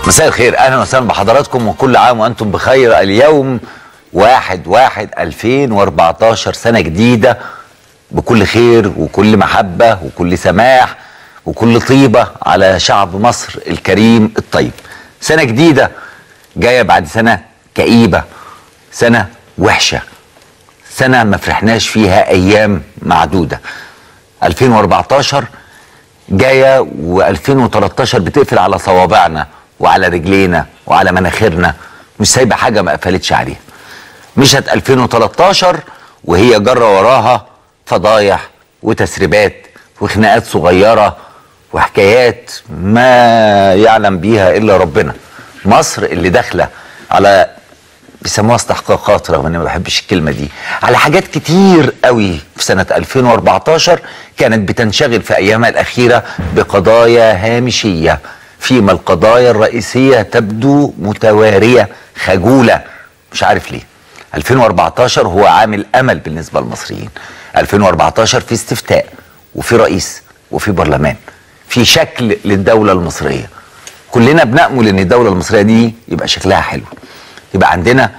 مساء الخير اهلا وسهلا بحضراتكم وكل عام وانتم بخير اليوم واحد واحد 2014 سنة جديدة بكل خير وكل محبة وكل سماح وكل طيبة على شعب مصر الكريم الطيب سنة جديدة جاية بعد سنة كئيبة سنة وحشة سنة ما فرحناش فيها أيام معدودة 2014 جاية و2013 بتقفل على صوابعنا وعلى رجلينا وعلى مناخيرنا مش سايبة حاجة ما قفلتش عليها مشت 2013 وهي جرى وراها فضايح وتسريبات وخناقات صغيرة وحكايات ما يعلم بيها إلا ربنا مصر اللي داخلة على بيسموها استحقاقات رغم اني ما بحبش الكلمه دي على حاجات كتير قوي في سنه 2014 كانت بتنشغل في ايامها الاخيره بقضايا هامشيه فيما القضايا الرئيسيه تبدو متواريه خجوله مش عارف ليه 2014 هو عام الامل بالنسبه للمصريين 2014 في استفتاء وفي رئيس وفي برلمان في شكل للدوله المصريه كلنا بنأمل ان الدوله المصريه دي يبقى شكلها حلو يبقى عندنا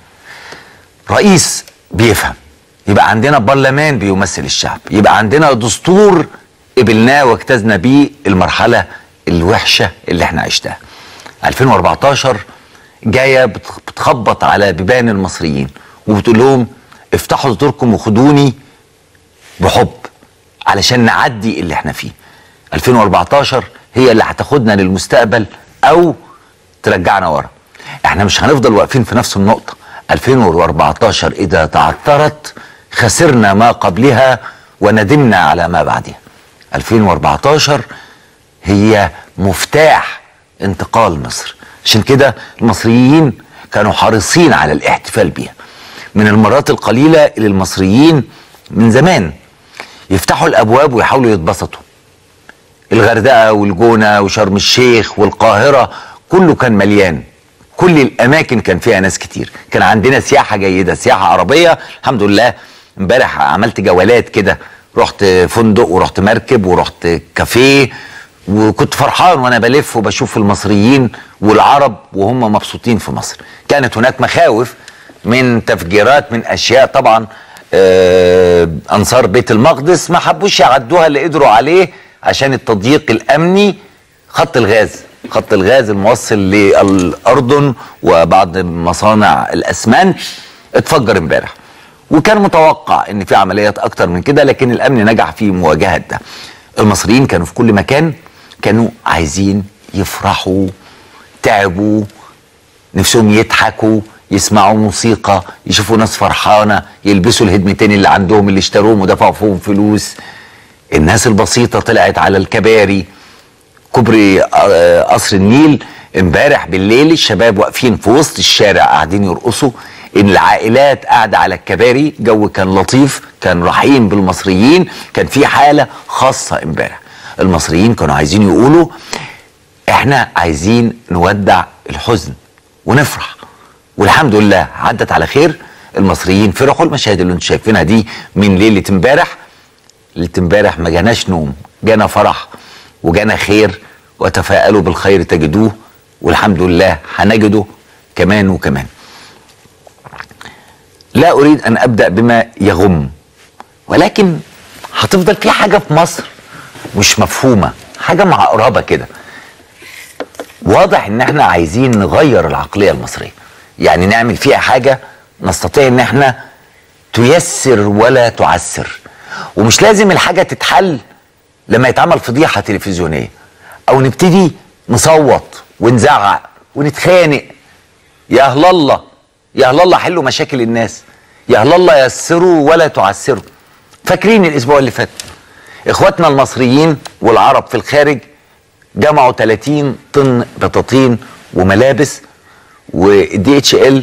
رئيس بيفهم يبقى عندنا برلمان بيمثل الشعب يبقى عندنا دستور قبلناه واجتزنا بيه المرحلة الوحشة اللي احنا عشتها 2014 جاية بتخبط على بيبان المصريين وبتقول لهم افتحوا صدوركم وخدوني بحب علشان نعدي اللي احنا فيه 2014 هي اللي هتاخدنا للمستقبل او ترجعنا ورا احنا مش هنفضل واقفين في نفس النقطة 2014 إذا تعثرت خسرنا ما قبلها وندمنا على ما بعدها 2014 هي مفتاح انتقال مصر عشان كده المصريين كانوا حريصين على الاحتفال بيها من المرات القليلة اللي المصريين من زمان يفتحوا الأبواب ويحاولوا يتبسطوا الغردقة والجونة وشرم الشيخ والقاهرة كله كان مليان كل الاماكن كان فيها ناس كتير كان عندنا سياحه جيده سياحه عربيه الحمد لله امبارح عملت جولات كده رحت فندق ورحت مركب ورحت كافيه وكنت فرحان وانا بلف وبشوف المصريين والعرب وهم مبسوطين في مصر كانت هناك مخاوف من تفجيرات من اشياء طبعا آه انصار بيت المقدس ما حبوش يعدوها اللي قدروا عليه عشان التضييق الامني خط الغاز خط الغاز الموصل للأردن وبعض مصانع الأسمنت اتفجر امبارح وكان متوقع ان في عمليات اكتر من كده لكن الامن نجح في مواجهه ده المصريين كانوا في كل مكان كانوا عايزين يفرحوا تعبوا نفسهم يضحكوا يسمعوا موسيقى يشوفوا ناس فرحانه يلبسوا الهدمتين اللي عندهم اللي اشتروهم ودفعوا فيهم فلوس الناس البسيطه طلعت على الكباري كوبري قصر النيل امبارح بالليل الشباب واقفين في وسط الشارع قاعدين يرقصوا ان العائلات قاعده على الكباري جو كان لطيف كان رحيم بالمصريين كان في حاله خاصه امبارح المصريين كانوا عايزين يقولوا احنا عايزين نودع الحزن ونفرح والحمد لله عدت على خير المصريين فرحوا المشاهد اللي انتم شايفينها دي من ليله امبارح ليله امبارح ما جاناش نوم جانا فرح وجانا خير وتفاءلوا بالخير تجدوه والحمد لله هنجده كمان وكمان لا اريد ان ابدا بما يغم ولكن هتفضل في حاجه في مصر مش مفهومه حاجه معقربه كده واضح ان احنا عايزين نغير العقليه المصريه يعني نعمل فيها حاجه نستطيع ان احنا تيسر ولا تعسر ومش لازم الحاجه تتحل لما يتعمل فضيحه تلفزيونيه او نبتدي نصوت ونزعق ونتخانق يا اهل الله يا اهل الله حلوا مشاكل الناس يا اهل الله يسروا ولا تعسروا فاكرين الاسبوع اللي فات اخواتنا المصريين والعرب في الخارج جمعوا 30 طن بطاطين وملابس ودي اتش ال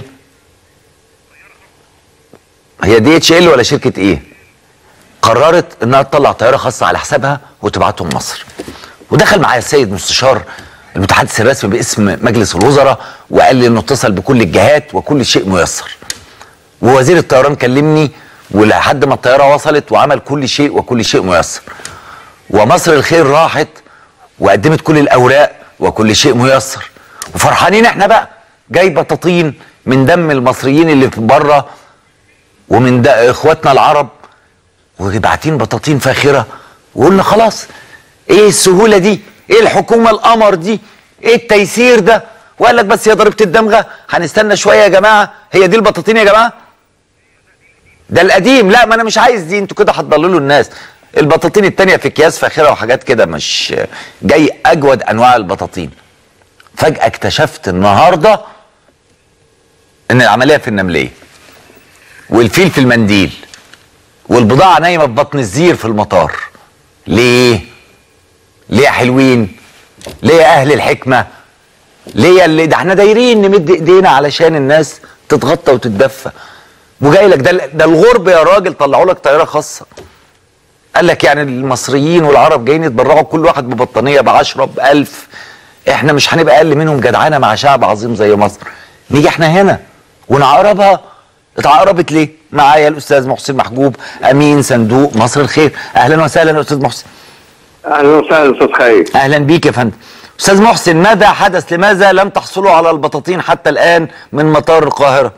هي دي اتش ال ولا شركه ايه قررت انها تطلع طياره خاصه على حسابها وتبعتهم مصر ودخل معايا السيد مستشار المتحدث الرسمي باسم مجلس الوزراء وقال لي انه اتصل بكل الجهات وكل شيء ميسر ووزير الطيران كلمني ولحد ما الطياره وصلت وعمل كل شيء وكل شيء ميسر ومصر الخير راحت وقدمت كل الاوراق وكل شيء ميسر وفرحانين احنا بقى جاي بطاطين من دم المصريين اللي في بره ومن ده اخواتنا العرب وبعتين بطاطين فاخره وقلنا خلاص ايه السهوله دي ايه الحكومه القمر دي ايه التيسير ده وقال لك بس يا ضريبه الدمغه هنستنى شويه يا جماعه هي دي البطاطين يا جماعه ده القديم لا ما انا مش عايز دي انتوا كده هتضللوا الناس البطاطين التانية في اكياس فاخره وحاجات كده مش جاي اجود انواع البطاطين فجاه اكتشفت النهارده ان العمليه في النمليه والفيل في المنديل والبضاعه نايمه في بطن الزير في المطار ليه ليه يا حلوين ليه يا اهل الحكمه ليه يا اللي ده احنا دايرين نمد ايدينا علشان الناس تتغطى وتتدفى وجاي لك ده ده الغرب يا راجل طلعوا لك طياره خاصه قال لك يعني المصريين والعرب جايين يتبرعوا كل واحد ببطانيه ب 10 ب 1000 احنا مش هنبقى اقل منهم جدعانه مع شعب عظيم زي مصر نيجي احنا هنا ونعقربها اتعقربت ليه؟ معايا الاستاذ محسن محجوب امين صندوق مصر الخير اهلا وسهلا يا استاذ محسن اهلا وسهلا استاذ خير اهلا بيك يا فندم استاذ محسن ماذا حدث لماذا لم تحصلوا على البطاطين حتى الان من مطار القاهره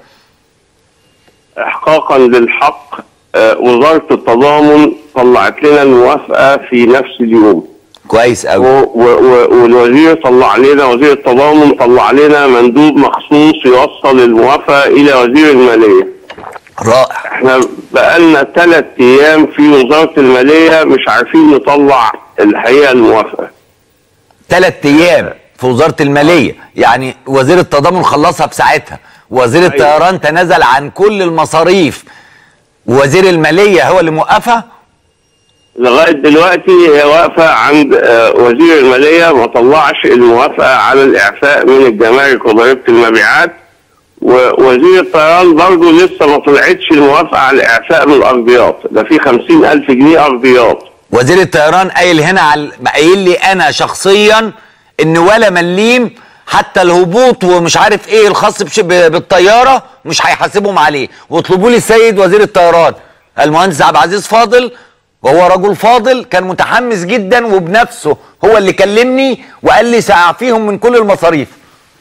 احقاقا للحق آه، وزاره التضامن طلعت لنا الموافقه في نفس اليوم كويس و- قوي و- و- والوزير طلع لنا وزير التضامن طلع لنا مندوب مخصوص يوصل الموافقه الى وزير الماليه رائع احنا بقالنا ثلاث ايام في وزاره الماليه مش عارفين نطلع الحقيقه الموافقه ثلاث ايام في وزاره الماليه يعني وزير التضامن خلصها في ساعتها وزير أيوة. الطيران تنازل عن كل المصاريف ووزير الماليه هو اللي موقفها لغايه دلوقتي هي واقفه عند آه، وزير الماليه ما طلعش الموافقه على الاعفاء من الجمارك وضريبه المبيعات ووزير الطيران برضه لسه ما طلعتش الموافقه على الاعفاء من الارضيات ده في خمسين الف جنيه ارضيات وزير الطيران قايل هنا على قايل لي انا شخصيا ان ولا مليم حتى الهبوط ومش عارف ايه الخاص بش- ب- بالطياره مش هيحاسبهم عليه واطلبوا لي السيد وزير الطيران المهندس عبد العزيز فاضل وهو رجل فاضل كان متحمس جدا وبنفسه هو اللي كلمني وقال لي ساعفيهم من كل المصاريف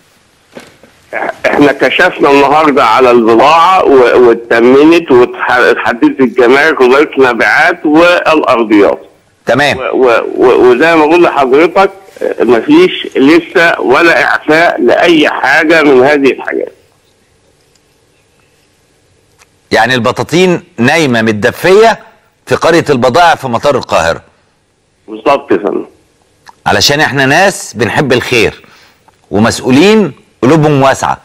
احنا كشفنا النهارده على البضاعه و- واتمنت واتحددت الجمارك وضريبه المبيعات والارضيات تمام و- و- و- وزي ما بقول لحضرتك آه، مفيش لسه ولا اعفاء لاي حاجه من هذه الحاجات يعني البطاطين نايمه متدفيه في قريه البضائع في مطار القاهره بالظبط يا فندم علشان احنا ناس بنحب الخير ومسؤولين قلوبهم واسعه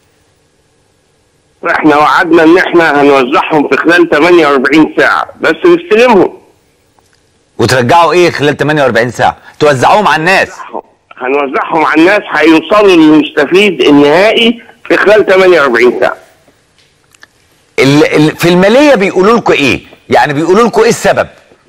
احنا وعدنا ان احنا هنوزعهم في خلال 48 ساعه بس نستلمهم وترجعوا ايه خلال 48 ساعه توزعوهم على الناس هنوزعهم على الناس هيوصلوا للمستفيد النهائي في خلال 48 ساعه ال ال في الماليه بيقولوا لكم ايه يعني بيقولوا لكم ايه السبب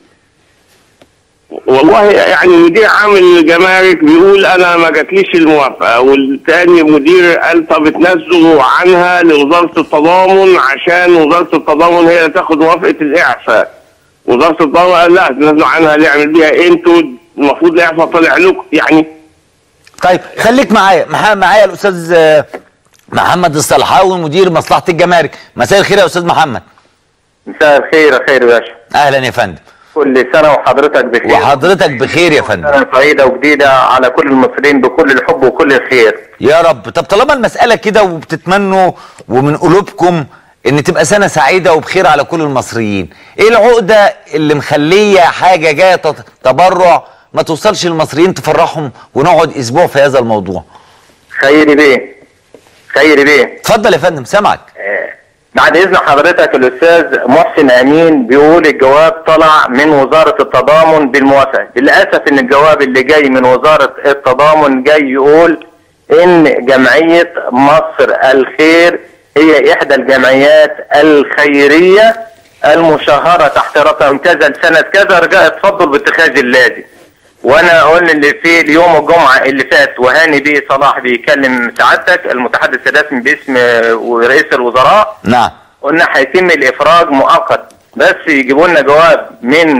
والله يعني مدير عام الجمارك بيقول انا ما جاتليش الموافقه والتاني مدير قال طب اتنازلوا عنها لوزاره التضامن عشان وزاره التضامن هي اللي تاخد موافقه الاعفاء وزاره التضامن قال لا تنازلوا عنها اللي يعمل بيها إيه؟ انتوا المفروض الاعفاء طلع لكم يعني طيب خليك معايا مح- معايا الاستاذ آه، محمد الصلحاوي مدير مصلحه الجمارك مساء الخير يا استاذ محمد مساء الخير يا خير يا باشا اهلا يا فندم كل سنة وحضرتك بخير وحضرتك بخير يا فندم سنة سعيدة وجديدة على كل المصريين بكل الحب وكل الخير يا رب طب طالما المسألة كده وبتتمنوا ومن قلوبكم ان تبقى سنة سعيدة وبخير على كل المصريين ايه العقدة اللي مخلية حاجة جاية تت- تبرع ما توصلش للمصريين تفرحهم ونقعد اسبوع في هذا الموضوع خيري بيه خيري بيه اتفضل يا فندم سامعك آه، بعد اذن حضرتك الاستاذ محسن امين بيقول الجواب طلع من وزارة التضامن بالموافقة للاسف ان الجواب اللي جاي من وزارة التضامن جاي يقول ان جمعية مصر الخير هي احدى الجمعيات الخيرية المشهرة تحت رقم كذا لسنة كذا رجاء اتفضل باتخاذ اللازم وانا اقول اللي في اليوم الجمعه اللي فات وهاني بيه صلاح بيكلم سعادتك المتحدث الرسمي باسم رئيس الوزراء نعم قلنا هيتم الافراج مؤقت بس يجيبوا لنا جواب من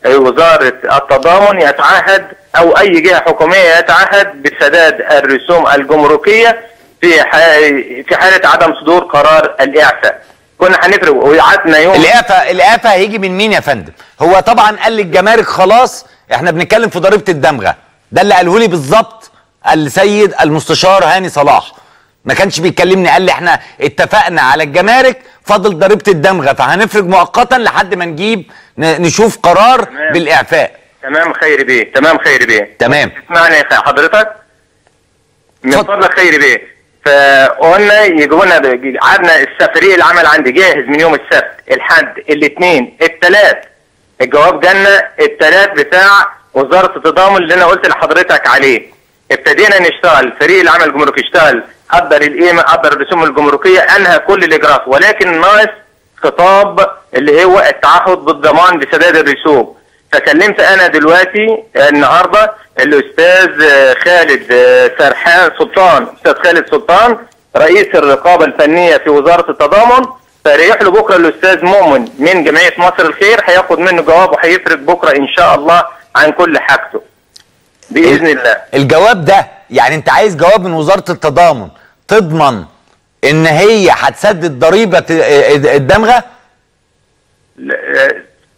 وزاره التضامن يتعهد او اي جهه حكوميه يتعهد بسداد الرسوم الجمركيه في ح- في حاله عدم صدور قرار الاعفاء كنا هنفرق وقعدنا يوم الاعفاء الاعفاء هيجي من مين يا فندم هو طبعا قال للجمارك خلاص احنا بنتكلم في ضريبه الدمغه ده اللي قاله لي بالظبط السيد المستشار هاني صلاح ما كانش بيكلمني قال لي احنا اتفقنا على الجمارك فاضل ضريبه الدمغه فهنفرج مؤقتا لحد ما نجيب ن- نشوف قرار تمام. بالاعفاء تمام خير بيه تمام خير بيه تمام اسمعني يا حضرتك من اتفضل. فضلك خير بيه فقلنا يجيبوا لنا قعدنا السفريه العمل عندي جاهز من يوم السبت الحد الاثنين الثلاث الجواب جالنا الثلاث بتاع وزاره التضامن اللي انا قلت لحضرتك عليه ابتدينا نشتغل فريق العمل الجمركي اشتغل قدر القيمه قدر الرسوم الجمركيه انهى كل الاجراءات ولكن ناقص خطاب اللي هو التعهد بالضمان بسداد الرسوم فكلمت انا دلوقتي النهارده الاستاذ آه، خالد آه، سرحان سلطان استاذ خالد سلطان رئيس الرقابه الفنيه في وزاره التضامن فريح له بكره الاستاذ مؤمن من جمعيه مصر الخير هياخد منه جواب وهيفرج بكره ان شاء الله عن كل حاجته باذن الله الجواب ده يعني انت عايز جواب من وزاره التضامن تضمن ان هي هتسدد ضريبه الدمغه ل- آه،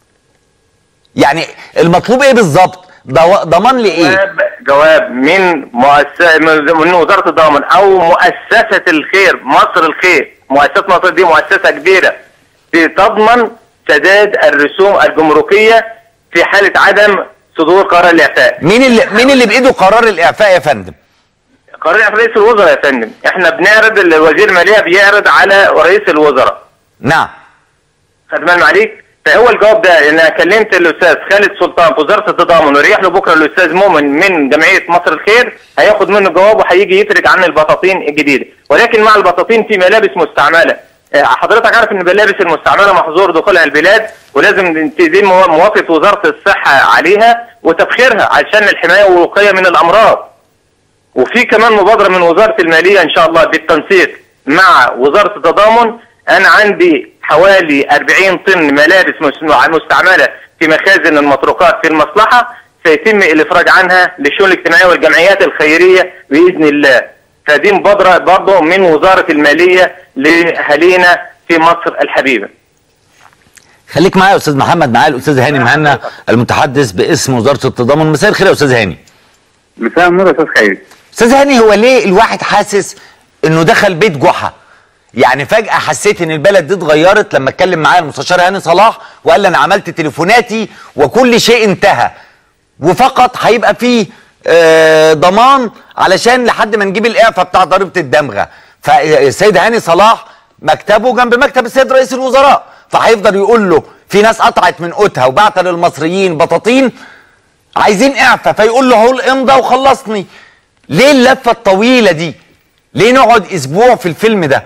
يعني المطلوب ايه بالظبط ضو- ضمان لي ايه جواب جواب من مؤسسه من وزاره التضامن او مؤسسه الخير مصر الخير مؤسسه مصر دي مؤسسه كبيره تضمن سداد الرسوم الجمركيه في حاله عدم صدور قرار الاعفاء مين اللي مين اللي بايده قرار الاعفاء يا فندم قرار الاعفاء رئيس الوزراء يا فندم احنا بنعرض الوزير الماليه بيعرض على رئيس الوزراء نعم خد بالك عليك فهو الجواب ده انا كلمت الاستاذ خالد سلطان في وزاره التضامن وريح له بكره الاستاذ مؤمن من جمعيه مصر الخير هياخد منه جواب وهيجي يفرج عن البطاطين الجديده ولكن مع البطاطين في ملابس مستعمله آه، حضرتك عارف ان الملابس المستعمله محظور دخولها البلاد ولازم دي مو- موافقه وزاره الصحه عليها وتبخيرها عشان الحمايه والوقايه من الامراض وفي كمان مبادرة من وزارة المالية إن شاء الله بالتنسيق مع وزارة التضامن أنا عندي حوالي 40 طن ملابس مس- مستعملة في مخازن المطروقات في المصلحة سيتم الإفراج عنها للشؤون الاجتماعية والجمعيات الخيرية بإذن الله فدي مبادرة برضه من وزارة المالية لأهالينا في مصر الحبيبة خليك معايا يا استاذ محمد معايا الاستاذ هاني مهنا المتحدث باسم وزاره التضامن مساء الخير يا استاذ هاني مساء النور يا استاذ خير استاذ هاني هو ليه الواحد حاسس انه دخل بيت جحا يعني فجأة حسيت ان البلد دي اتغيرت لما اتكلم معايا المستشار هاني صلاح وقال لي انا عملت تليفوناتي وكل شيء انتهى وفقط هيبقى فيه آه، ضمان علشان لحد ما نجيب الاعفاء بتاع ضريبه الدمغه فالسيد هاني صلاح مكتبه جنب مكتب السيد رئيس الوزراء فهيفضل يقول له في ناس قطعت من قوتها وبعت للمصريين بطاطين عايزين اعفاء فيقول له هو الامضى وخلصني ليه اللفه الطويله دي ليه نقعد اسبوع في الفيلم ده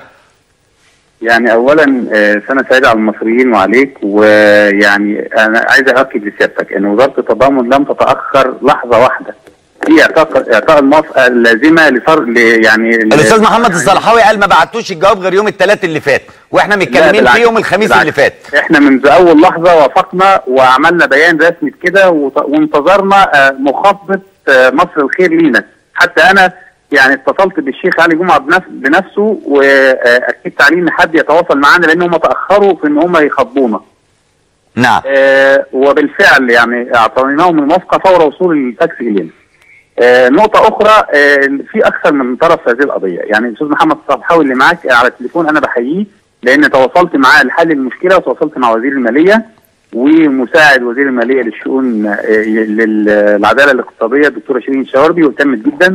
يعني اولا آه، سنه سعيده على المصريين وعليك ويعني انا عايز اؤكد لسيادتك ان وزاره التضامن لم تتاخر لحظه واحده في اعطاء اعطاء الموافقه اللازمه لصر ل- يعني ل- الاستاذ محمد الصلحاوي قال ما بعتوش الجواب غير يوم الثلاث اللي فات واحنا لا، متكلمين بالعكس، فيه يوم الخميس بالعكس. اللي فات احنا منذ اول لحظه وافقنا وعملنا بيان رسمي كده وط- وانتظرنا آه، مخاطبه آه، مصر الخير لينا حتى انا يعني اتصلت بالشيخ علي جمعه بنفس بنفسه واكدت عليه ان حد يتواصل معانا لان هم تاخروا في ان هم يخاطبونا نعم آه، وبالفعل يعني اعطيناهم الموافقه فور وصول الفاكس الينا. آه، نقطة أخرى آه، في أكثر من طرف في هذه القضية، يعني الأستاذ محمد الصبحاوي اللي معاك على التليفون أنا بحييه لأن تواصلت معاه لحل المشكلة وتواصلت مع وزير المالية ومساعد وزير المالية للشؤون آه، للعدالة الاقتصادية الدكتورة شيرين شاوربي واهتمت جدا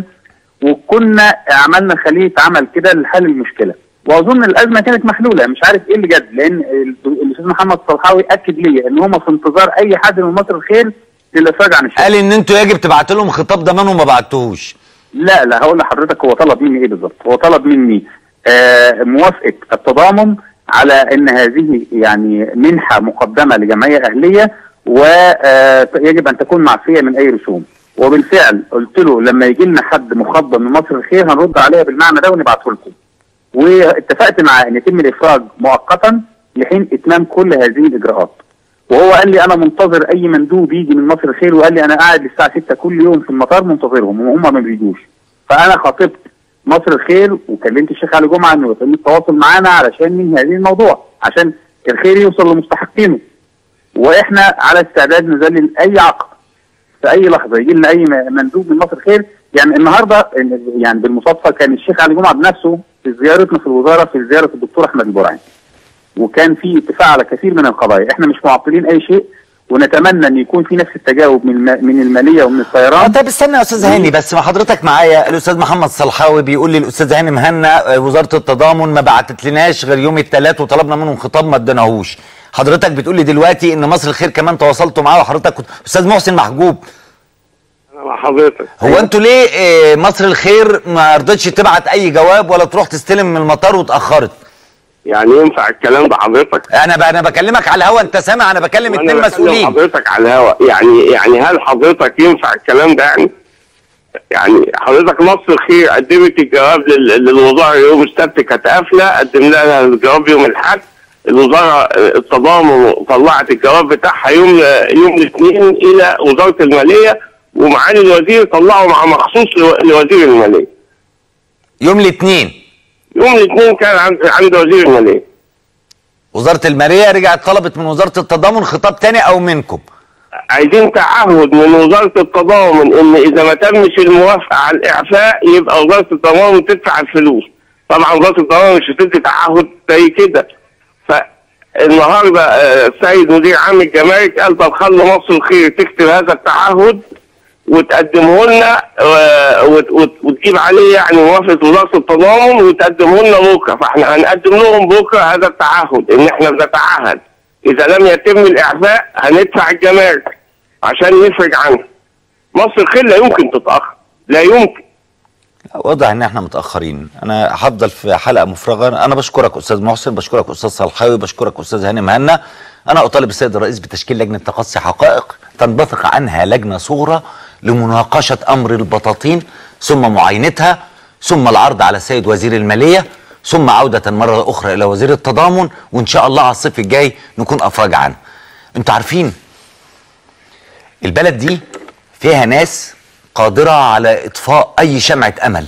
وكنا عملنا خلية عمل كده لحل المشكلة. واظن الازمه كانت محلوله مش عارف ايه اللي جد لان ال- الاستاذ محمد الصلحاوي اكد لي ان هم في انتظار اي حد من مصر الخير للافراج عن الشركه قال ان انتوا يجب تبعتوا لهم خطاب ضمان وما بعتوهوش لا لا هقول لحضرتك هو طلب مني ايه بالظبط هو طلب مني آه موافقه التضامن على ان هذه يعني منحه مقدمه لجمعيه اهليه ويجب ان تكون معفيه من اي رسوم وبالفعل قلت له لما يجي لنا حد مخضم من مصر الخير هنرد عليها بالمعنى ده ونبعته لكم واتفقت معاه ان يتم الافراج مؤقتا لحين اتمام كل هذه الاجراءات وهو قال لي انا منتظر اي مندوب يجي من مصر الخير وقال لي انا قاعد للساعه 6 كل يوم في المطار منتظرهم وهم ما بيجوش فانا خاطبت مصر الخير وكلمت الشيخ علي جمعه انه يتم التواصل معانا علشان ننهي هذه الموضوع عشان الخير يوصل لمستحقينه واحنا على استعداد نذلل اي عقد في اي لحظه يجي لنا اي م- مندوب من مصر الخير يعني النهارده يعني بالمصادفه كان الشيخ علي جمعه بنفسه في زيارتنا في الوزاره في زياره الدكتور احمد البرعي وكان في اتفاق على كثير من القضايا احنا مش معطلين اي شيء ونتمنى ان يكون في نفس التجاوب من الم- من الماليه ومن اه الطيران طب استنى يا استاذ هاني بس ما حضرتك معايا الاستاذ محمد صلحاوي بيقول لي الاستاذ هاني مهنا آه، وزاره التضامن ما بعتت لناش غير يوم الثلاث وطلبنا منهم خطاب ما اديناهوش حضرتك بتقول لي دلوقتي ان مصر الخير كمان تواصلتوا معاه وحضرتك كنت استاذ محسن محجوب انا مع حضرتك هو انتوا ليه آه، مصر الخير ما رضتش تبعت اي جواب ولا تروح تستلم من المطار واتاخرت يعني ينفع الكلام ده حضرتك انا ب- انا بكلمك على الهوا انت سامع انا بكلم وأنا اتنين بكلم مسؤولين حضرتك على الهواء يعني يعني هل حضرتك ينفع الكلام ده يعني يعني حضرتك مصر الخير قدمت الجواب لل- للوزاره يوم السبت كانت قافله قدمنا لها الجواب يوم الاحد الوزاره آه، التضامن طلعت الجواب بتاعها يوم يوم الاثنين الى وزاره الماليه ومعالي الوزير طلعوا مع مخصوص لو- لوزير الماليه يوم الاثنين يوم الاثنين كان عند عند وزير الماليه وزاره الماليه رجعت طلبت من وزاره التضامن خطاب تاني او منكم عايزين تعهد من وزارة التضامن ان اذا ما تمش الموافقة على الاعفاء يبقى وزارة التضامن تدفع الفلوس طبعا وزارة التضامن مش هتدي تعهد زي كده فالنهارده آه، السيد مدير عام الجمارك قال طب خلوا مصر الخير تكتب هذا التعهد وتقدمه لنا آه، وت- وت- وتجيب عليه يعني موافقة وزارة التضامن وتقدمه لنا بكره فاحنا هنقدم لهم بكره هذا التعهد ان احنا بنتعهد اذا لم يتم الاعفاء هندفع الجمارك عشان يفرج عنها مصر الخير لا يمكن تتاخر لا يمكن واضح ان احنا متاخرين انا هفضل في حلقه مفرغه انا بشكرك استاذ محسن بشكرك استاذ صالحاوي بشكرك استاذ هاني مهنا انا اطالب السيد الرئيس بتشكيل لجنه تقصي حقائق تنبثق عنها لجنه صغرى لمناقشه امر البطاطين ثم معاينتها ثم العرض على السيد وزير الماليه ثم عوده مره اخرى الى وزير التضامن وان شاء الله على الصيف الجاي نكون افرج عنها انتوا عارفين البلد دي فيها ناس قادرة على إطفاء أي شمعة أمل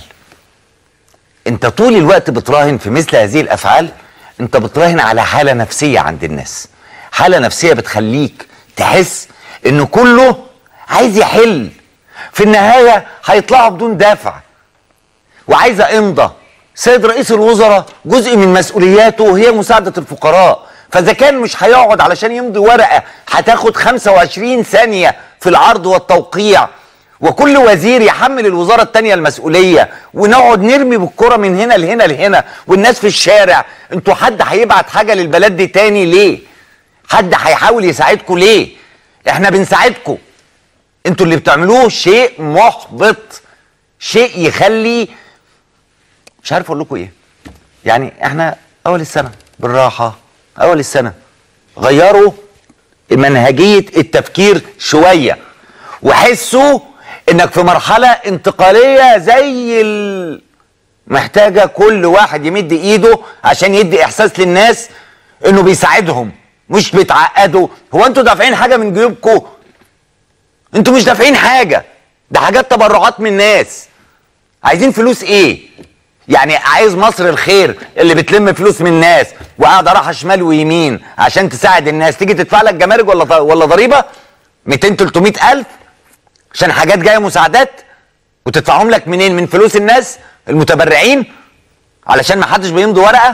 أنت طول الوقت بتراهن في مثل هذه الأفعال أنت بتراهن على حالة نفسية عند الناس حالة نفسية بتخليك تحس إنه كله عايز يحل في النهاية هيطلعوا بدون دافع وعايزة إمضة سيد رئيس الوزراء جزء من مسؤولياته هي مساعدة الفقراء فإذا كان مش هيقعد علشان يمضي ورقة هتاخد 25 ثانية في العرض والتوقيع وكل وزير يحمل الوزارة التانية المسؤولية ونقعد نرمي بالكرة من هنا لهنا لهنا والناس في الشارع انتوا حد هيبعت حاجة للبلد دي تاني ليه حد هيحاول يساعدكم ليه احنا بنساعدكم انتوا اللي بتعملوه شيء محبط شيء يخلي مش عارف اقول لكم ايه يعني احنا اول السنه بالراحه اول السنه غيروا منهجيه التفكير شويه وحسوا انك في مرحله انتقاليه زي ال... محتاجه كل واحد يمد ايده عشان يدي احساس للناس انه بيساعدهم مش بيتعقدوا هو انتوا دافعين حاجه من جيوبكم انتوا مش دافعين حاجه ده حاجات تبرعات من الناس عايزين فلوس ايه يعني عايز مصر الخير اللي بتلم فلوس من الناس وقاعده رايحه شمال ويمين عشان تساعد الناس تيجي تدفع لك جمارك ولا ولا ضريبه 200 300 الف عشان حاجات جايه مساعدات وتدفعهم لك منين من فلوس الناس المتبرعين علشان ما حدش بيمضي ورقه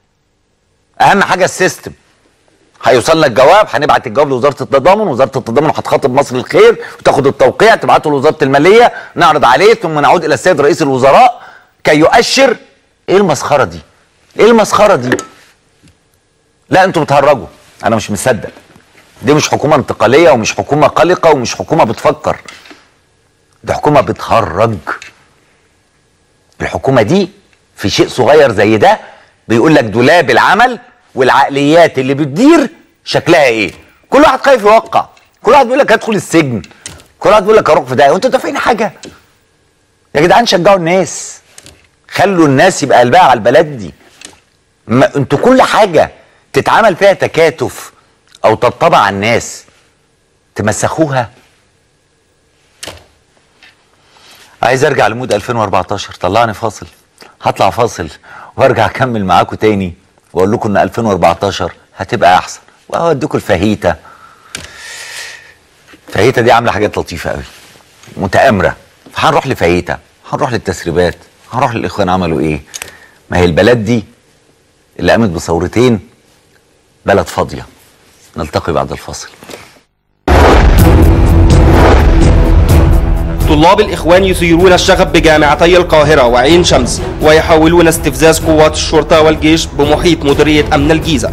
اهم حاجه السيستم هيوصل لك جواب هنبعت الجواب لوزاره التضامن وزاره التضامن هتخاطب مصر الخير وتاخد التوقيع تبعته لوزاره الماليه نعرض عليه ثم نعود الى السيد رئيس الوزراء كي يؤشر ايه المسخره دي ايه المسخره دي لا انتوا بتهرجوا انا مش مصدق دي مش حكومه انتقاليه ومش حكومه قلقه ومش حكومه بتفكر دي حكومه بتهرج الحكومه دي في شيء صغير زي ده بيقول لك دولاب العمل والعقليات اللي بتدير شكلها ايه كل واحد خايف يوقع كل واحد بيقول لك هدخل السجن كل واحد بيقول لك هروح في داهيه وانتوا دافعين حاجه يا جدعان شجعوا الناس خلوا الناس يبقى قلبها على البلد دي ما انتوا كل حاجه تتعمل فيها تكاتف او طبطبه على الناس تمسخوها عايز ارجع لمود 2014 طلعني فاصل هطلع فاصل وارجع اكمل معاكم تاني واقول لكم ان 2014 هتبقى احسن وهوديكم الفاهيتا فاهيتا دي عامله حاجات لطيفه قوي متآمره فهنروح لفاهيتا هنروح للتسريبات هنروح للاخوان عملوا ايه ما هي البلد دي اللي قامت بثورتين بلد فاضيه نلتقي بعد الفاصل طلاب الإخوان يثيرون الشغب بجامعتي القاهرة وعين شمس ويحاولون استفزاز قوات الشرطة والجيش بمحيط مديرية أمن الجيزة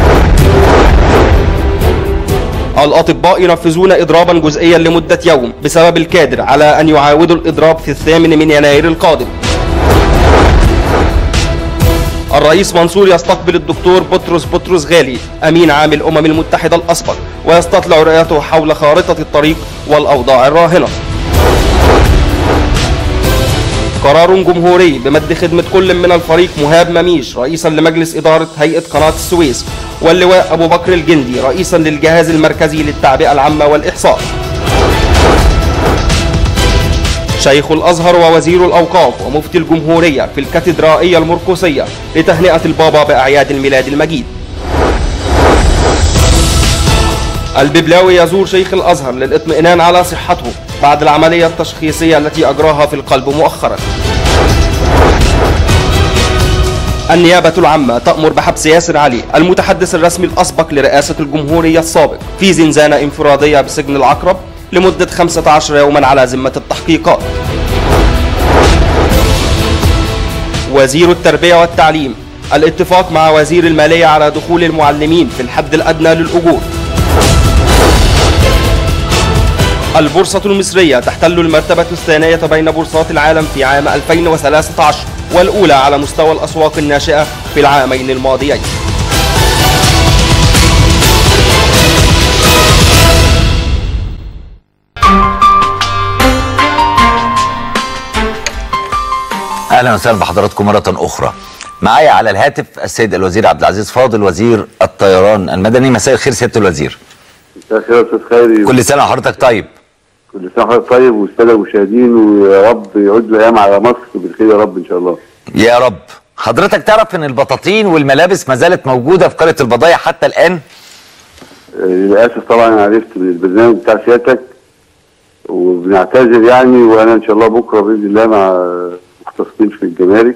الأطباء ينفذون إضرابا جزئيا لمدة يوم بسبب الكادر على أن يعاودوا الإضراب في الثامن من يناير القادم الرئيس منصور يستقبل الدكتور بطرس بطرس غالي أمين عام الأمم المتحدة الأسبق ويستطلع رؤيته حول خارطة الطريق والأوضاع الراهنة قرار جمهوري بمد خدمة كل من الفريق مهاب مميش رئيسا لمجلس إدارة هيئة قناة السويس واللواء أبو بكر الجندي رئيسا للجهاز المركزي للتعبئة العامة والإحصاء شيخ الأزهر ووزير الأوقاف ومفتي الجمهورية في الكاتدرائية المرقسية لتهنئة البابا بأعياد الميلاد المجيد الببلاوي يزور شيخ الأزهر للإطمئنان على صحته بعد العملية التشخيصية التي أجراها في القلب مؤخرا النيابة العامة تأمر بحبس ياسر علي المتحدث الرسمي الأسبق لرئاسة الجمهورية السابق في زنزانة انفرادية بسجن العقرب لمدة 15 يوما على ذمة التحقيقات وزير التربية والتعليم الاتفاق مع وزير المالية على دخول المعلمين في الحد الأدنى للأجور البورصة المصرية تحتل المرتبة الثانية بين بورصات العالم في عام 2013 والأولى على مستوى الأسواق الناشئة في العامين الماضيين اهلا وسهلا بحضراتكم مره اخرى معايا على الهاتف السيد الوزير عبد العزيز فاضل وزير الطيران المدني مساء الخير سياده الوزير مساء الخير يا استاذ خيري كل سنه وحضرتك طيب كل سنه وحضرتك طيب والساده المشاهدين ويا رب يعود الايام على مصر بالخير يا رب ان شاء الله يا رب حضرتك تعرف ان البطاطين والملابس ما زالت موجوده في قريه البضايع حتى الان آه، للاسف طبعا انا عرفت من البرنامج بتاع سيادتك وبنعتذر يعني وانا ان شاء الله بكره باذن الله مع مختصين في الجمارك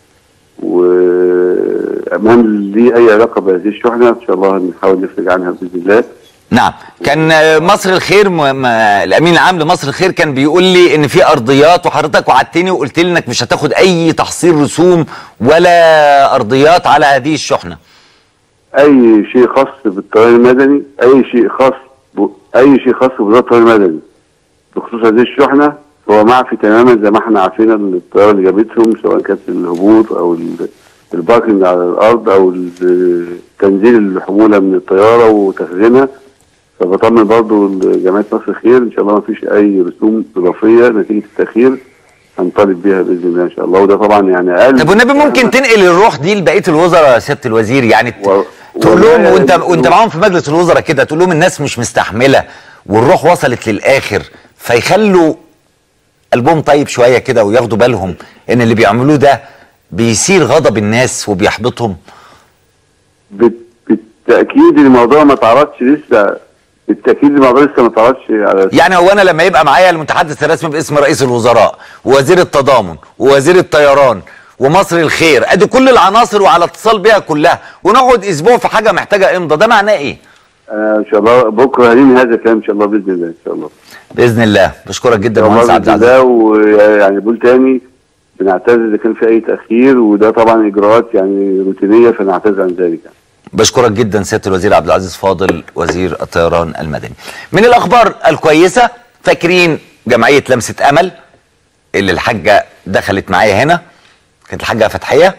وامام لي اي علاقه بهذه الشحنه ان شاء الله نحاول نفرج عنها باذن الله نعم كان آه، مصر الخير م... م... الامين العام لمصر الخير كان بيقول لي ان في ارضيات وحضرتك وعدتني وقلت لي انك مش هتاخد اي تحصيل رسوم ولا ارضيات على هذه الشحنه اي شيء خاص بالطيران المدني اي شيء خاص ب... اي شيء خاص بوزاره الطيران المدني بخصوص هذه الشحنه هو معفي تماما زي ما احنا عارفين الطياره اللي جابتهم سواء كانت الهبوط او ال- الباركنج على الارض او ال- تنزيل الحموله من الطياره وتخزينها فبطمن برضو جمعيه مصر الخير ان شاء الله ما فيش اي رسوم اضافيه نتيجه التاخير هنطالب بيها باذن الله ان شاء الله وده طبعا يعني اقل طب والنبي ممكن تنقل الروح دي لبقيه الوزراء يا سياده الوزير يعني ت- و- تقول لهم والله وانت يعني- وانت معاهم في مجلس الوزراء كده تقول لهم الناس مش مستحمله والروح وصلت للاخر فيخلوا قلبهم طيب شويه كده وياخدوا بالهم ان اللي بيعملوه ده بيثير غضب الناس وبيحبطهم بت- بالتاكيد الموضوع ما اتعرضش لسه بالتاكيد الموضوع لسه ما اتعرضش على يعني هو انا لما يبقى معايا المتحدث الرسمي باسم رئيس الوزراء ووزير التضامن ووزير الطيران ومصر الخير ادي كل العناصر وعلى اتصال بيها كلها ونقعد اسبوع في حاجه محتاجه امضى ده معناه ايه آه ان شاء الله بكره هننهي هذا الكلام ان شاء الله باذن الله ان شاء الله باذن الله بشكرك جدا ان شاء مهندس الله عبد باذن العزيز الله ويعني بقول تاني بنعتذر اذا كان في اي تاخير وده طبعا اجراءات يعني روتينيه فنعتذر عن ذلك يعني. بشكرك جدا سياده الوزير عبد العزيز فاضل وزير الطيران المدني. من الاخبار الكويسه فاكرين جمعيه لمسه امل اللي الحاجه دخلت معايا هنا كانت الحاجه فتحيه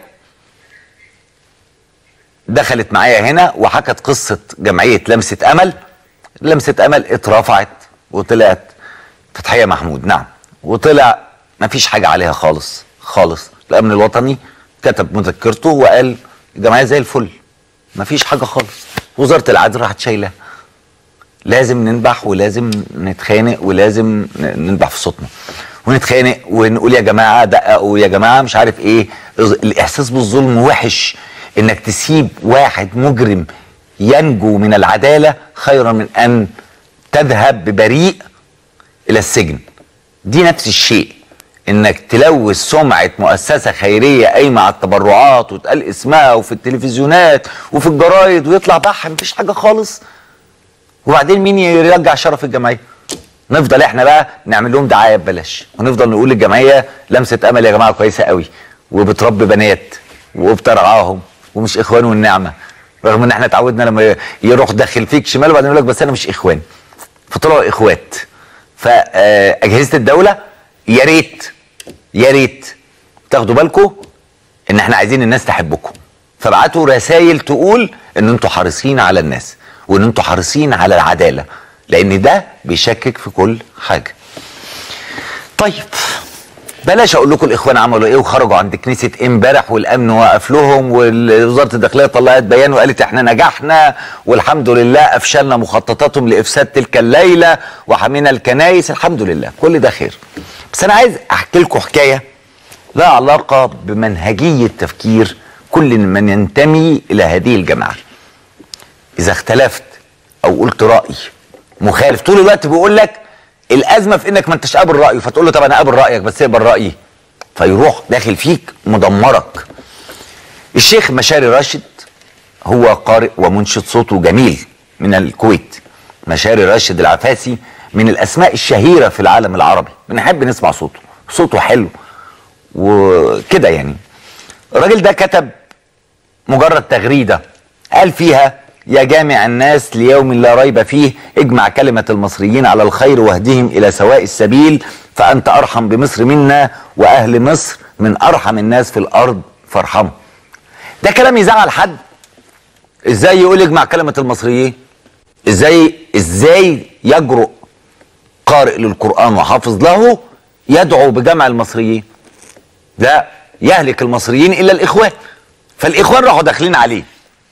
دخلت معايا هنا وحكت قصه جمعيه لمسه امل لمسه امل اترفعت وطلعت فتحيه محمود نعم وطلع ما فيش حاجه عليها خالص خالص الامن الوطني كتب مذكرته وقال الجمعيه زي الفل ما فيش حاجه خالص وزاره العدل راحت شايلاه لازم ننبح ولازم نتخانق ولازم ن- ننبح في صوتنا ونتخانق ونقول يا جماعه دققوا يا جماعه مش عارف ايه الاحساس بالظلم وحش انك تسيب واحد مجرم ينجو من العداله خيرا من ان تذهب ببريء الى السجن دي نفس الشيء انك تلوث سمعه مؤسسه خيريه قايمه على التبرعات وتقال اسمها وفي التلفزيونات وفي الجرايد ويطلع بحث مفيش حاجه خالص وبعدين مين يرجع شرف الجمعيه نفضل احنا بقى نعمل لهم دعايه ببلاش ونفضل نقول للجمعيه لمسه امل يا جماعه كويسه قوي وبتربي بنات وبترعاهم ومش اخوان والنعمه رغم ان احنا اتعودنا لما يروح داخل فيك شمال وبعدين يقول لك بس انا مش اخوان فطلعوا اخوات فاجهزه الدوله يا ريت يا ريت تاخدوا بالكم ان احنا عايزين الناس تحبكم فابعتوا رسائل تقول ان انتوا حريصين على الناس وان انتوا حريصين على العداله لان ده بيشكك في كل حاجه طيب بلاش اقول لكم الاخوان عملوا ايه وخرجوا عند كنيسه امبارح والامن وقف لهم ووزاره الداخليه طلعت بيان وقالت احنا نجحنا والحمد لله افشلنا مخططاتهم لافساد تلك الليله وحمينا الكنايس الحمد لله كل ده خير بس انا عايز احكي لكم حكايه لها علاقه بمنهجيه تفكير كل من ينتمي الى هذه الجماعه اذا اختلفت او قلت راي مخالف طول الوقت بيقول لك الازمه في انك ما انتش قابل رايه فتقول له طب انا قابل رايك بس اقبل رايي فيروح داخل فيك مدمرك الشيخ مشاري راشد هو قارئ ومنشد صوته جميل من الكويت مشاري راشد العفاسي من الاسماء الشهيره في العالم العربي بنحب نسمع صوته صوته حلو وكده يعني الراجل ده كتب مجرد تغريده قال فيها يا جامع الناس ليوم لا ريب فيه اجمع كلمة المصريين على الخير واهدهم إلى سواء السبيل فأنت أرحم بمصر منا وأهل مصر من أرحم الناس في الأرض فارحموا ده كلام يزعل حد ازاي يقول اجمع كلمة المصريين ازاي ازاي يجرؤ قارئ للقرآن وحافظ له يدعو بجمع المصريين لا يهلك المصريين إلا الإخوان فالإخوان راحوا داخلين عليه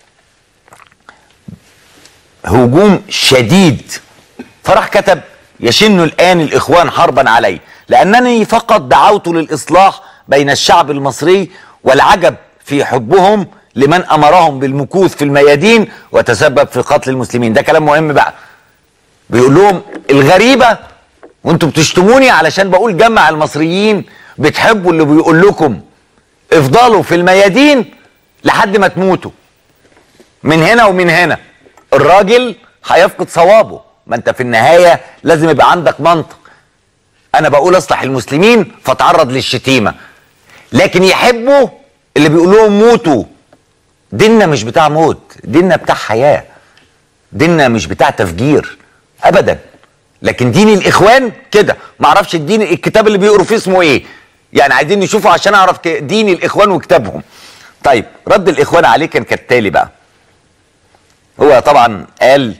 هجوم شديد فراح كتب يشن الآن الإخوان حربا علي لأنني فقط دعوت للإصلاح بين الشعب المصري والعجب في حبهم لمن أمرهم بالمكوث في الميادين وتسبب في قتل المسلمين ده كلام مهم بقى بيقول لهم الغريبة وانتوا بتشتموني علشان بقول جمع المصريين بتحبوا اللي بيقول لكم افضلوا في الميادين لحد ما تموتوا من هنا ومن هنا الراجل هيفقد صوابه ما انت في النهاية لازم يبقى عندك منطق انا بقول اصلح المسلمين فتعرض للشتيمة لكن يحبوا اللي بيقول لهم موتوا ديننا مش بتاع موت ديننا بتاع حياة ديننا مش بتاع تفجير ابدا لكن دين الاخوان كده ما اعرفش الدين الكتاب اللي بيقروا فيه اسمه ايه يعني عايزين نشوفه عشان اعرف ك- دين الاخوان وكتابهم طيب رد الاخوان عليه كان كالتالي بقى هو طبعا قال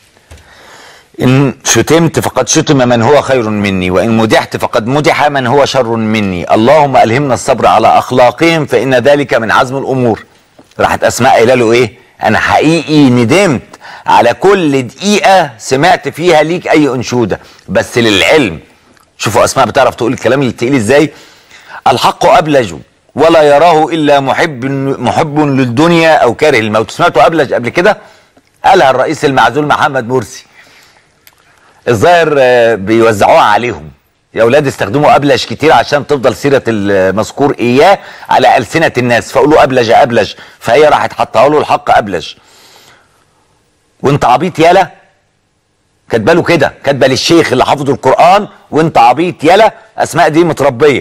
إن شتمت فقد شتم من هو خير مني وإن مدحت فقد مدح من هو شر مني اللهم ألهمنا الصبر على أخلاقهم فإن ذلك من عزم الأمور راحت أسماء قايله له إيه أنا حقيقي ندمت على كل دقيقة سمعت فيها ليك أي أنشودة بس للعلم شوفوا أسماء بتعرف تقول الكلام اللي تقيل إزاي الحق أبلج ولا يراه إلا محب محب للدنيا أو كاره الموت سمعتوا أبلج قبل كده قالها الرئيس المعزول محمد مرسي الظاهر آه، بيوزعوها عليهم يا اولاد استخدموا ابلج كتير عشان تفضل سيره المذكور اياه على السنه الناس فقولوا ابلج ابلج فهي راحت حطها له الحق ابلج وانت عبيط يالا كاتبه له كده كاتبه للشيخ اللي حافظ القران وانت عبيط يالا اسماء دي متربيه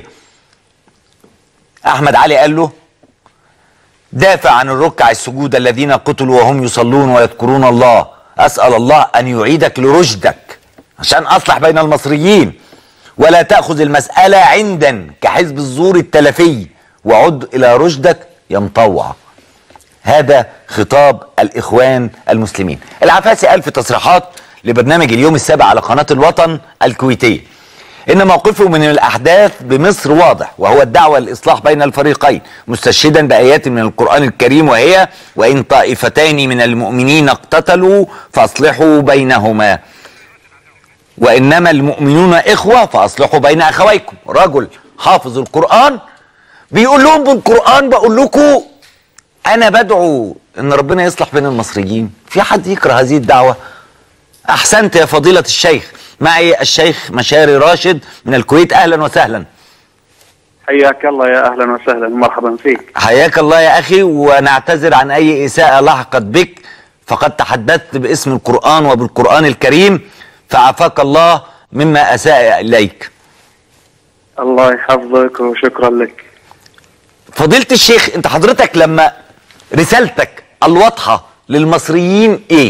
احمد علي قال له دافع عن الركع السجود الذين قتلوا وهم يصلون ويذكرون الله اسال الله ان يعيدك لرشدك عشان اصلح بين المصريين ولا تاخذ المساله عندًا كحزب الزور التلفي وعد الى رشدك يا مطوع هذا خطاب الاخوان المسلمين العفاسي قال في تصريحات لبرنامج اليوم السابع على قناه الوطن الكويتيه إن موقفه من الأحداث بمصر واضح وهو الدعوة للإصلاح بين الفريقين مستشهدا بآيات من القرآن الكريم وهي وإن طائفتان من المؤمنين اقتتلوا فأصلحوا بينهما وإنما المؤمنون إخوة فأصلحوا بين أخويكم رجل حافظ القرآن بيقول لهم بالقرآن بقول لكم أنا بدعو إن ربنا يصلح بين المصريين في حد يكره هذه الدعوة أحسنت يا فضيلة الشيخ معي الشيخ مشاري راشد من الكويت أهلا وسهلا حياك الله يا اهلا وسهلا مرحبا فيك حياك الله يا أخي ونعتذر عن أي إساءة لحقت بك فقد تحدثت باسم القرآن وبالقرآن الكريم فعافاك الله مما أساء إليك الله يحفظك وشكرا لك فضيلة الشيخ انت حضرتك لما رسالتك الواضحة للمصريين ايه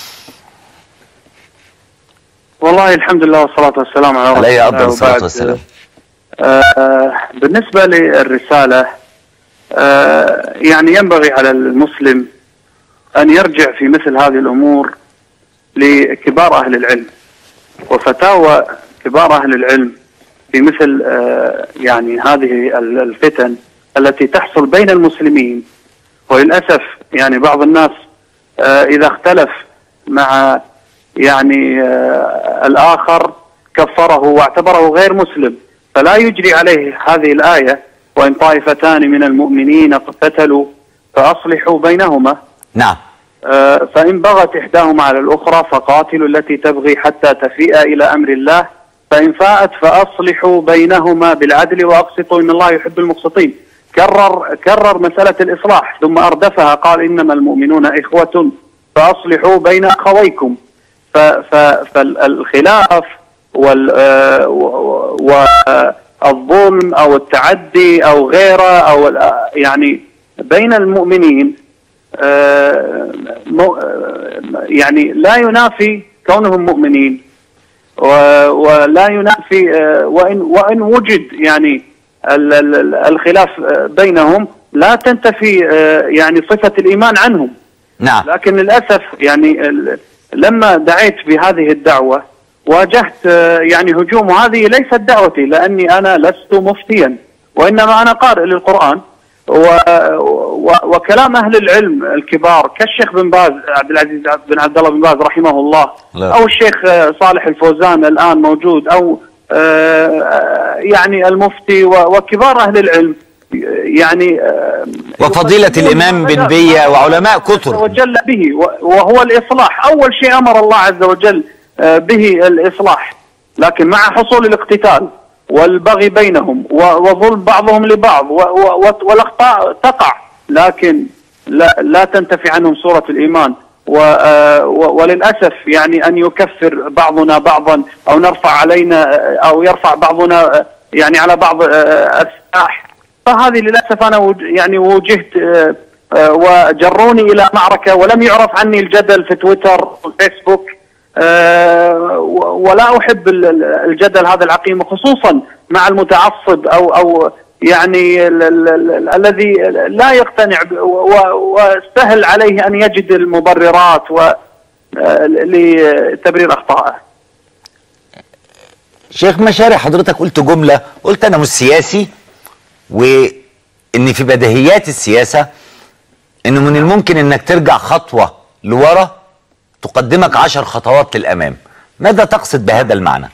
والله الحمد لله والصلاة والسلام على رسول عليه الله افضل الصلاة وبعد، والسلام آه بالنسبة للرسالة آه يعني ينبغي على المسلم أن يرجع في مثل هذه الأمور لكبار أهل العلم وفتاوى كبار أهل العلم في مثل آه يعني هذه ال- الفتن التي تحصل بين المسلمين وللأسف يعني بعض الناس آه إذا اختلف مع يعني آه الآخر كفره واعتبره غير مسلم فلا يجري عليه هذه الآية وإن طائفتان من المؤمنين اقتتلوا فأصلحوا بينهما نعم آه، فإن بغت إحداهما على الأخرى فقاتلوا التي تبغي حتى تفيء إلى أمر الله فإن فاءت فأصلحوا بينهما بالعدل وأقسطوا إن الله يحب المقسطين كرر كرر مسألة الإصلاح ثم أردفها قال إنما المؤمنون إخوة فأصلحوا بين أخويكم ف- ف- فالخلاف وال آه، و- و- والظلم أو التعدي أو غيره أو ال- يعني بين المؤمنين آه، مو- آه، يعني لا ينافي كونهم مؤمنين و- ولا ينافي آه، وان وان وجد يعني ال- ال- ال- الخلاف آه، بينهم لا تنتفي آه، يعني صفه الايمان عنهم نعم لكن للاسف يعني ال- لما دعيت بهذه الدعوه واجهت آه، يعني هجوم وهذه ليست دعوتي لاني انا لست مفتيا وانما انا قارئ للقران و و وكلام اهل العلم الكبار كالشيخ بن باز عبد العزيز بن عبد الله بن باز رحمه الله لا. او الشيخ آه، صالح الفوزان الان موجود او آه، يعني المفتي و- وكبار اهل العلم يعني آه، وفضيلة الإمام بن بية وعلماء عز كثر وجل به و- وهو الإصلاح أول شيء أمر الله عز وجل آه، به الإصلاح لكن مع حصول الاقتتال والبغي بينهم و- وظلم بعضهم لبعض و- و- و- والأخطاء تقع لكن لا, لا تنتفي عنهم صورة الإيمان و- آه، و- وللأسف يعني أن يكفر بعضنا بعضا أو نرفع علينا آه، أو يرفع بعضنا آه، يعني على بعض آه، السلاح فهذه للاسف انا وج- يعني وجهت آه، آه، وجروني الى معركه ولم يعرف عني الجدل في تويتر وفيسبوك آه، و- ولا احب ال- ال- الجدل هذا العقيم خصوصا مع المتعصب او او يعني ال- ال- ال- الذي لا يقتنع ب- و- وسهل عليه ان يجد المبررات و آه، لتبرير اخطائه. شيخ مشاري حضرتك قلت جملة قلت أنا مش سياسي وإن في بديهيات السياسة إنه من الممكن إنك ترجع خطوة لورا تقدمك عشر خطوات للأمام ماذا تقصد بهذا المعنى؟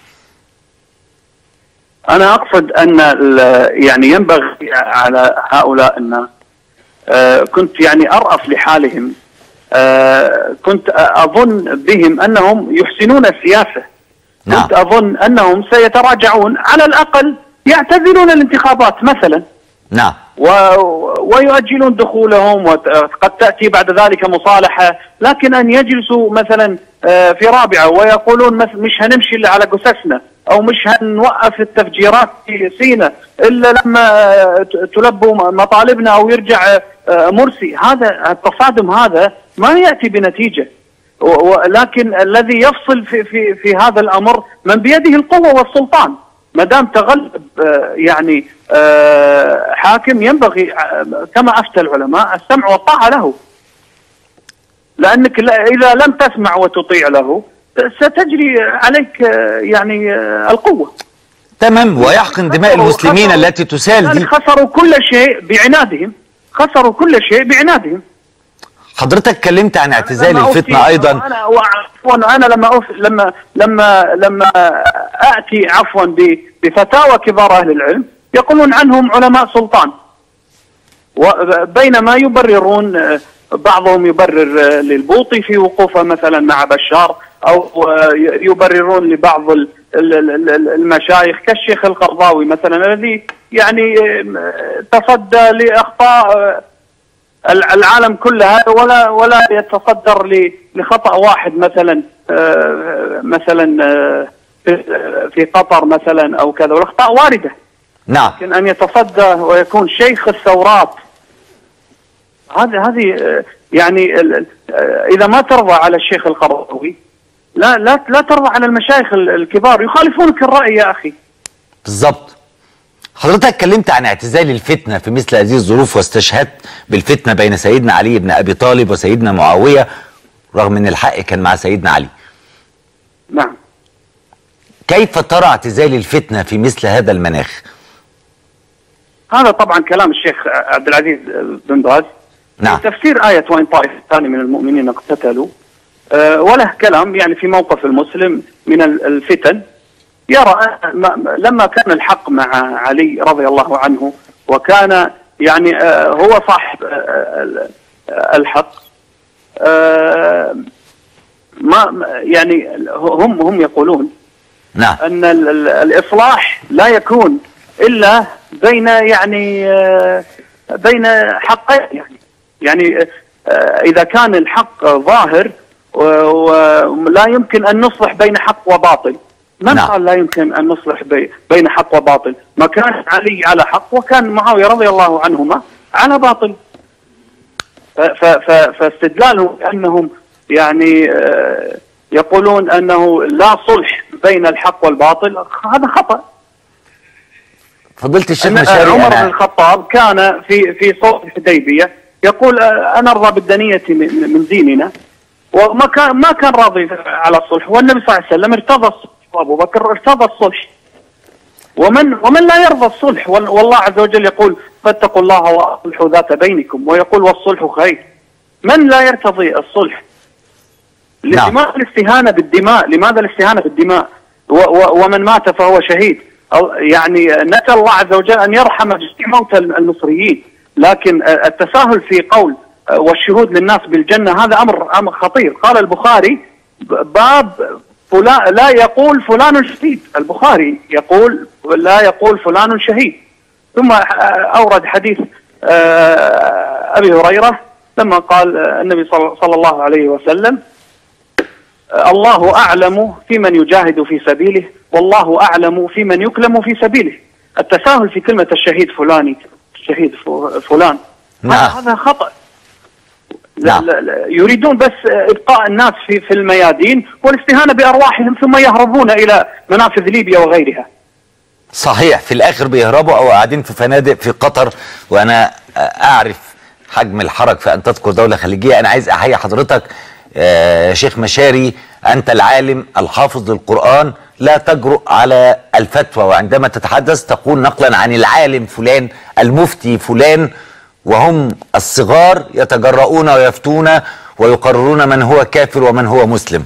أنا أقصد أن ال- يعني ينبغي على هؤلاء الناس آه، كنت يعني أرأف لحالهم آه، كنت أظن بهم أنهم يحسنون السياسة نعم كنت أظن أنهم سيتراجعون على الأقل يعتزلون الانتخابات مثلا نعم و... ويؤجلون دخولهم وقد تأتي بعد ذلك مصالحة لكن أن يجلسوا مثلا آه، في رابعة ويقولون مث- مش هنمشي إلا على قسسنا أو مش هنوقف التفجيرات في سينا إلا لما آه، ت- تلبوا مطالبنا أو يرجع آه، مرسي هذا التصادم هذا ما يأتي بنتيجة و- ولكن الذي يفصل في في في هذا الامر من بيده القوه والسلطان ما دام تغلب آه، يعني آه، حاكم ينبغي آه، كما افتى العلماء السمع والطاعه له لانك لا- اذا لم تسمع وتطيع له ستجري عليك آه، يعني آه، القوه تمام ويحقن دماء خسروا- المسلمين خسروا- التي تسال يعني دي خسروا كل شيء بعنادهم خسروا كل شيء بعنادهم حضرتك اتكلمت عن اعتزال لما الفتنه أفتي- ايضا انا عفوا انا لما أف... لما لما لما اتي عفوا ب... بفتاوى كبار اهل العلم يقولون عنهم علماء سلطان وبينما يبررون آه، بعضهم يبرر آه، للبوطي في وقوفه مثلا مع بشار او آه، يبررون لبعض ال- ال- ال- ال- المشايخ كالشيخ القرضاوي مثلا الذي يعني آه، تصدى لاخطاء آه، الع- العالم كله ولا ولا يتصدر ل- لخطا واحد مثلا آه، مثلا آه، في- في قطر مثلا او كذا والاخطاء وارده نعم لكن ان يتصدى ويكون شيخ الثورات هذه هذه آه، يعني ال- ال- آه، اذا ما ترضى على الشيخ القرضاوي لا لا لا ترضى على المشايخ ال- الكبار يخالفونك الراي يا اخي بالظبط حضرتك اتكلمت عن اعتزال الفتنه في مثل هذه الظروف واستشهدت بالفتنه بين سيدنا علي بن ابي طالب وسيدنا معاويه رغم ان الحق كان مع سيدنا علي نعم كيف ترى اعتزال الفتنه في مثل هذا المناخ هذا طبعا كلام الشيخ عبد العزيز بن باز نعم تفسير آية وإن طائفتان من المؤمنين اقتتلوا آه، وله كلام يعني في موقف المسلم من ال- الفتن يرى أن ما- لما كان الحق مع علي رضي الله عنه وكان يعني آه، هو صاحب آه، ال- آه، الحق آه، ما ما- يعني هم هم يقولون نعم ان ال- ال- الاصلاح لا يكون الا بين يعني آه، بين حقين يعني يعني آه، اذا كان الحق ظاهر و- ولا يمكن ان نصلح بين حق وباطل من نعم. قال لا يمكن ان نصلح بي- بين حق وباطل ما كان علي على حق وكان معاويه رضي الله عنهما على باطل ف- ف- ف- فاستدلالهم انهم يعني آه، يقولون انه لا صلح بين الحق والباطل هذا خطا فضلت الشيخ أن مشاري عمر بن انا الخطاب كان في في صلح الحديبيه يقول آه، انا ارضى بالدنيه من من ديننا وما كان ما كان راضي على الصلح والنبي صلى الله عليه وسلم ارتضى الصلح وابو بكر ارتضى الصلح ومن ومن لا يرضى الصلح وال- والله عز وجل يقول فاتقوا الله واصلحوا ذات بينكم ويقول والصلح خير من لا يرتضي الصلح نعم. لماذا الاستهانه بالدماء لماذا الاستهانه بالدماء و و ومن مات فهو شهيد أو يعني نسال الله عز وجل ان يرحم جميع موتى المصريين لكن التساهل في قول والشهود للناس بالجنه هذا امر امر خطير قال البخاري باب فلان لا يقول فلان شهيد البخاري يقول لا يقول فلان شهيد ثم اورد حديث آه، ابي هريره لما قال النبي صلى صلى الله عليه وسلم الله اعلم في من يجاهد في سبيله والله اعلم في من يكلم في سبيله التساهل في كلمه الشهيد فلاني الشهيد ف- فلان نعم. هذا- هذا خطا لا نعم. لا لا يريدون بس ابقاء الناس في في الميادين والاستهانه بارواحهم ثم يهربون الى منافذ ليبيا وغيرها صحيح في الاخر بيهربوا او قاعدين في فنادق في قطر وانا اعرف حجم الحرج في ان تذكر دوله خليجيه انا عايز احيي حضرتك آه، يا شيخ مشاري انت العالم الحافظ للقران لا تجرؤ على الفتوى وعندما تتحدث تقول نقلا عن العالم فلان المفتي فلان وهم الصغار يتجرؤون ويفتون ويقررون من هو كافر ومن هو مسلم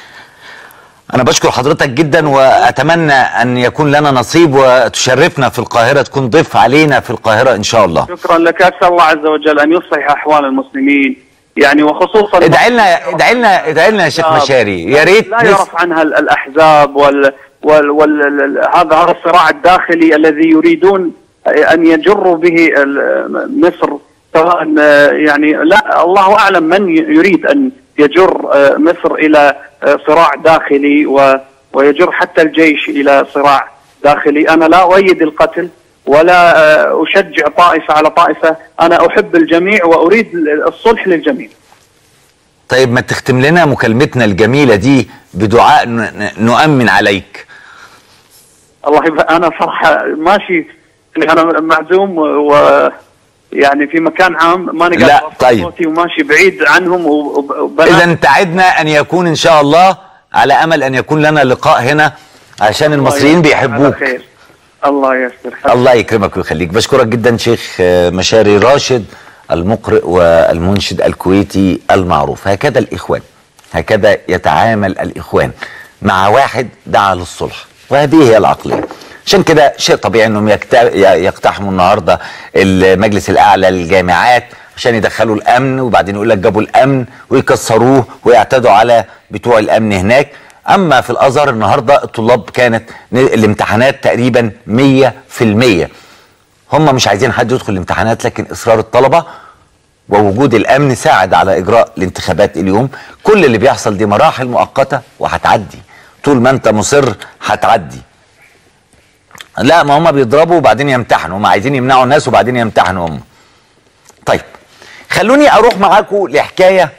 أنا بشكر حضرتك جدا وأتمنى أن يكون لنا نصيب وتشرفنا في القاهرة تكون ضيف علينا في القاهرة إن شاء الله شكرا لك اسال الله عز وجل ان يصلح احوال المسلمين يعني وخصوصا ادعي لنا ادعي لنا ادعي لنا يا شيخ مشاري يا ريت لا نس- يعرف عنها ال- الاحزاب وال وال وال ال- هذا هذا الصراع الداخلي الذي يريدون ان يجروا به ال- مصر سواء آه، يعني لا الله اعلم من ي- يريد ان يجر آه، مصر الى آه، صراع داخلي و- ويجر حتى الجيش الى صراع داخلي انا لا اؤيد القتل ولا آه، اشجع طائفه على طائفه انا احب الجميع واريد الصلح للجميع طيب ما تختم لنا مكالمتنا الجميلة دي بدعاء ن- ن- نؤمن عليك الله يبقى انا صراحه ماشي يعني انا معزوم و يعني في مكان عام ما نقدر لا، أوصل طيب. صوتي وماشي بعيد عنهم وب- وبنات إذا تعدنا أن يكون إن شاء الله على أمل أن يكون لنا لقاء هنا عشان المصريين يبارك. على بيحبوك خير الله يستر حالك الله يكرمك ويخليك بشكرك جدا شيخ آه، مشاري راشد المقرئ والمنشد الكويتي المعروف هكذا الإخوان هكذا يتعامل الإخوان مع واحد دعا للصلح وهذه هي العقلية عشان كده شيء طبيعي انهم يكت- ي- يقتحموا النهارده المجلس الاعلى للجامعات عشان يدخلوا الامن وبعدين يقول لك جابوا الامن ويكسروه ويعتدوا على بتوع الامن هناك اما في الازهر النهارده الطلاب كانت ن- الامتحانات تقريبا 100% هم مش عايزين حد يدخل الامتحانات لكن اصرار الطلبه ووجود الامن ساعد على اجراء الانتخابات اليوم كل اللي بيحصل دي مراحل مؤقته وهتعدي طول ما انت مصر هتعدي لا ما هم بيضربوا وبعدين يمتحنوا هم عايزين يمنعوا الناس وبعدين يمتحنوا هم طيب خلوني اروح معاكم لحكايه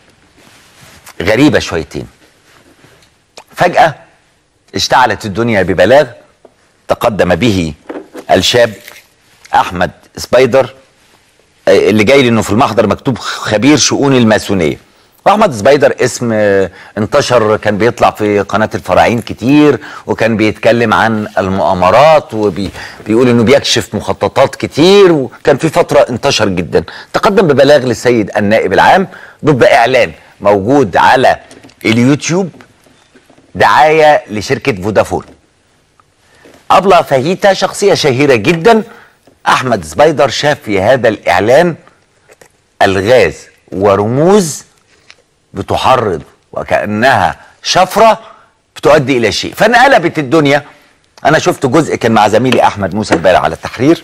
غريبه شويتين فجاه اشتعلت الدنيا ببلاغ تقدم به الشاب احمد سبايدر آه، اللي جاي لي انه في المحضر مكتوب خبير شؤون الماسونيه واحمد سبايدر اسم آه، انتشر كان بيطلع في قناه الفراعين كتير وكان بيتكلم عن المؤامرات وبيقول انه بيكشف مخططات كتير وكان في فتره انتشر جدا تقدم ببلاغ للسيد النائب العام ضد اعلان موجود على اليوتيوب دعايه لشركه فودافون أبلة فاهيتا شخصية شهيرة جدا أحمد سبايدر شاف في هذا الإعلان ألغاز ورموز بتحرض وكأنها شفرة بتؤدي إلى شيء فانقلبت الدنيا أنا شفت جزء كان مع زميلي أحمد موسى امبارح على التحرير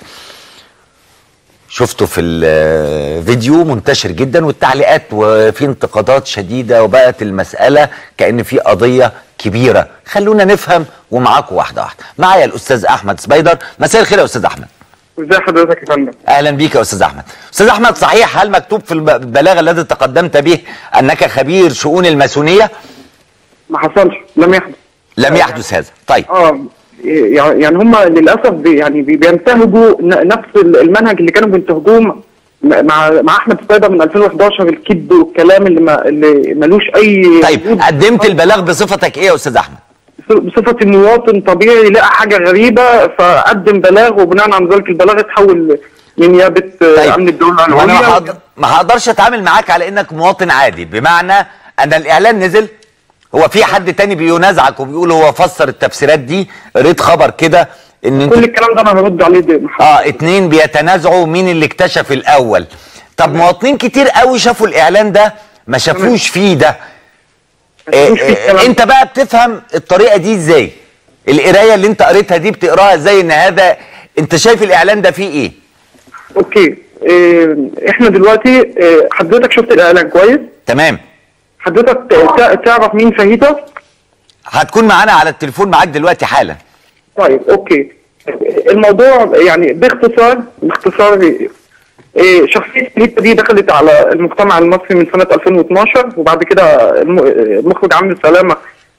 شفته في الفيديو منتشر جدا والتعليقات وفي انتقادات شديدة وبقت المسألة كأن في قضية كبيرة خلونا نفهم ومعاكم واحدة واحدة معايا الأستاذ أحمد سبايدر مساء الخير يا أستاذ أحمد ازي حضرتك يا فندم أهلا بيك يا أستاذ أحمد أستاذ أحمد صحيح هل مكتوب في الب- البلاغ الذي تقدمت به أنك خبير شؤون الماسونية ما حصلش لم يحدث لم يحدث هذا طيب اه يعني يعني هم للاسف بي يعني بي- بينتهجوا ن- نفس المنهج اللي كانوا بينتهجوه م- مع مع احمد سبايدر من 2011 الكذب والكلام اللي ما اللي ملوش اي طيب وجود. قدمت البلاغ بصفتك إيه يا أستاذ أحمد بصفتي مواطن طبيعي لقى حاجه غريبه فقدم بلاغ وبناء على ذلك البلاغ اتحول لنيابه طيب امن الدوله وانا ما العليا هقدر- ما هقدرش اتعامل معاك على انك مواطن عادي بمعنى ان الاعلان نزل هو في حد تاني بينازعك وبيقول هو فسر التفسيرات دي قريت خبر كده ان انت كل الكلام ده انا برد عليه ده اه اتنين بيتنازعوا مين اللي اكتشف الاول طب مواطنين كتير قوي شافوا الاعلان ده ما شافوش فيه ده آه شافوش فيه الكلام آه انت بقى بتفهم الطريقه دي ازاي القرايه اللي انت قريتها دي بتقراها ازاي ان هذا انت شايف الاعلان ده فيه ايه اوكي إيه احنا دلوقتي إيه حضرتك شفت الاعلان كويس تمام حضرتك تع- تعرف مين فاهيتا هتكون معانا على التليفون معاك دلوقتي حالا طيب اوكي الموضوع يعني باختصار باختصار إيه شخصية فاهيتا دي دخلت على المجتمع المصري من سنة 2012 وبعد كده الم- المخرج عمرو سلامة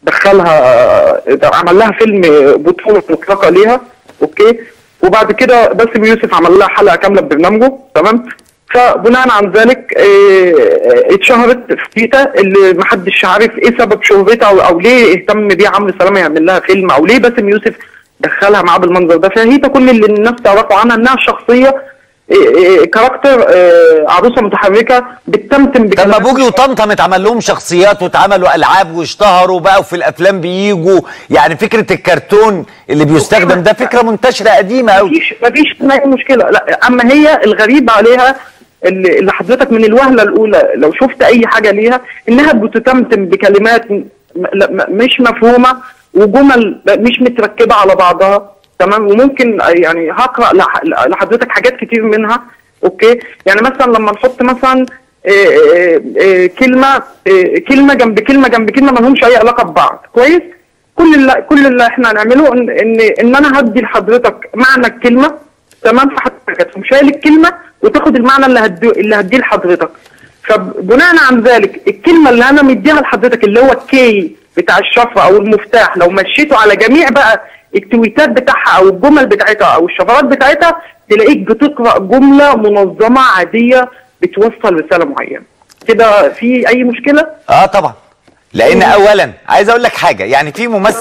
دخلها عمل لها فيلم بطولة مطلقة ليها اوكي وبعد كده باسم يوسف عمل لها حلقة كاملة ببرنامجه تمام فبناء عن ذلك إيه، اتشهرت فيتا اللي محدش عارف ايه سبب شهرتها او, أو ليه اهتم بيها عمرو سلامه يعمل لها فيلم او ليه باسم يوسف دخلها معاه بالمنظر ده فهيتا كل اللي الناس تعرفه عنها انها شخصيه إيه، إيه، كاركتر إيه، عروسه متحركه بتتمتم طب ما بكلمات- بوجي وطمطم اتعمل لهم شخصيات واتعملوا العاب واشتهروا بقى وفي الافلام بيجوا يعني فكره الكرتون اللي بيستخدم ده فكره منتشره قديمه قوي مفيش مفيش اي مشكله لا اما هي الغريب عليها اللي, اللي حضرتك من الوهله الاولى لو شفت اي حاجه ليها انها بتتمتم بكلمات م- لا- م- مش مفهومه وجمل مش متركبه على بعضها تمام وممكن يعني هقرا لح- لحضرتك حاجات كتير منها اوكي يعني مثلا لما نحط مثلا إيه إيه إيه كلمه إيه كلمه جنب كلمه جنب كلمه ما لهمش اي علاقه ببعض كويس كل اللي كل اللي احنا هنعمله ان ان, إن انا هدي لحضرتك معنى الكلمه تمام فحضرتك هتقوم شايل الكلمه وتاخد المعنى اللي هديه اللي هديه لحضرتك فبناء عن ذلك الكلمه اللي انا مديها لحضرتك اللي هو الكي بتاع الشفره او المفتاح لو مشيته على جميع بقى التويتات بتاعها او الجمل بتاعتها او الشفرات بتاعتها تلاقيك بتقرا جمله منظمه عاديه بتوصل رساله معينه كده في اي مشكله اه طبعا لان اولا عايز اقول لك حاجه يعني في ممثل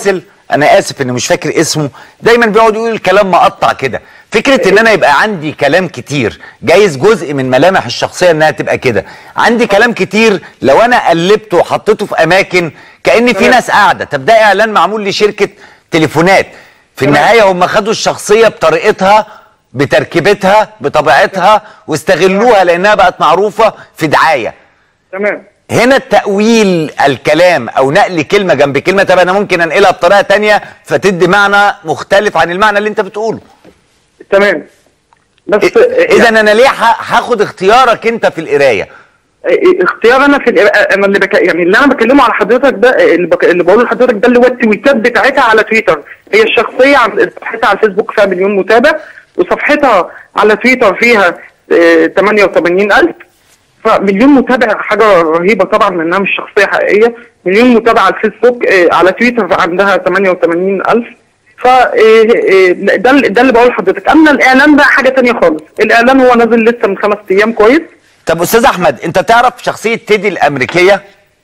انا اسف اني مش فاكر اسمه دايما بيقعد يقول الكلام مقطع كده فكره ان انا يبقى عندي كلام كتير جايز جزء من ملامح الشخصيه انها تبقى كده عندي كلام كتير لو انا قلبته وحطيته في اماكن كان في تمام. ناس قاعده طب ده اعلان معمول لشركه تليفونات في تمام. النهايه هم خدوا الشخصيه بطريقتها بتركيبتها بطبيعتها واستغلوها لانها بقت معروفه في دعايه تمام هنا التأويل الكلام أو نقل كلمة جنب كلمة طب أنا ممكن أنقلها بطريقة تانية فتدي معنى مختلف عن المعنى اللي أنت بتقوله تمام بس إذا أنا ليه ه- هاخد اختيارك أنت في القراية اختيار انا في الإر- انا اللي بك... يعني اللي انا بكلمه على حضرتك ده اللي, بك... اللي بقوله لحضرتك ده اللي هو التويتات بتاعتها على تويتر هي الشخصيه عن صفحتها على الفيسبوك فيها مليون متابع وصفحتها على تويتر فيها آه، 88000 فمليون متابع حاجه رهيبه طبعا لانها مش شخصيه حقيقيه مليون متابع على الفيسبوك آه، على تويتر عندها 88000 ف آه، آه، ده اللي- ده اللي بقول لحضرتك اما الاعلان ده حاجه تانية خالص الاعلان هو نازل لسه من خمس ايام كويس طب أستاذ أحمد أنت تعرف شخصية تيدي الأمريكية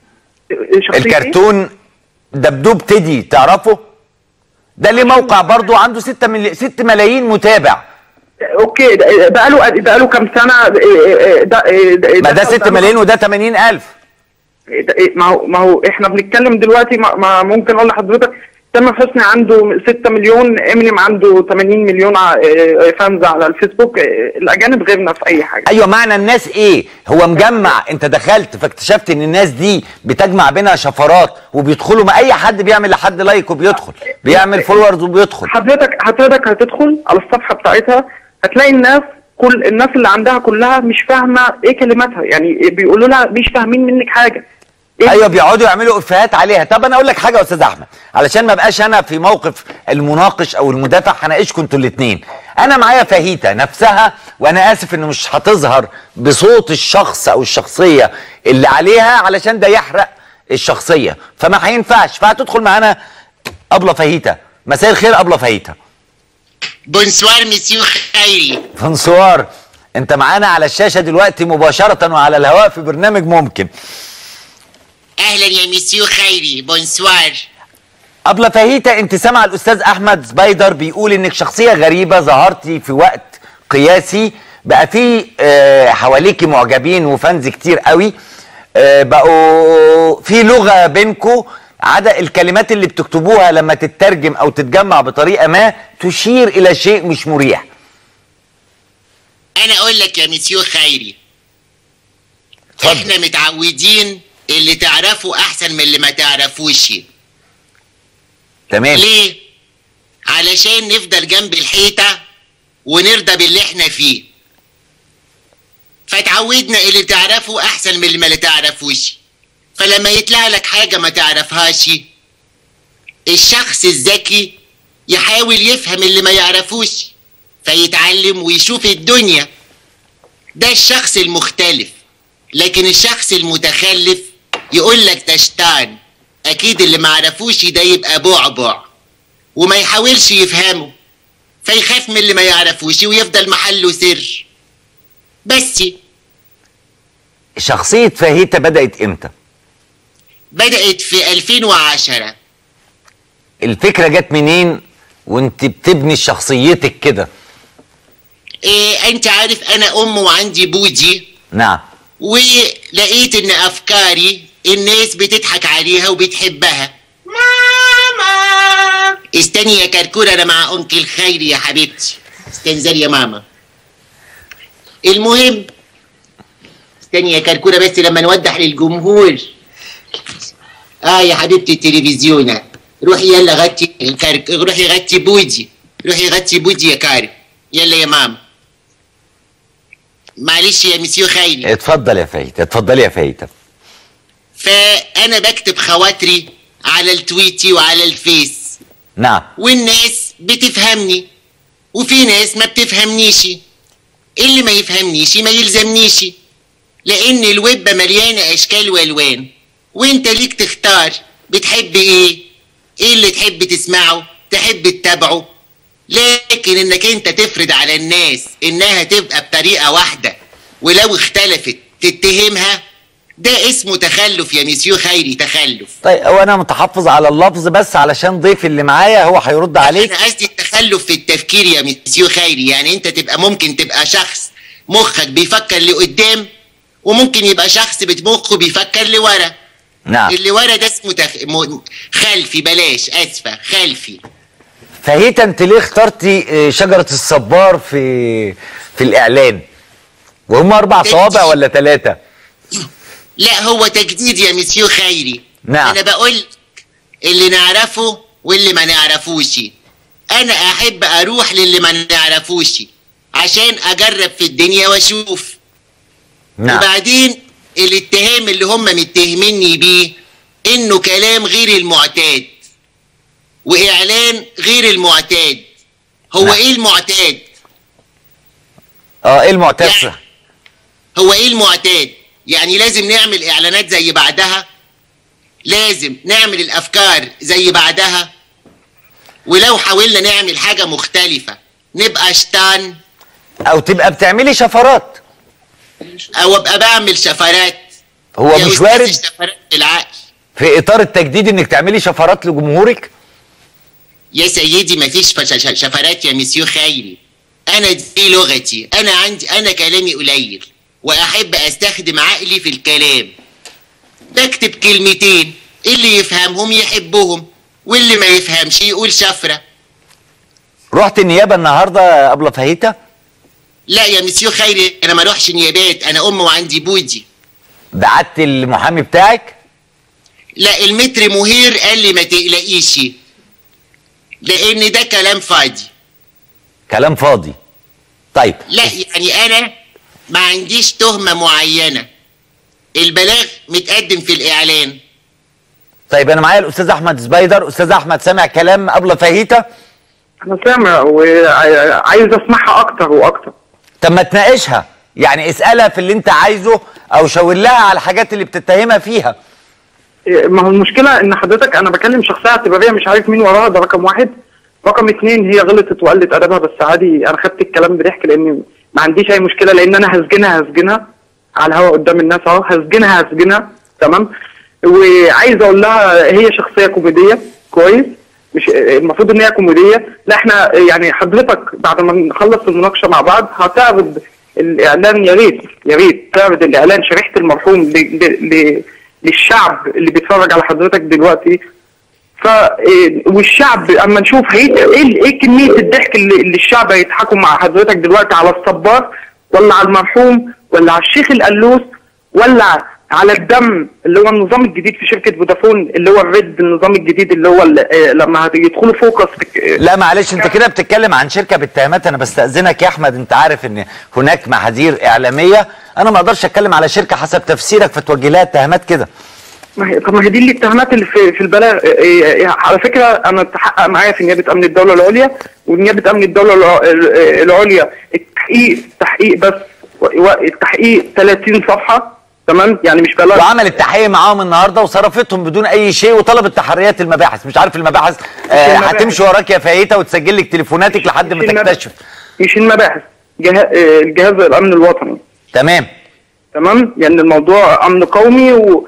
شخصية إيه؟ الكرتون دبدوب تيدي تعرفه ده ليه موقع برضو عنده 6 ملي... 6 ملايين متابع اوكي ده- بقاله بقاله كام سنه ده ده ما ده 6 ملايين وده 80 ألف ده- ما هو ما هو احنا بنتكلم دلوقتي ما, ما ممكن اقول لحضرتك تامر حسني عنده 6 مليون امينيم عنده 80 مليون ع- آه، فانز على الفيسبوك آه، الاجانب غيرنا في اي حاجه ايوه معنى الناس ايه هو مجمع انت دخلت فاكتشفت ان الناس دي بتجمع بينها شفرات وبيدخلوا ما اي حد بيعمل لحد لايك وبيدخل بيعمل فولورز وبيدخل حضرتك حضرتك هتدخل على الصفحه بتاعتها هتلاقي الناس كل الناس اللي عندها كلها مش فاهمه ايه كلماتها يعني بيقولوا لها مش فاهمين منك حاجه إيه؟ ايوه بيقعدوا يعملوا افيهات عليها طب انا اقول لك حاجه يا استاذ احمد علشان ما بقاش انا في موقف المناقش او المدافع هناقشكم انتوا الاثنين انا معايا فاهيتا نفسها وانا اسف انه مش هتظهر بصوت الشخص او الشخصيه اللي عليها علشان ده يحرق الشخصيه فما هينفعش فهتدخل معانا ابله فاهيتا مساء الخير ابله فاهيتا بونسوار مسيو خيري فنسوار انت معانا على الشاشه دلوقتي مباشره وعلى الهواء في برنامج ممكن اهلا يا مسيو خيري بونسوار أبلة فاهيتا انت سامع الاستاذ احمد سبايدر بيقول انك شخصيه غريبه ظهرتي في وقت قياسي بقى في آه، حواليكي معجبين وفانز كتير قوي آه، بقوا في لغه بينكو عدا الكلمات اللي بتكتبوها لما تترجم او تتجمع بطريقه ما تشير الى شيء مش مريح انا اقول لك يا مسيو خيري اتفضل. احنا متعودين اللي تعرفه احسن من اللي ما تعرفوش تمام ليه علشان نفضل جنب الحيطة ونرضى باللي احنا فيه فتعودنا اللي تعرفه احسن من اللي ما تعرفوش فلما يطلع لك حاجة ما تعرفهاش الشخص الذكي يحاول يفهم اللي ما يعرفوش فيتعلم ويشوف الدنيا ده الشخص المختلف لكن الشخص المتخلف يقول لك تشتان اكيد اللي ما عرفوش ده يبقى بعبع وما يحاولش يفهمه فيخاف من اللي ما يعرفوش ويفضل محله سر بس شخصيه فاهيتا بدات امتى بدأت في 2010 الفكره جت منين وانت بتبني شخصيتك كده إيه انت عارف انا ام وعندي بودي نعم ولقيت ان افكاري الناس بتضحك عليها وبتحبها ماما استني يا كركورة انا مع انكل خيري يا حبيبتي استنزل يا ماما المهم استني يا كركورة بس لما نوضح للجمهور اه يا حبيبتي التلفزيون روحي يلا غطي الكرك روحي غطي بودي روحي غطي بودي يا كارم يلا يا ماما معلش يا مسيو خيري اتفضل يا فاهيتا اتفضلي يا فاهيتا فانا بكتب خواطري على التويتي وعلى الفيس نعم والناس بتفهمني وفي ناس ما بتفهمنيش اللي ما يفهمنيش ما يلزمنيش لان الويب مليانه اشكال والوان وانت ليك تختار بتحب ايه ايه اللي تحب تسمعه تحب تتابعه لكن انك انت تفرض على الناس انها تبقى بطريقه واحده ولو اختلفت تتهمها ده اسمه تخلف يا مسيو خيري تخلف طيب هو انا متحفظ على اللفظ بس علشان ضيفي اللي معايا هو هيرد عليك انا قصدي التخلف في التفكير يا مسيو خيري يعني انت تبقى ممكن تبقى شخص مخك بيفكر لقدام وممكن يبقى شخص بمخه بيفكر لورا نعم اللي ورا ده اسمه تخ... م... خلفي بلاش اسفه خلفي فهيتا انت ليه اخترتي آه، شجره الصبار في في الاعلان وهم اربع صوابع ولا ثلاثه لا هو تجديد يا مسيو خيري نعم. انا بقول اللي نعرفه واللي ما نعرفوش انا احب اروح للي ما نعرفوش عشان اجرب في الدنيا واشوف نعم وبعدين الاتهام اللي هم متهميني بيه انه كلام غير المعتاد واعلان غير المعتاد هو نعم. ايه المعتاد اه ايه المعتاد يعني هو ايه المعتاد يعني لازم نعمل اعلانات زي بعدها لازم نعمل الافكار زي بعدها ولو حاولنا نعمل حاجة مختلفة نبقى شطان او تبقى بتعملي شفرات او ابقى بعمل شفرات هو يا مش أستاذ وارد الشفرات بالعقل في اطار التجديد انك تعملي شفرات لجمهورك يا سيدي مفيش فش- ش- شفرات يا مسيو خيري انا دي لغتي انا عندي انا كلامي قليل واحب استخدم عقلي في الكلام بكتب كلمتين اللي يفهمهم يحبهم واللي ما يفهمش يقول شفرة رحت النيابه النهارده قبل فهيته لا يا مسيو خيري انا ما اروحش نيابات انا ام وعندي بودي بعت المحامي بتاعك لا المتر مهير قال لي ما تقلقيش لان ده كلام فاضي كلام فاضي طيب لا يعني انا ما عنديش تهمة معينة البلاغ متقدم في الاعلان طيب انا معايا الاستاذ احمد سبايدر استاذ احمد سامع كلام قبل فهيته انا سامع وعايز اسمعها اكتر واكتر طب ما تناقشها يعني اسالها في اللي انت عايزه او شاور لها على الحاجات اللي بتتهمها فيها إيه، ما هو المشكله ان حضرتك انا بكلم شخصيه اعتباريه مش عارف مين وراها ده رقم واحد رقم اتنين هي غلطت وقلت ادبها بس عادي انا خدت الكلام بضحك لان ما عنديش اي مشكله لان انا هسجنها هسجنها على الهواء قدام الناس اهو هسجنها هسجنها تمام وعايز اقول لها هي شخصيه كوميديه كويس مش المفروض ان هي كوميديه لا احنا يعني حضرتك بعد ما نخلص المناقشه مع بعض هتعرض الاعلان يا ريت يا ريت تعرض الاعلان شريحه المرحوم ل... ل... ل... للشعب اللي بيتفرج على حضرتك دلوقتي ف إيه، والشعب اما نشوف هي ايه ايه كميه الضحك اللي, اللي الشعب هيضحكوا مع حضرتك دلوقتي على الصبار ولا على المرحوم ولا على الشيخ القلوس ولا على الدم اللي هو النظام الجديد في شركه فودافون اللي هو الريد النظام الجديد اللي هو ال- آه، لما يدخلوا فوكس في لا معلش انت كده بتتكلم عن شركه بالتهمات انا بستاذنك يا احمد انت عارف ان هناك محاذير اعلاميه انا ما اقدرش اتكلم على شركه حسب تفسيرك فتوجه لها اتهامات كده ما هي طب ما هي دي الاتهامات اللي في في البلاغ إيه، إيه، على فكره انا اتحقق معايا في نيابه امن الدوله العليا ونيابه امن الدوله الع- ال- العليا التحقيق تحقيق بس و- و- التحقيق 30 صفحه تمام يعني مش بلاغ وعملت تحقيق معاهم النهارده وصرفتهم بدون اي شيء وطلبت تحريات المباحث مش عارف المباحث آه المباحث. هتمشي وراك يا فايته وتسجل لك تليفوناتك لحد ما مش المباحث. تكتشف مش المباحث جه- إيه، الجهاز الامن الوطني تمام تمام يعني الموضوع امن قومي و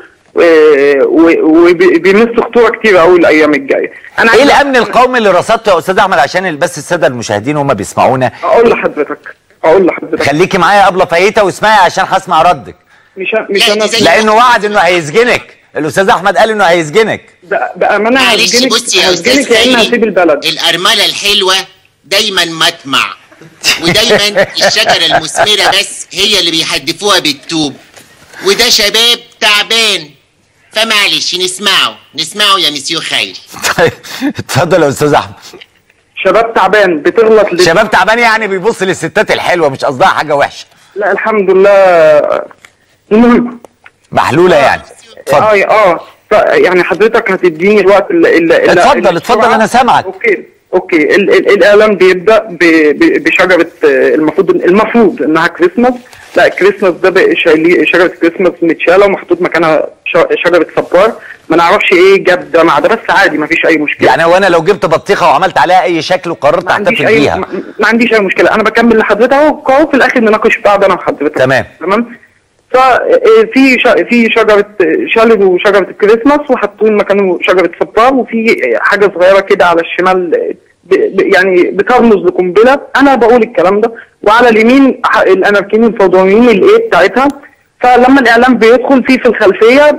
وبيمس خطوره كتير قوي الايام الجايه انا ايه عايز الامن القومي اللي رصدته يا استاذ احمد عشان بس الساده المشاهدين هم بيسمعونا اقول لحضرتك اقول لحضرتك خليكي معايا قبل فايته واسمعي عشان هسمع ردك مش مش لا، انا دي زي- لانه وعد انه هيسجنك الاستاذ احمد قال انه هيسجنك بأ- بامانه معلش هسجنك بص يا هسجنك استاذ يا اما هسيب خيري البلد الارمله الحلوه دايما مطمع ودايما الشجره المثمره بس هي اللي بيحدفوها بالطوب وده شباب تعبان فمعلش نسمعه نسمعه يا مسيو خيري طيب اتفضل يا استاذ احمد شباب تعبان بتغلط ل... شباب تعبان يعني بيبص للستات الحلوه مش قصدها حاجه وحشه لا الحمد لله المهم محلوله يعني اتفضل اه اه ف- يعني حضرتك هتديني الوقت اللي اللي اتفضل، اتفضل، أنا سامعك. اوكي اوكي ال ال الاعلام بيبدا ب- ب- بشجره آه، المفروض المفروض انها كريسماس لا كريسماس ده بقى شايلين شجره كريسماس متشاله ومحطوط مكانها ش- شجره صبار ما نعرفش ايه جاب ده مع ده بس عادي ما فيش اي مشكله يعني وانا لو جبت بطيخه وعملت عليها اي شكل وقررت ما عنديش احتفل اي بيها ما ما عنديش اي مشكله انا بكمل لحضرتك اهو اهو في الاخر نناقش بعض انا وحضرتك تمام. تمام ففي في شجره شالوا شجره الكريسماس وحطوا مكانه شجره صبار وفي حاجه صغيره كده على الشمال ب- ب- يعني بترمز لقنبله انا بقول الكلام ده وعلى اليمين ح- الاناركيين الفوضويين الايه بتاعتها فلما الاعلام بيدخل في في الخلفيه آه،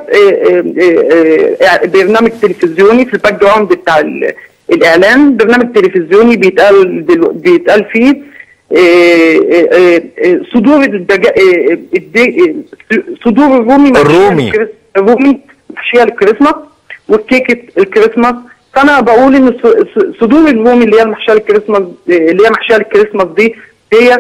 آه، آه، آه، برنامج تلفزيوني في الباك جراوند بتاع ال- الاعلان برنامج تلفزيوني بيتقال دلو- بيتقال فيه آه، آه، آه، آه، صدور الدجا... آه، الد- آه، صدور الرومي محشية الرومي. للكريس- الرومي محشيه للكريسماس والكيكه الكريسماس فانا بقول ان ص- ص- صدور الرومي اللي هي المحشيه للكريسماس اللي هي محشيه للكريسماس دي هي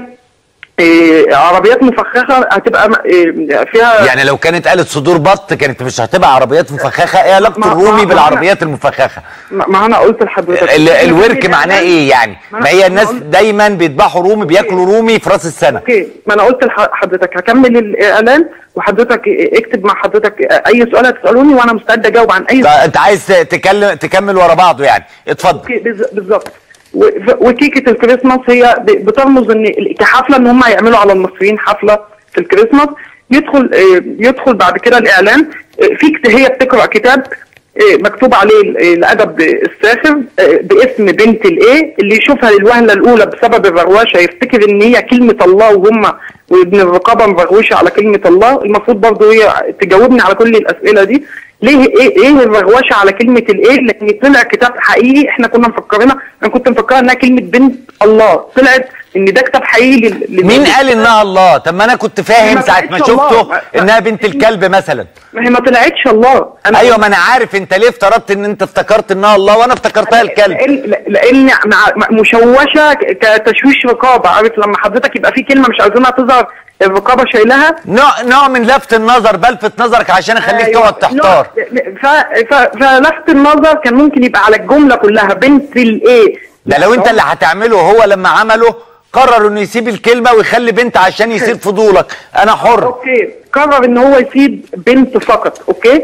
آه، عربيات مفخخه هتبقى م- آه، فيها يعني لو كانت قالت صدور بط كانت مش هتبقى عربيات مفخخه ايه علاقه ما- الرومي ما- بالعربيات المفخخه ما ما انا قلت لحضرتك ال- الورك معناه ايه يعني ما ما أنا- هي الناس ما قلت- دايما بيذبحوا رومي بياكلوا رومي في راس السنه اوكي ما انا قلت لحضرتك هكمل الاعلان وحضرتك اكتب مع حضرتك اي سؤال هتسالوني وانا مستعد اجاوب عن اي ده انت عايز تكلم تكمل ورا بعضه يعني اتفضل اوكي بز- بالظبط و- ف- وكيكه الكريسماس هي ب- بترمز ان ال- كحفله ان هم هيعملوا على المصريين حفله في الكريسماس يدخل آه، يدخل بعد كده الاعلان آه، في كت- هي بتقرا كتاب آه، مكتوب عليه ال- الادب الساخر آه، باسم بنت الايه اللي يشوفها للوهله الاولى بسبب الرغوشه يفتكر ان هي كلمه الله وهم وابن الرقابه مغوشه على كلمه الله المفروض برضه هي تجاوبني على كل الاسئله دي ليه ايه ايه الرغوشه على كلمه الايه لان طلع كتاب حقيقي احنا كنا مفكرينها انا كنت مفكرها انها كلمه بنت الله طلعت ان ده كتاب حقيقي لل- لل- مين قال انها الله طب ما انا كنت فاهم ما ساعه ما طلعتش الله. شفته ما- ما- انها بنت الكلب مثلا ما هي ما طلعتش الله انا ايوه ما انا عارف انت ليه افترضت ان انت افتكرت انها الله وانا افتكرتها الكلب لان لان مع مع- مشوشه ك- كتشويش رقابه عارف لما حضرتك يبقى في كلمه مش عايزينها تظهر الرقابه شايلها نوع نوع من لفت النظر بلفت نظرك عشان اخليك أيوة. تقعد تحتار ف... ف... فلفت النظر كان ممكن يبقى على الجمله كلها بنت الايه ده لو انت اللي هتعمله هو لما عمله قرر انه يسيب الكلمه ويخلي بنت عشان يسيب فضولك انا حر اوكي قرر ان هو يسيب بنت فقط اوكي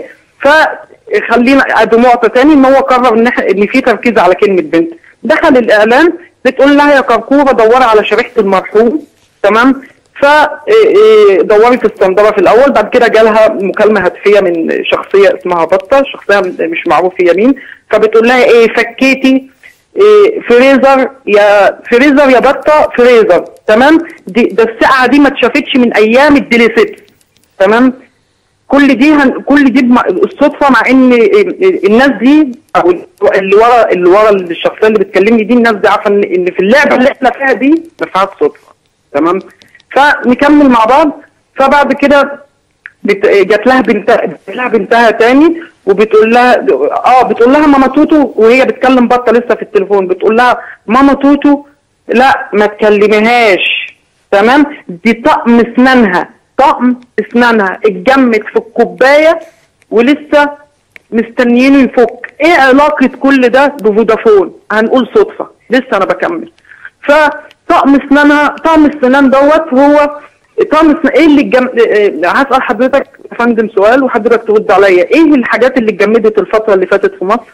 فخلينا ادي نقطه تاني ان هو قرر ان إحنا- ان في تركيز على كلمه بنت دخل الاعلان بتقول لها يا كركوره دوري على شريحه المرحوم تمام ف إيه إيه دوري في الصندوق في الاول بعد كده جالها مكالمه هاتفيه من شخصيه اسمها بطه شخصيه مش معروف هي مين فبتقول لها ايه فكيتي إيه فريزر يا فريزر يا بطه فريزر تمام دي ده الساعه دي ما اتشافتش من ايام الديليسيت تمام كل دي هن... كل دي بم... الصدفه مع ان الناس دي او اللي ورا اللي ورا الشخصيه اللي بتكلمني دي الناس دي عارفه ان إن في اللعبه اللي احنا فيها دي ما فيهاش صدفه تمام فنكمل مع بعض فبعد كده بت... جات لها بنتها جات لها بنتها تاني وبتقول لها اه بتقول لها ماما توتو وهي بتكلم بطه لسه في التليفون بتقول لها ماما توتو لا ما تكلميهاش تمام دي طقم اسنانها طقم اسنانها اتجمد في الكوبايه ولسه مستنيينه يفك ايه علاقه كل ده بفودافون هنقول صدفه لسه انا بكمل فطقم اسنانها طقم السنان دوت هو طقم السنان ايه اللي الجم... آه، هسال حضرتك يا فندم سؤال وحضرتك ترد عليا ايه الحاجات اللي اتجمدت الفتره اللي فاتت في مصر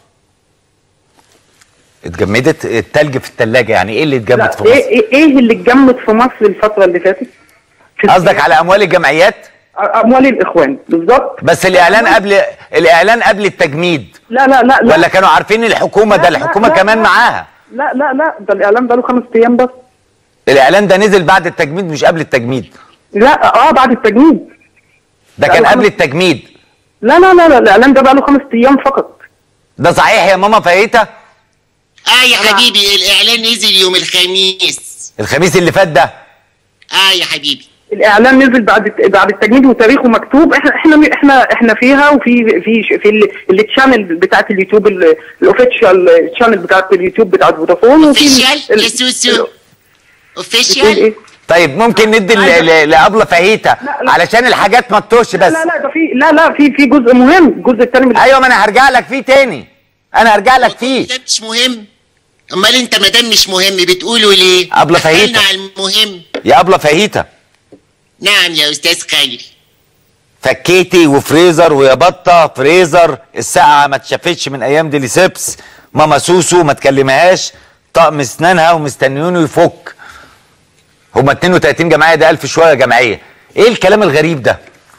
اتجمدت التلج في التلاجة يعني ايه اللي اتجمد في لا ايه مصر ايه إيه اللي اتجمد في مصر الفتره اللي فاتت في قصدك على اموال الجمعيات اموال الاخوان بالظبط بس الاعلان قبل الاعلان قبل التجميد لا لا لا لا ولا كانوا عارفين الحكومه ده لا، لا، الحكومه لا، كمان لا. معاها لا لا لا ده الاعلان بقاله خمس ايام بس الاعلان ده نزل بعد التجميد مش قبل التجميد لا اه بعد التجميد ده لا، كان لا، قبل خمس- التجميد لا لا لا لا الاعلان ده بقاله خمس ايام فقط ده صحيح يا ماما فايته اه يا حبيبي الاعلان نزل يوم الخميس الخميس اللي فات ده اه يا حبيبي الاعلان نزل بعد بعد التجميد وتاريخه مكتوب احنا احنا احنا احنا فيها وفي في في ال- التشانل بتاعت اليوتيوب ال- الاوفيشال تشانل بتاعت اليوتيوب بتاعت فودافون وفي ال- اوفيشال ال- يا سوسو بتقول اوفيشال ايه؟ طيب ممكن ندي ل- ل- لابله فاهيته لا، لا. علشان الحاجات ما تتوهش بس لا لا ده في لا لا في في جزء مهم الجزء الثاني من ايوه ما انا هرجع لك فيه تاني انا هرجع لك فيه ده مش مهم امال انت ما دام مش مهم بتقولوا ليه أبلة فاهيتة. دخلنا على المهم يا ابله فاهيته نعم يا استاذ خيري فكيتي وفريزر ويا بطه فريزر الساعه ما اتشافتش من ايام ديليسيبس ماما سوسو ما تكلمهاش طقم اسنانها ومستنيونه يفك هما 32 جمعيه ده 1000 شويه جمعيه ايه الكلام الغريب ده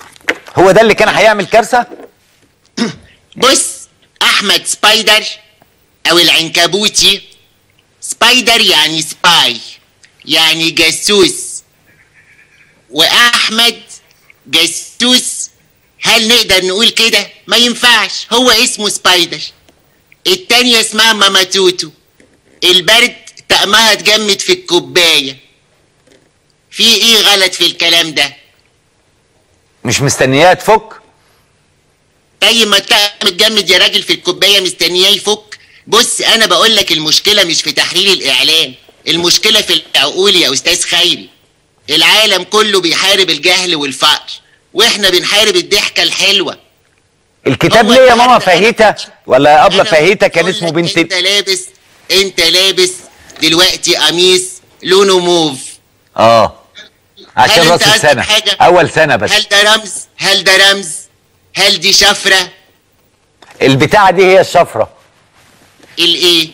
هو ده اللي كان هيعمل كارثه بص احمد سبايدر او العنكبوتي سبايدر يعني سباي يعني جاسوس واحمد جاسوس هل نقدر نقول كده ما ينفعش هو اسمه سبايدر التانية اسمها ماما توتو البرد طقمها اتجمد في الكوباية في ايه غلط في الكلام ده مش مستنياه تفك طيب ما الطقم اتجمد يا راجل في الكوبايه مستنياه يفك بص انا بقول لك المشكله مش في تحرير الاعلام المشكله في العقول يا استاذ خيري العالم كله بيحارب الجهل والفقر واحنا بنحارب الضحكه الحلوه الكتاب هو ليه يا ماما النهاردة- فاهيتا ولا يا ابله أنا فاهيتا كان بقول اسمه لك بنت انت لابس انت لابس دلوقتي قميص لونه موف اه عشان هل راس انت قصدك السنه حاجة؟ اول سنه بس هل ده رمز هل ده رمز هل دي شفره البتاعه دي هي الشفره الايه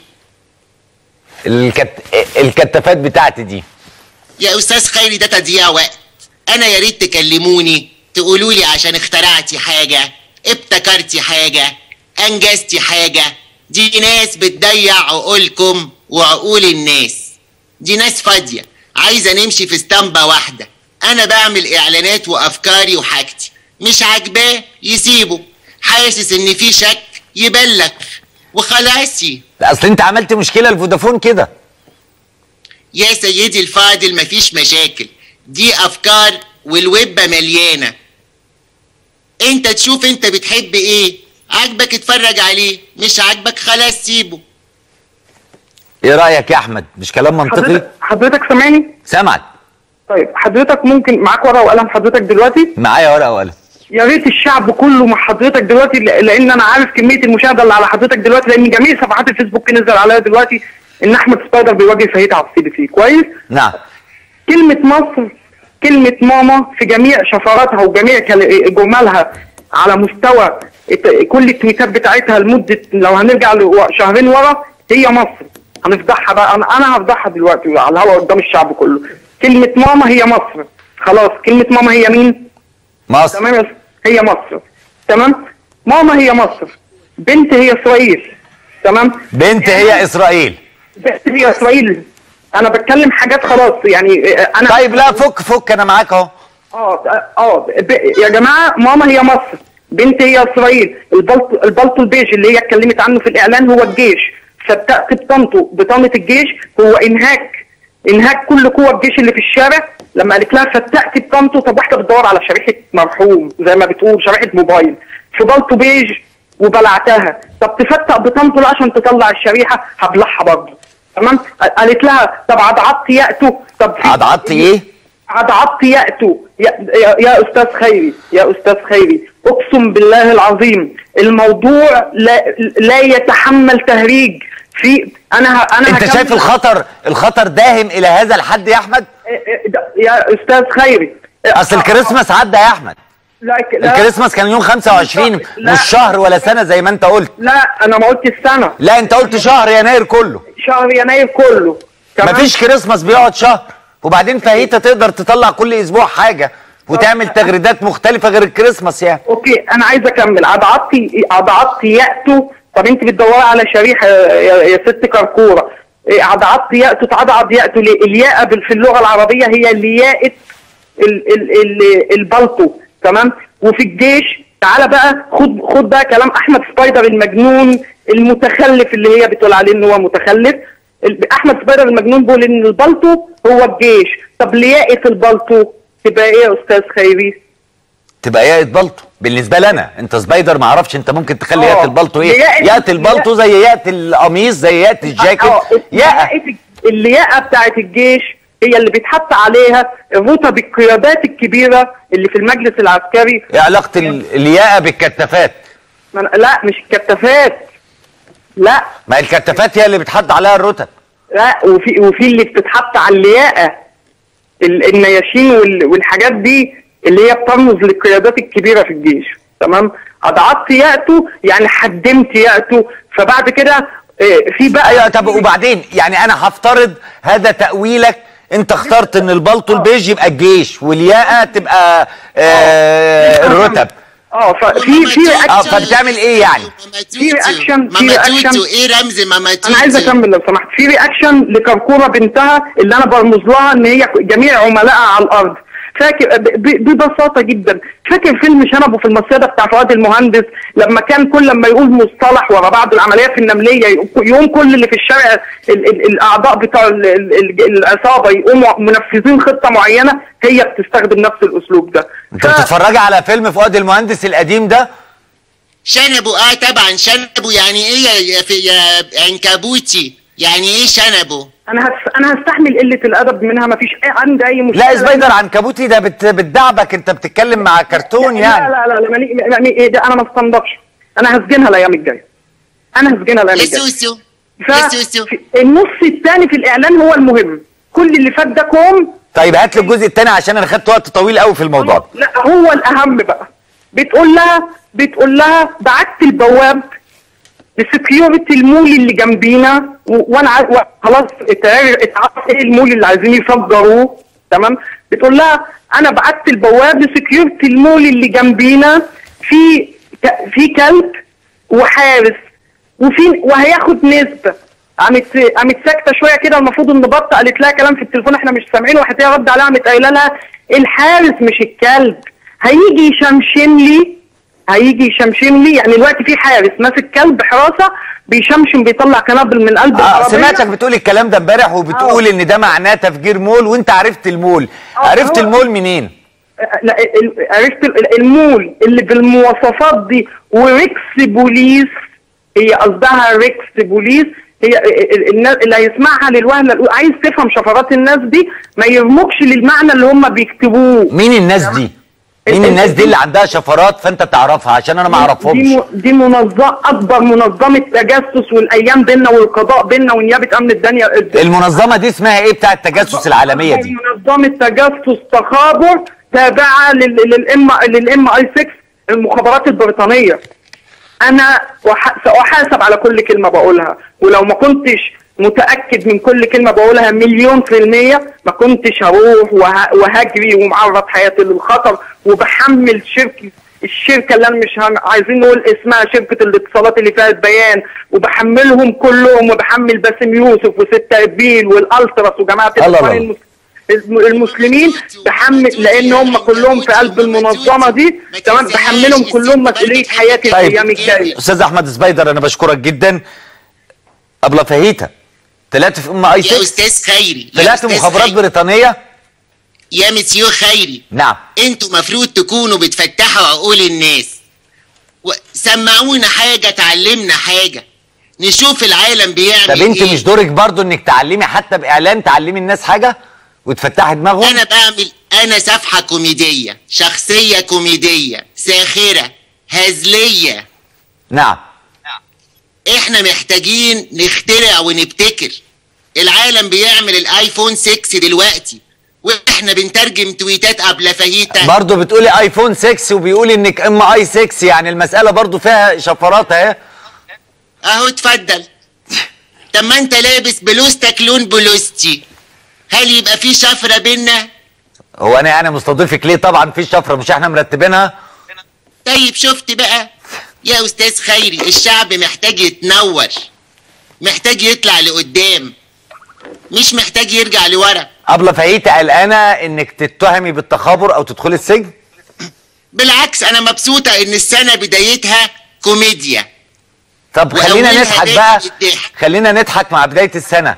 الكت... الكتافات بتاعتي دي يا استاذ خيري ده تضييع وقت انا يا ريت تكلموني تقولوا لي عشان اخترعتي حاجه ابتكرتي حاجه انجزتي حاجه دي ناس بتضيع عقولكم وعقول الناس دي ناس فاضيه عايزه نمشي في اسطمبه واحده انا بعمل اعلانات وافكاري وحاجتي مش عاجباه يسيبه حاسس ان في شك يبلغ وخلاصي لا اصل انت عملت مشكله لفودافون كده يا سيدي الفاضل مفيش مشاكل دي افكار والويبة مليانة انت تشوف انت بتحب ايه عاجبك اتفرج عليه مش عاجبك خلاص سيبه ايه رايك يا احمد مش كلام منطقي حضرتك حضرتك سامعني سامعك طيب حضرتك ممكن معاك ورقه وقلم حضرتك دلوقتي معايا ورقه وقلم يا ريت الشعب كله مع حضرتك دلوقتي ل- لان انا عارف كميه المشاهده اللي على حضرتك دلوقتي لان جميع صفحات الفيسبوك نزل عليها دلوقتي ان احمد سبايدر بيواجه فهيد عبد السيد فيه كويس نعم كلمه مصر كلمه ماما في جميع شفراتها وجميع كل- جمالها على مستوى الت- كل التويتات بتاعتها لمده لو هنرجع لشهرين ورا هي مصر هنفضحها بقى انا انا هفضحها دلوقتي على الهوا قدام الشعب كله كلمه ماما هي مصر خلاص كلمه ماما هي مين؟ مصر تمام يا أستاذ؟ هي مصر تمام ماما هي مصر بنت هي اسرائيل تمام بنت هي اسرائيل بنت هي اسرائيل انا بتكلم حاجات خلاص يعني آه، انا طيب لا فك فك انا معاك اهو اه اه ب- يا جماعه ماما هي مصر بنت هي اسرائيل البلط البلطو البيج اللي هي اتكلمت عنه في الاعلان هو الجيش صدقت بطنته بطانه الجيش هو انهاك انهاك كل قوه الجيش اللي في الشارع لما قالت لها فتقت بطنته طب واحده بتدور على شريحه مرحوم زي ما بتقول شريحه موبايل في بلطو بيج وبلعتها طب تفتق بطنته لا عشان تطلع الشريحه هبلعها برضه تمام قالت لها طب عضعضت يأتوا طب في- عضعضت ايه عضعضت يأتوا يا, يا, يا أستاذ خيري يا أستاذ خيري أقسم بالله العظيم الموضوع لا, لا يتحمل تهريج في أنا ه- أنا انت هكمل- شايف الخطر الخطر داهم الى هذا الحد يا احمد إيه إيه ده- يا أستاذ خيري اصل الكريسماس عدى يا احمد لا لا الكريسماس كان يوم 25 لا. مش شهر ولا سنه زي ما انت قلت لا أنا ما قلت السنة لا انت قلت شهر يناير كله شهر يناير كله تمام؟ مفيش كريسماس بيقعد شهر وبعدين فاهيتا تقدر تطلع كل اسبوع حاجه وتعمل تغريدات مختلفه غير الكريسماس يعني اوكي انا عايز اكمل عضعضتي عضعضتي ياتوا طب انت بتدوري على شريحه يا, يا ست كركوره إيه، عضعضتي ياتوا تعضعض ياتوا ليه؟ الياء بال- في اللغه العربيه هي الياء ال ال ال البلطو تمام وفي الجيش تعالى بقى خد خد بقى كلام احمد سبايدر المجنون المتخلف اللي هي بتقول عليه ان هو متخلف ال- احمد سبايدر المجنون بيقول ان البلطو هو الجيش طب لياقه البلطو تبقى ايه يا استاذ خيري؟ تبقى ياقة بلطو بالنسبه لنا انت سبايدر ما اعرفش انت ممكن تخلي آه. ياقة البلطو ايه ياقة- ياقة البلطو زي ياقة القميص زي ياقة الجاكيت اه ياقة اللياقة اللياقة بتاعت الجيش هي اللي بيتحط عليها الرتب القيادات الكبيرة اللي في المجلس العسكري ايه علاقه ال- الياقة بالكتافات من لا مش الكتافات لا ما هي الكتافات هي اللي بتحط عليها الرتب لا وفي وفي اللي بتتحط على اللياقة ال- النياشين وال- والحاجات دي اللي هي بترمز للقيادات الكبيرة في الجيش تمام اضعفت يأتوا يعني حدمت يأتوا فبعد كده آه، في بقى ايوه طب وبعدين يعني انا هفترض هذا تأويلك انت اخترت ان البلطو البيج يبقى الجيش والياقه تبقى آه الرتب اه ففي في اه رياكشن فبتعمل ايه يعني في رياكشن في ماما رياكشن توتو ايه رمز ماما توتو انا عايز اكمل لو سمحت في رياكشن لكركوره بنتها اللي انا برمز لها ان هي جميع عملائها على الارض فاكر ب- ب- ببساطه جدا فاكر فيلم شنبه في المصيده بتاع فؤاد المهندس لما كان كل لما يقول مصطلح ورا بعض العمليه في النمليه يقوم كل اللي في الشارع ال ال الاعضاء بتوع ال ال ال العصابه يقوموا منفذين خطه معينه هي بتستخدم نفس الاسلوب ده انت بتتفرجي على فيلم فؤاد المهندس القديم ده شنبه اه طبعا شنبه يعني ايه يا- يا في يا عنكبوتي يعني ايه شنبه انا هس انا هستحمل قله الادب منها ما فيش عندي اي مشكله لا سبايدر عنكبوتي ده بت بتدعبك انت بتتكلم مع كرتون يعني لا لا لا لا ماني- يعني ايه ده انا ما استنضفش انا هسجنها الايام الجايه انا هسجنها الايام يا الجايه سوسو ف- يا سوسو في- النص الثاني في الاعلان هو المهم كل اللي فات ده كوم طيب هات لي الجزء الثاني عشان انا خدت وقت طويل قوي في الموضوع ده لا هو الاهم بقى بتقول لها بتقول لها بعت البواب لسكيورتي المول اللي جنبينا و- وانا عا- و- خلاص اتعرف اتعرف ايه المول اللي عايزين يفجروه تمام بتقول لها انا بعت البواب لسكيورتي المول اللي جنبينا في ك- في كلب وحارس وفي وهياخد نسبه قامت قامت ساكته شويه كده المفروض ان بطه قالت لها كلام في التليفون احنا مش سامعينه راحت هي رد عليها قامت قايله لها الحارس مش الكلب هيجي يشمشم لي هيجي يشمشم لي يعني دلوقتي في حارس ماسك كلب حراسه بيشمشم بيطلع قنابل من قلب اه العربية. سمعتك بتقول الكلام ده امبارح وبتقول ان ده معناه تفجير مول وانت عرفت المول آه، عرفت هو- المول منين لا ال- عرفت ال- المول اللي بالمواصفات دي وريكس بوليس هي قصدها ريكس بوليس هي ال- ال- الناس اللي هيسمعها للوهله الأولى عايز تفهم شفرات الناس دي ما يرمكش للمعنى اللي هم بيكتبوه مين الناس دي مين ال- الناس ال- دي اللي عندها شفرات فانت تعرفها عشان انا ما دي, اعرفهمش م- دي منظمه اكبر منظمه تجسس والايام بيننا والقضاء بيننا ونيابه امن الدنيا المنظمه دي اسمها ايه بتاع التجسس العالميه دي منظمه تجسس تخابر تابعه للام للام اي 6 المخابرات البريطانيه انا وح- ساحاسب على كل كلمه بقولها ولو ما كنتش متاكد من كل كلمه بقولها مليون في الميه ما كنتش هروح وه- وهجري ومعرض حياتي للخطر وبحمل شركه الشركه اللي انا مش هن- عايزين نقول اسمها شركه الاتصالات اللي فيها بيان وبحملهم كلهم وبحمل باسم يوسف وستة ابيل والالتراس وجماعه الله الاخوان الله. المس- الم- المسلمين بحمل لان هم كلهم في قلب المنظمه دي تمام بحملهم كلهم مسؤوليه حياتي طيب الايام الجايه استاذ احمد سبايدر انا بشكرك جدا ابله فهيته طلعت في ام اي يا 6 استاذ خيري يا طلعت أستاذ مخابرات خيري. بريطانيه يا مسيو خيري نعم انتوا مفروض تكونوا بتفتحوا عقول الناس و- سمعونا حاجة تعلمنا حاجة نشوف العالم بيعمل طب انت ايه مش دورك برضو انك تعلمي حتى باعلان تعلمي الناس حاجه وتفتحي دماغهم انا بعمل انا صفحة كوميدية شخصية كوميدية ساخرة هزلية نعم احنا محتاجين نخترع ونبتكر العالم بيعمل الايفون 6 دلوقتي واحنا بنترجم تويتات قبل فاهيتا برضو بتقولي ايفون 6 وبيقول انك ام اي 6 يعني المساله برضو فيها شفرات اهي اهو اتفضل طب ما انت لابس بلوستك لون بلوستي هل يبقى في شفرة بينا هو انا يعني مستضيفك ليه طبعا في شفره مش احنا مرتبينها طيب شفت بقى يا استاذ خيري الشعب محتاج يتنور محتاج يطلع لقدام مش محتاج يرجع لورا ابله فهيته قلقانه انك تتهمي بالتخابر او تدخلي السجن بالعكس انا مبسوطة ان السنة بدايتها كوميديا طب خلينا وأولها نضحك دايما بقى الضحك. خلينا نضحك مع بدايه السنه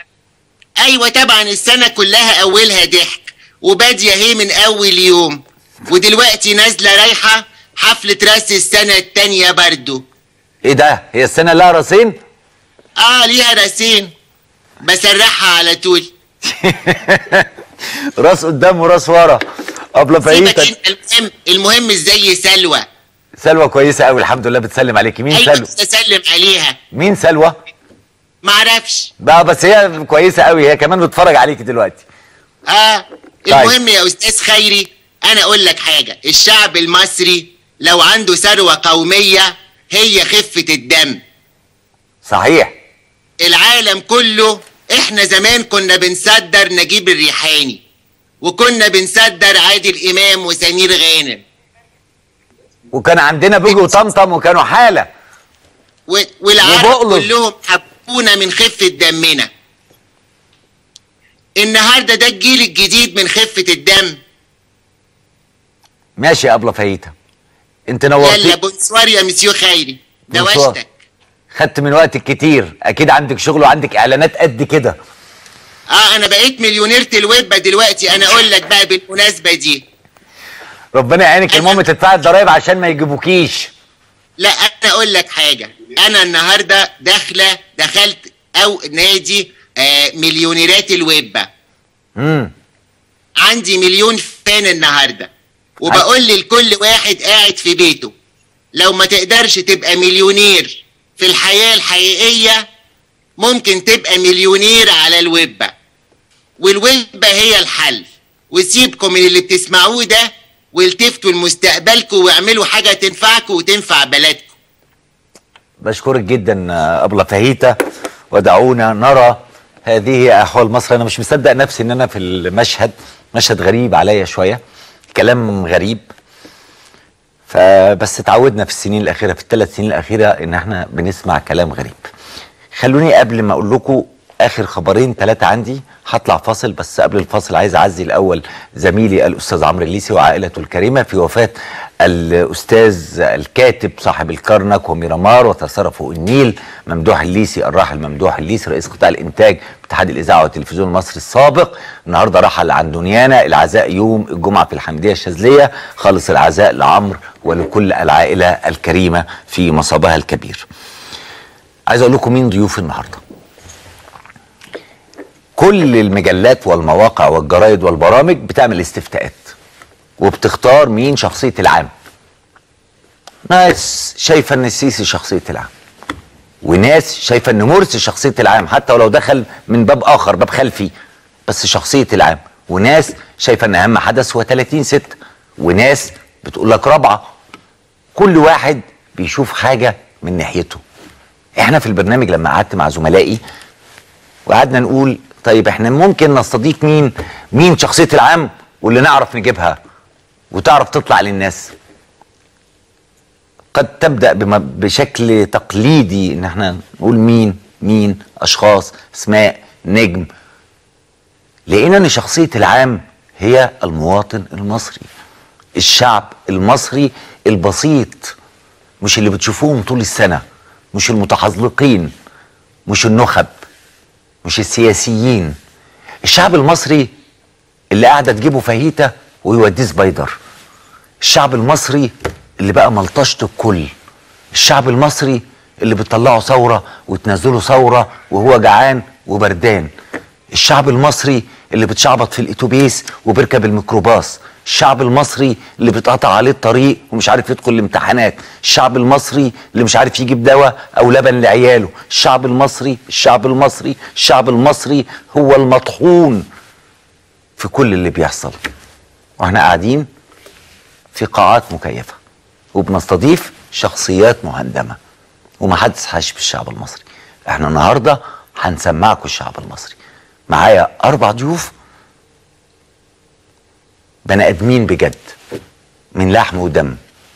ايوه طبعا السنة كلها اولها ضحك وبادية اهي من اول يوم ودلوقتي نازلة رايحة حفلة راس السنة التانية برضو ايه ده هي السنه لها راسين اه ليها راسين بسرحها على طول راس قدام وراس ورا ابله سيبك فهيته انت المهم المهم ازاي سلوى سلوى كويسه قوي الحمد لله بتسلم عليكي مين ايوه سلوى بس اسلم عليها مين سلوى معرفش بقى بس هي كويسه قوي هي كمان بتتفرج عليكي دلوقتي اه المهم يا استاذ خيري انا اقول لك حاجة الشعب المصري لو عنده ثروة قومية هي خفة الدم صحيح العالم كله احنا زمان كنا بنصدر نجيب الريحاني وكنا بنصدر عادل امام وسمير غانم وكان عندنا بيجي وطمطم وكانوا حاله و- والعرب وبقلص. كلهم حبونا من خفة دمنا النهارده ده الجيل الجديد من خفة الدم ماشي يا ابله فايته انت يلا نورتي بونسوار يا مسيو خيري ده بونسوار. وشتك خدت من وقتك كتير اكيد عندك شغل وعندك اعلانات قد كده اه انا بقيت مليونيرة الويبة دلوقتي انا اقول لك بقى بالمناسبة دي ربنا يعينك المهم تدفعي الضرايب عشان ما يجيبوكيش لا انا اقول لك حاجة انا النهاردة داخلة دخلت او نادي آه مليونيرات الويبة امم عندي مليون فان النهارده وبقول لكل واحد قاعد في بيته لو ما تقدرش تبقى مليونير في الحياة الحقيقية ممكن تبقى مليونير على الويبة والويبة هي الحل وسيبكم من اللي بتسمعوه ده والتفتوا لمستقبلكم واعملوا حاجة تنفعكم وتنفع بلدكم بشكرك جدا آه، ابله فاهيتا ودعونا نرى هذه احوال مصر انا مش مصدق نفسي ان انا في المشهد مشهد غريب عليا شويه كلام غريب فبس اتعودنا في السنين الاخيره في الثلاث سنين الاخيره ان احنا بنسمع كلام غريب خلوني قبل ما اقول لكم اخر خبرين ثلاثه عندي هطلع فاصل بس قبل الفاصل عايز اعزي الاول زميلي الاستاذ عمرو الليسي وعائلته الكريمه في وفاه الاستاذ الكاتب صاحب الكرنك وميرامار وتصرف فوق النيل ممدوح الليسي الراحل ممدوح الليسي رئيس قطاع الانتاج باتحاد الاذاعه والتلفزيون المصري السابق النهارده رحل عن دنيانا العزاء يوم الجمعه في الحمديه الشاذليه خالص العزاء لعمرو ولكل العائله الكريمه في مصابها الكبير عايز اقول لكم مين ضيوف النهارده كل المجلات والمواقع والجرايد والبرامج بتعمل استفتاءات وبتختار مين شخصية العام ناس شايفة ان السيسي شخصية العام وناس شايفة ان مرسي شخصية العام حتى ولو دخل من باب اخر باب خلفي بس شخصية العام وناس شايفة ان اهم حدث هو 30 ستة وناس بتقول لك رابعة كل واحد بيشوف حاجة من ناحيته احنا في البرنامج لما قعدت مع زملائي وقعدنا نقول طيب احنا ممكن نستضيف مين مين شخصية العام واللي نعرف نجيبها وتعرف تطلع للناس قد تبدأ بما بشكل تقليدي ان احنا نقول مين مين اشخاص اسماء نجم لقينا ان شخصية العام هي المواطن المصري الشعب المصري البسيط مش اللي بتشوفوهم طول السنة مش المتحزلقين مش النخب مش السياسيين الشعب المصري اللي قاعدة تجيبه فاهيتا ويوديه سبايدر الشعب المصري اللي بقى ملطشة الكل الشعب المصري اللي بتطلعه ثورة وتنزله ثورة وهو جعان وبردان الشعب المصري اللي بتشعبط في الاتوبيس وبيركب الميكروباص الشعب المصري اللي بيتقطع عليه الطريق ومش عارف يدخل الامتحانات الشعب المصري اللي مش عارف يجيب دواء او لبن لعياله الشعب المصري الشعب المصري الشعب المصري هو المطحون في كل اللي بيحصل واحنا قاعدين في قاعات مكيفة وبنستضيف شخصيات مهندمة ومحدش حاسس بالشعب المصري احنا النهاردة هنسمعكم الشعب المصري معايا أربع ضيوف بني آدمين بجد من لحم ودم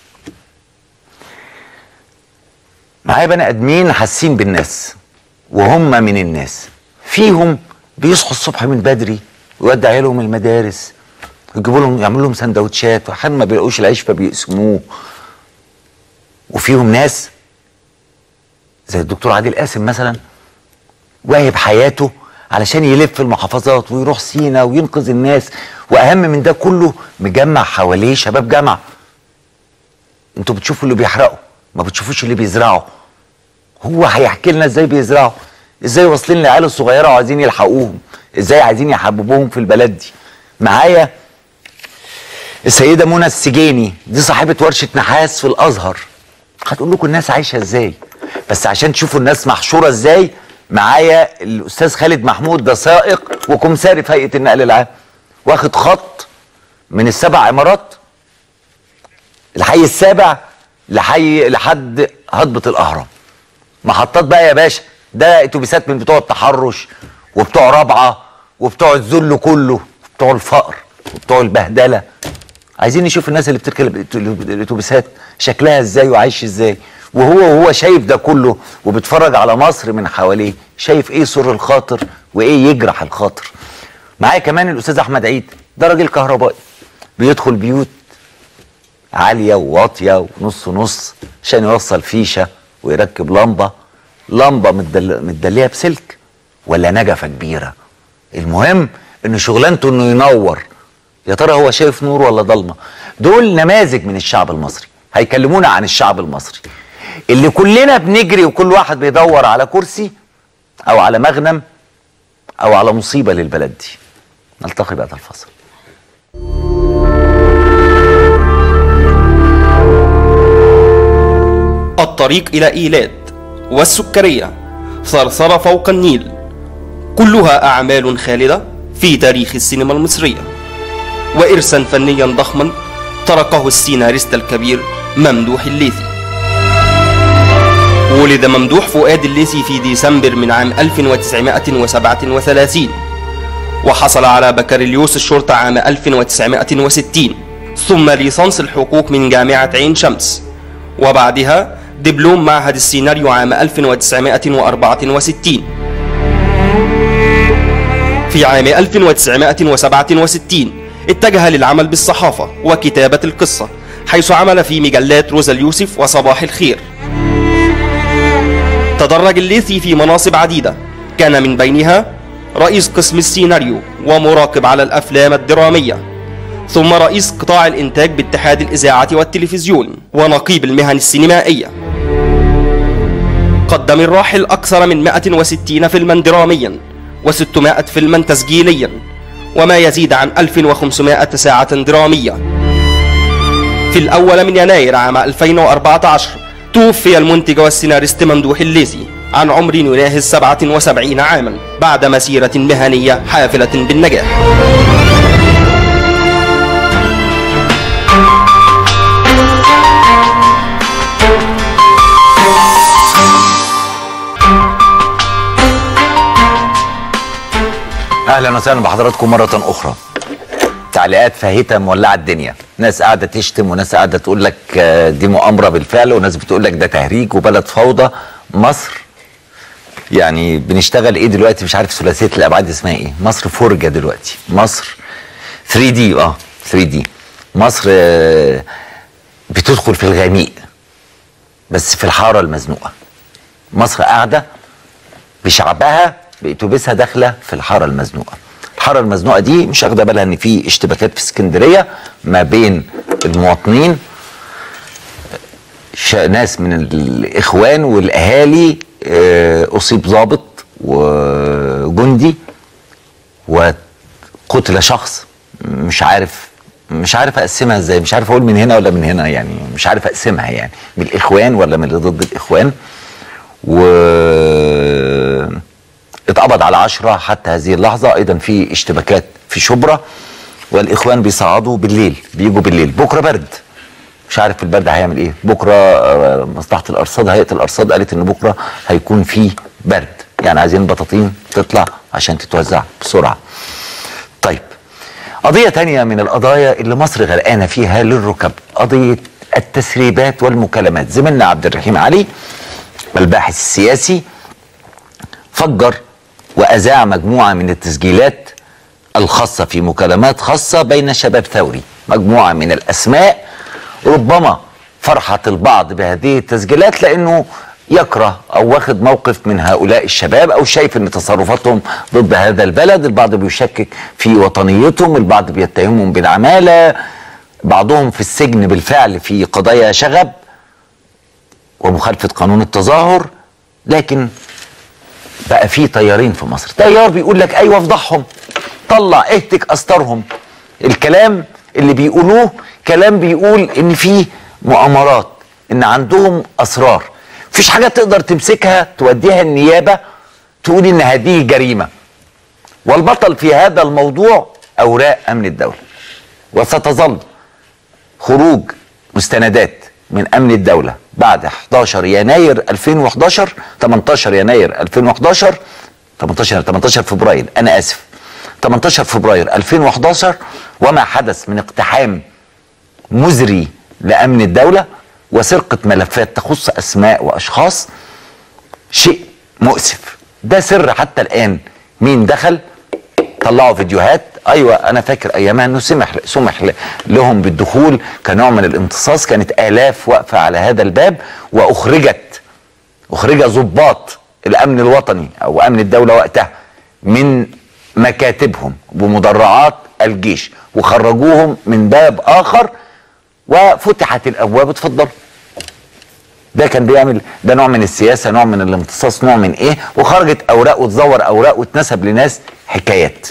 معايا بني آدمين حاسين بالناس وهم من الناس فيهم بيصحوا الصبح من بدري ويودوا عيالهم المدارس يجيبوا لهم يعملوا لهم سندوتشات واحيانا ما بيلاقوش العيش فبيقسموه وفيهم ناس زي الدكتور عادل قاسم مثلا واهب حياته علشان يلف المحافظات ويروح سينا وينقذ الناس واهم من ده كله مجمع حواليه شباب جامعه انتوا بتشوفوا اللي بيحرقوا ما بتشوفوش اللي بيزرعوا هو هيحكي لنا ازاي بيزرعوا ازاي واصلين للعيال الصغيره وعايزين يلحقوهم ازاي عايزين يحببوهم في البلد دي معايا السيده منى السجيني دي صاحبه ورشه نحاس في الازهر هتقول لكم الناس عايشه ازاي بس عشان تشوفوا الناس محشوره ازاي معايا الاستاذ خالد محمود ده سائق وكمساري في هيئه النقل العام واخد خط من السبع عمارات الحي السابع لحي لحد هضبه الاهرام محطات بقى يا باشا ده اتوبيسات من بتوع التحرش وبتوع رابعه وبتوع الذل كله وبتوع الفقر وبتوع البهدله عايزين نشوف الناس اللي بتركب الاتوبيسات شكلها ازاي وعايش ازاي وهو وهو شايف ده كله وبيتفرج على مصر من حواليه شايف ايه سر الخاطر وايه يجرح الخاطر معايا كمان الاستاذ احمد عيد ده راجل كهربائي بيدخل بيوت عاليه وواطيه ونص نص عشان يوصل فيشه ويركب لمبه لمبه متدل... متدليه بسلك ولا نجفه كبيره المهم ان شغلانته انه ينور يا ترى هو شايف نور ولا ضلمه دول نماذج من الشعب المصري هيكلمونا عن الشعب المصري اللي كلنا بنجري وكل واحد بيدور على كرسي او على مغنم او على مصيبه للبلد دي نلتقي بعد الفصل الطريق إلى إيلات والسكرية ثرثرة فوق النيل كلها أعمال خالدة في تاريخ السينما المصرية وإرثا فنيا ضخما تركه السيناريست الكبير ممدوح الليثي ولد ممدوح فؤاد الليثي في ديسمبر من عام 1937 وحصل على بكالوريوس الشرطة عام 1960 ثم ليسانس الحقوق من جامعة عين شمس وبعدها دبلوم معهد السيناريو عام 1964 في عام 1967 اتجه للعمل بالصحافة وكتابة القصة حيث عمل في مجلات روزا اليوسف وصباح الخير تدرج الليثي في مناصب عديدة كان من بينها رئيس قسم السيناريو ومراقب على الأفلام الدرامية ثم رئيس قطاع الإنتاج باتحاد الإذاعة والتلفزيون ونقيب المهن السينمائية قدم الراحل أكثر من 160 فيلما دراميا و600 فيلما تسجيليا وما يزيد عن 1500 ساعة درامية في الأول من يناير عام 2014 توفي المنتج والسيناريست ممدوح الليثي عن عمر يناهز 77 عاما بعد مسيرة مهنية حافلة بالنجاح اهلا وسهلا بحضراتكم مره اخرى تعليقات فاهته مولعه الدنيا ناس قاعده تشتم وناس قاعده تقول لك آه، دي مؤامره بالفعل وناس بتقول لك ده تهريج وبلد فوضى مصر يعني بنشتغل ايه دلوقتي مش عارف ثلاثيه الابعاد اسمها ايه مصر فرجه دلوقتي مصر 3 دي اه 3 دي مصر آه، بتدخل في الغميق بس في الحاره المزنوقه مصر قاعده بشعبها باتوبيسها داخله في الحاره المزنوقه الحاره المزنوقه دي مش واخده بالها ان في اشتباكات في اسكندريه ما بين المواطنين ش- ناس من الاخوان والاهالي آه، اصيب ضابط وجندي وقتل شخص مش عارف مش عارف اقسمها ازاي مش عارف اقول من هنا ولا من هنا يعني مش عارف اقسمها يعني من الاخوان ولا من اللي ضد الاخوان و اتقبض على عشرة حتى هذه اللحظة أيضا في اشتباكات في شبرا والإخوان بيصعدوا بالليل بيجوا بالليل بكرة برد مش عارف البرد هيعمل ايه بكرة آه، مصلحة الأرصاد هيئة الأرصاد قالت إن بكرة هيكون في برد يعني عايزين بطاطين تطلع عشان تتوزع بسرعة طيب قضية تانية من القضايا اللي مصر غرقانة فيها للركب قضية التسريبات والمكالمات زميلنا عبد الرحيم علي الباحث السياسي فجر وأذاع مجموعة من التسجيلات الخاصة في مكالمات خاصة بين شباب ثوري مجموعة من الأسماء ربما فرحة البعض بهذه التسجيلات لأنه يكره أو واخد موقف من هؤلاء الشباب أو شايف أن تصرفاتهم ضد هذا البلد البعض بيشكك في وطنيتهم البعض بيتهمهم بالعمالة بعضهم في السجن بالفعل في قضايا شغب ومخالفة قانون التظاهر لكن بقى في طيارين في مصر طيار بيقول لك ايوه افضحهم طلع اهتك استرهم الكلام اللي بيقولوه كلام بيقول ان في مؤامرات ان عندهم اسرار مفيش حاجه تقدر تمسكها توديها النيابه تقول ان هذه جريمه والبطل في هذا الموضوع اوراق امن الدوله وستظل خروج مستندات من امن الدوله بعد 11 يناير 2011 18 يناير 2011 18 18 فبراير انا اسف 18 فبراير 2011 وما حدث من اقتحام مزري لامن الدوله وسرقه ملفات تخص اسماء واشخاص شيء مؤسف ده سر حتى الان مين دخل طلعوا فيديوهات ايوه انا فاكر ايامها انه سمح سمح ل- لهم بالدخول كنوع من الامتصاص كانت الاف واقفه على هذا الباب واخرجت اخرج ضباط الامن الوطني او امن الدوله وقتها من مكاتبهم بمدرعات الجيش وخرجوهم من باب اخر وفتحت الابواب اتفضلوا ده كان بيعمل ده نوع من السياسه نوع من الامتصاص نوع من ايه وخرجت اوراق وتزور اوراق واتنسب لناس حكايات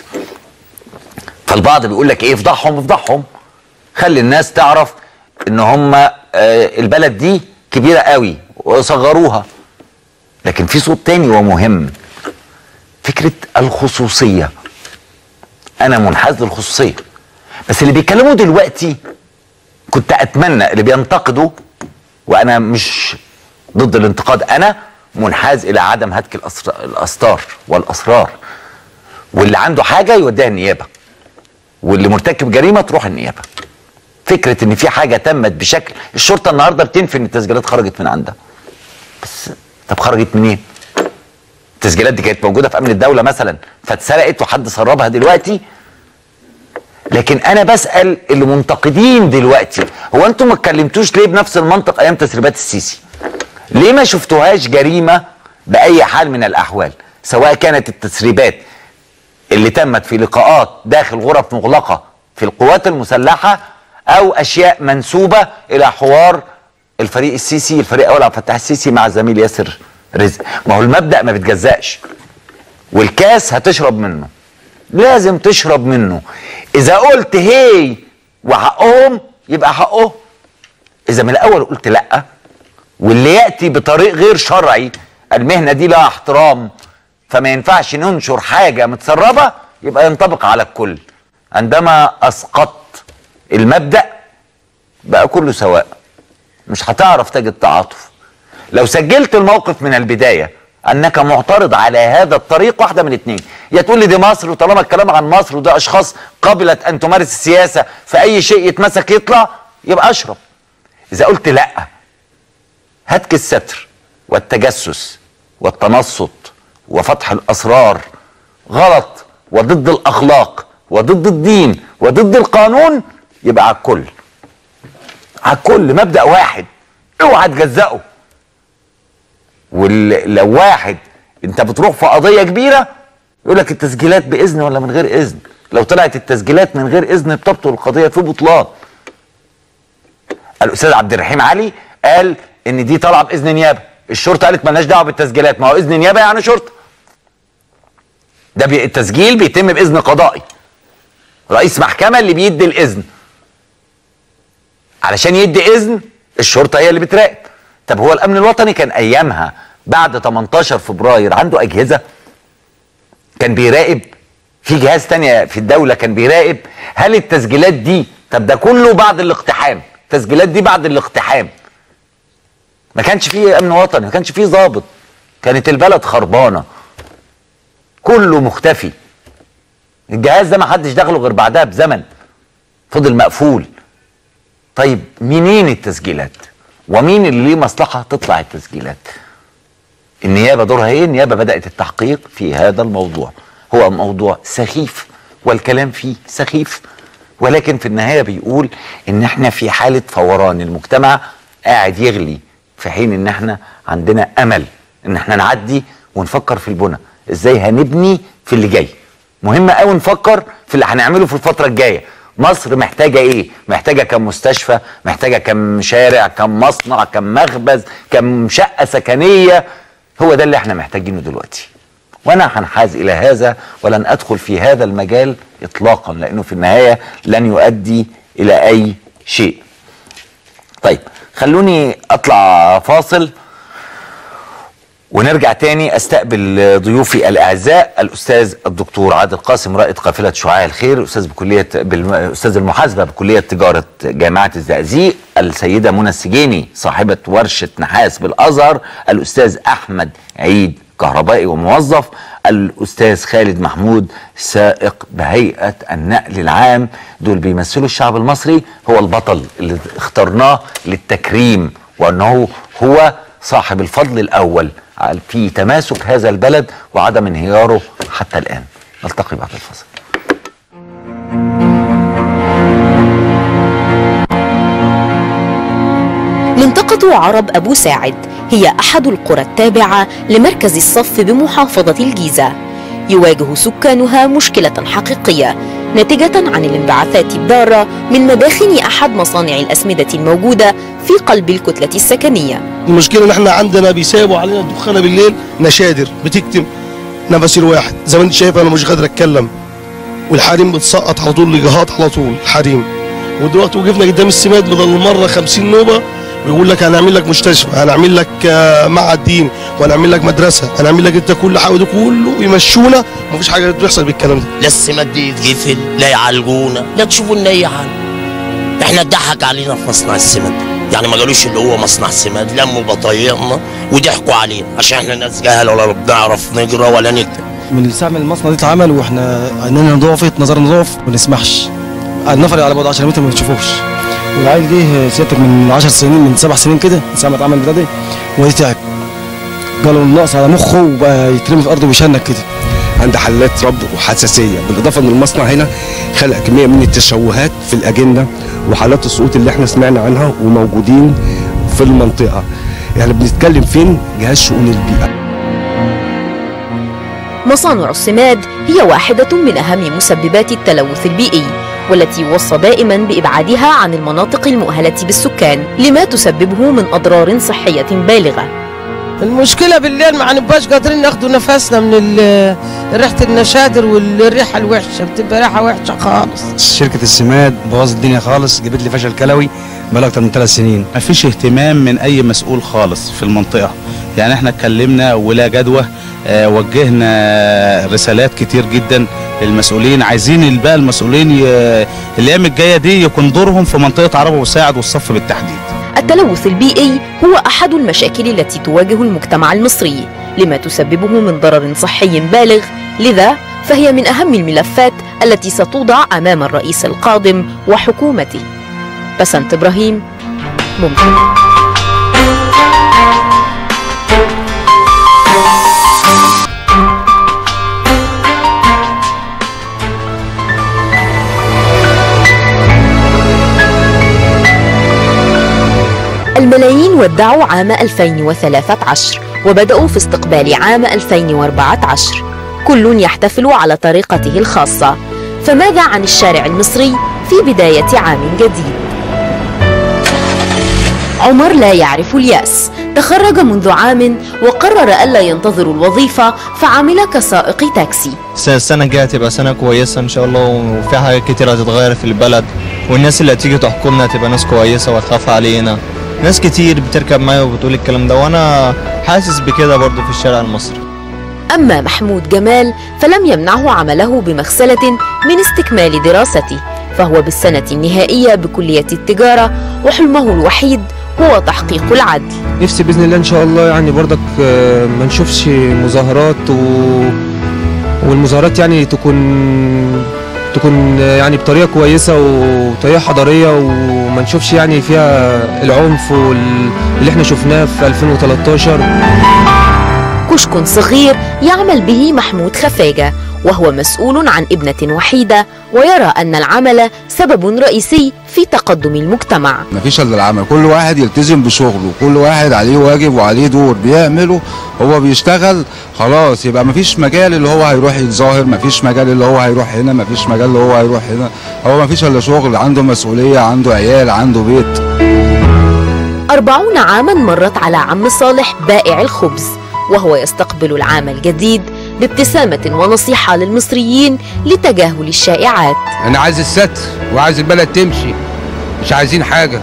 فالبعض بيقول لك ايه افضحهم افضحهم خلي الناس تعرف ان هم آه، البلد دي كبيره قوي وصغروها لكن في صوت تاني ومهم فكره الخصوصيه انا منحاز للخصوصيه بس اللي بيتكلموا دلوقتي كنت اتمنى اللي بينتقدوا وانا مش ضد الانتقاد انا منحاز الى عدم هتك الأسر- الاستار والاسرار واللي عنده حاجه يوديها النيابه واللي مرتكب جريمه تروح النيابه فكره ان في حاجه تمت بشكل الشرطه النهارده بتنفي ان التسجيلات خرجت من عندها بس طب خرجت منين التسجيلات دي كانت موجوده في امن الدوله مثلا فاتسرقت وحد سربها دلوقتي لكن انا بسال اللي منتقدين دلوقتي هو انتم ما اتكلمتوش ليه بنفس المنطق ايام تسريبات السيسي ليه ما شفتوهاش جريمه باي حال من الاحوال سواء كانت التسريبات اللي تمت في لقاءات داخل غرف مغلقه في القوات المسلحه او اشياء منسوبه الى حوار الفريق السيسي الفريق اول عبد الفتاح السيسي مع الزميل ياسر رزق ما هو المبدا ما بيتجزأش والكاس هتشرب منه لازم تشرب منه اذا قلت هي وحقهم يبقى حقه اذا من الاول قلت لا واللي ياتي بطريق غير شرعي المهنه دي لها احترام فما ينفعش ننشر حاجه متسربه يبقى ينطبق على الكل عندما اسقطت المبدا بقى كله سواء مش هتعرف تجد تعاطف لو سجلت الموقف من البدايه انك معترض على هذا الطريق واحده من اتنين يا تقول لي دي مصر وطالما الكلام عن مصر وده اشخاص قبلت ان تمارس السياسه فاي شيء يتمسك يطلع يبقى اشرب اذا قلت لا هتك الستر والتجسس والتنصت وفتح الاسرار غلط وضد الاخلاق وضد الدين وضد القانون يبقى على الكل على الكل مبدا واحد اوعى تجزأه ولو واحد انت بتروح في قضيه كبيره يقول لك التسجيلات باذن ولا من غير اذن لو طلعت التسجيلات من غير اذن بتبطل القضيه في بطلان الاستاذ عبد الرحيم علي قال ان دي طالعه باذن نيابه الشرطه قالت مالناش دعوه بالتسجيلات ما هو اذن نيابه يعني شرطه ده بي التسجيل بيتم باذن قضائي رئيس محكمه اللي بيدي الاذن علشان يدي اذن الشرطه هي اللي بتراقب طب هو الامن الوطني كان ايامها بعد 18 فبراير عنده اجهزه كان بيراقب في جهاز تانية في الدولة كان بيراقب هل التسجيلات دي طب ده كله بعد الاقتحام التسجيلات دي بعد الاقتحام ما كانش فيه امن وطني ما كانش فيه ضابط كانت البلد خربانة كله مختفي الجهاز ده ما حدش دخله غير بعدها بزمن فضل مقفول طيب منين التسجيلات ومين اللي ليه مصلحة تطلع التسجيلات النيابة دورها ايه النيابة بدأت التحقيق في هذا الموضوع هو موضوع سخيف والكلام فيه سخيف ولكن في النهاية بيقول ان احنا في حالة فوران المجتمع قاعد يغلي في حين ان احنا عندنا امل ان احنا نعدي ونفكر في البنى ازاي هنبني في اللي جاي مهم قوي نفكر في اللي هنعمله في الفترة الجاية مصر محتاجة ايه محتاجة كم مستشفى محتاجة كم شارع كم مصنع كم مخبز كم شقة سكنية هو ده اللي احنا محتاجينه دلوقتي وانا هنحاز الى هذا ولن ادخل في هذا المجال اطلاقا لانه في النهايه لن يؤدي الى اي شيء. طيب خلوني اطلع فاصل ونرجع تاني استقبل ضيوفي الاعزاء الاستاذ الدكتور عادل قاسم رائد قافله شعاع الخير استاذ بكليه بالم... استاذ المحاسبه بكليه تجاره جامعه الزقازيق السيده منى السجيني صاحبه ورشه نحاس بالازهر الاستاذ احمد عيد كهربائي وموظف الأستاذ خالد محمود سائق بهيئة النقل العام دول بيمثلوا الشعب المصري هو البطل اللي اخترناه للتكريم وأنه هو صاحب الفضل الأول في تماسك هذا البلد وعدم انهياره حتى الآن نلتقي بعد الفصل منطقة عرب أبو ساعد هي أحد القرى التابعة لمركز الصف بمحافظة الجيزة يواجه سكانها مشكلة حقيقية ناتجة عن الانبعاثات الضارة من مداخن أحد مصانع الأسمدة الموجودة في قلب الكتلة السكنية المشكله ان احنا عندنا بيسابوا علينا الدخانه بالليل نشادر بتكتم نفسي الواحد زي ما انت شايف انا مش قادر اتكلم والحريم بتسقط على طول لجهات على طول الحريم ودلوقتي وقفنا قدام السماد بدل المره 50 نوبه ويقول لك هنعمل لك مستشفى هنعمل لك آه، معهد دين وهنعمل لك مدرسه هنعمل لك انت كل حاجه وده كله يمشونا ومفيش حاجه بتحصل بالكلام ده لا السماد يتقفل لا يعالجونا لا تشوفوا لنا اي حاجه احنا اتضحك علينا في مصنع السماد يعني ما قالوش اللي هو مصنع سماد لموا بطايقنا وضحكوا علينا عشان احنا ناس جهله ولا بنعرف نقرا ولا نكتب من ساعة ما المصنع ده اتعمل واحنا عينينا نضافت نظرنا نضاف ما نسمحش النفر على بعد 10 متر ما بنشوفوش والعيل جه سيادتك من 10 سنين من سبع سنين كده من ساعة ما اتعمل البتاع ده وهي تعب جاله النقص على مخه وبقى يترمي في الارض ويشنك كده عنده حالات ربط وحساسيه بالاضافه ان المصنع هنا خلق كميه من التشوهات في الاجنه وحالات السقوط اللي احنا سمعنا عنها وموجودين في المنطقه يعني بنتكلم فين جهاز شؤون البيئه مصانع السماد هي واحدة من أهم مسببات التلوث البيئي والتي يوصى دائما بإبعادها عن المناطق المؤهلة بالسكان لما تسببه من أضرار صحية بالغة المشكلة بالليل ما هنبقاش قادرين ناخدوا نفسنا من ال- ريحة النشادر والريحة الوحشة بتبقى ريحة وحشة خالص شركة السماد بوظت الدنيا خالص جابت لي فشل كلوي بقى اكتر من ثلاث سنين مفيش اهتمام من اي مسؤول خالص في المنطقه يعني احنا اتكلمنا ولا جدوى آه، وجهنا رسالات كتير جدا للمسؤولين عايزين بقى المسؤولين ي- الايام الجايه دي يكون دورهم في منطقه عرب وساعد والصف بالتحديد التلوث البيئي هو أحد المشاكل التي تواجه المجتمع المصري لما تسببه من ضرر صحي بالغ لذا فهي من أهم الملفات التي ستوضع أمام الرئيس القادم وحكومته بسنت إبراهيم ممكن الملايين ودعوا عام 2013 وبدأوا في استقبال عام 2014 كل يحتفل على طريقته الخاصة فماذا عن الشارع المصري في بداية عام جديد؟ عمر لا يعرف اليأس تخرج منذ عام وقرر ألا ينتظر الوظيفة فعمل كسائق تاكسي السنة الجاية تبقى سنة كويسة إن شاء الله وفي حاجات كتير هتتغير في البلد والناس اللي هتيجي تحكمنا تبقى ناس كويسة وهتخاف علينا ناس كتير بتركب معايا وبتقول الكلام ده وأنا حاسس بكده برضه في الشارع المصري أما محمود جمال فلم يمنعه عمله بمغسلة من استكمال دراسته فهو بالسنة النهائية بكلية التجارة وحلمه الوحيد هو تحقيق العدل نفسي باذن الله ان شاء الله يعني برضك آه، ما نشوفش مظاهرات و... والمظاهرات يعني تكون تكون آه، يعني بطريقه كويسه وطريقه حضاريه وما نشوفش يعني فيها العنف وال... اللي احنا شفناه في 2013 كشك صغير يعمل به محمود خفاجة وهو مسؤول عن ابنة وحيدة ويرى أن العمل سبب رئيسي في تقدم المجتمع مفيش الا العمل كل واحد يلتزم بشغله كل واحد عليه واجب وعليه دور بيعمله هو بيشتغل خلاص يبقى مفيش مجال اللي هو هيروح يتظاهر مفيش مجال اللي هو هيروح هنا مفيش مجال اللي هو هيروح هنا هو مفيش الا شغل عنده مسؤولية عنده عيال عنده بيت أربعون عاما مرت على عم صالح بائع الخبز وهو يستقبل العام الجديد بابتسامة ونصيحة للمصريين لتجاهل الشائعات انا عايز الستر وعايز البلد تمشي مش عايزين حاجه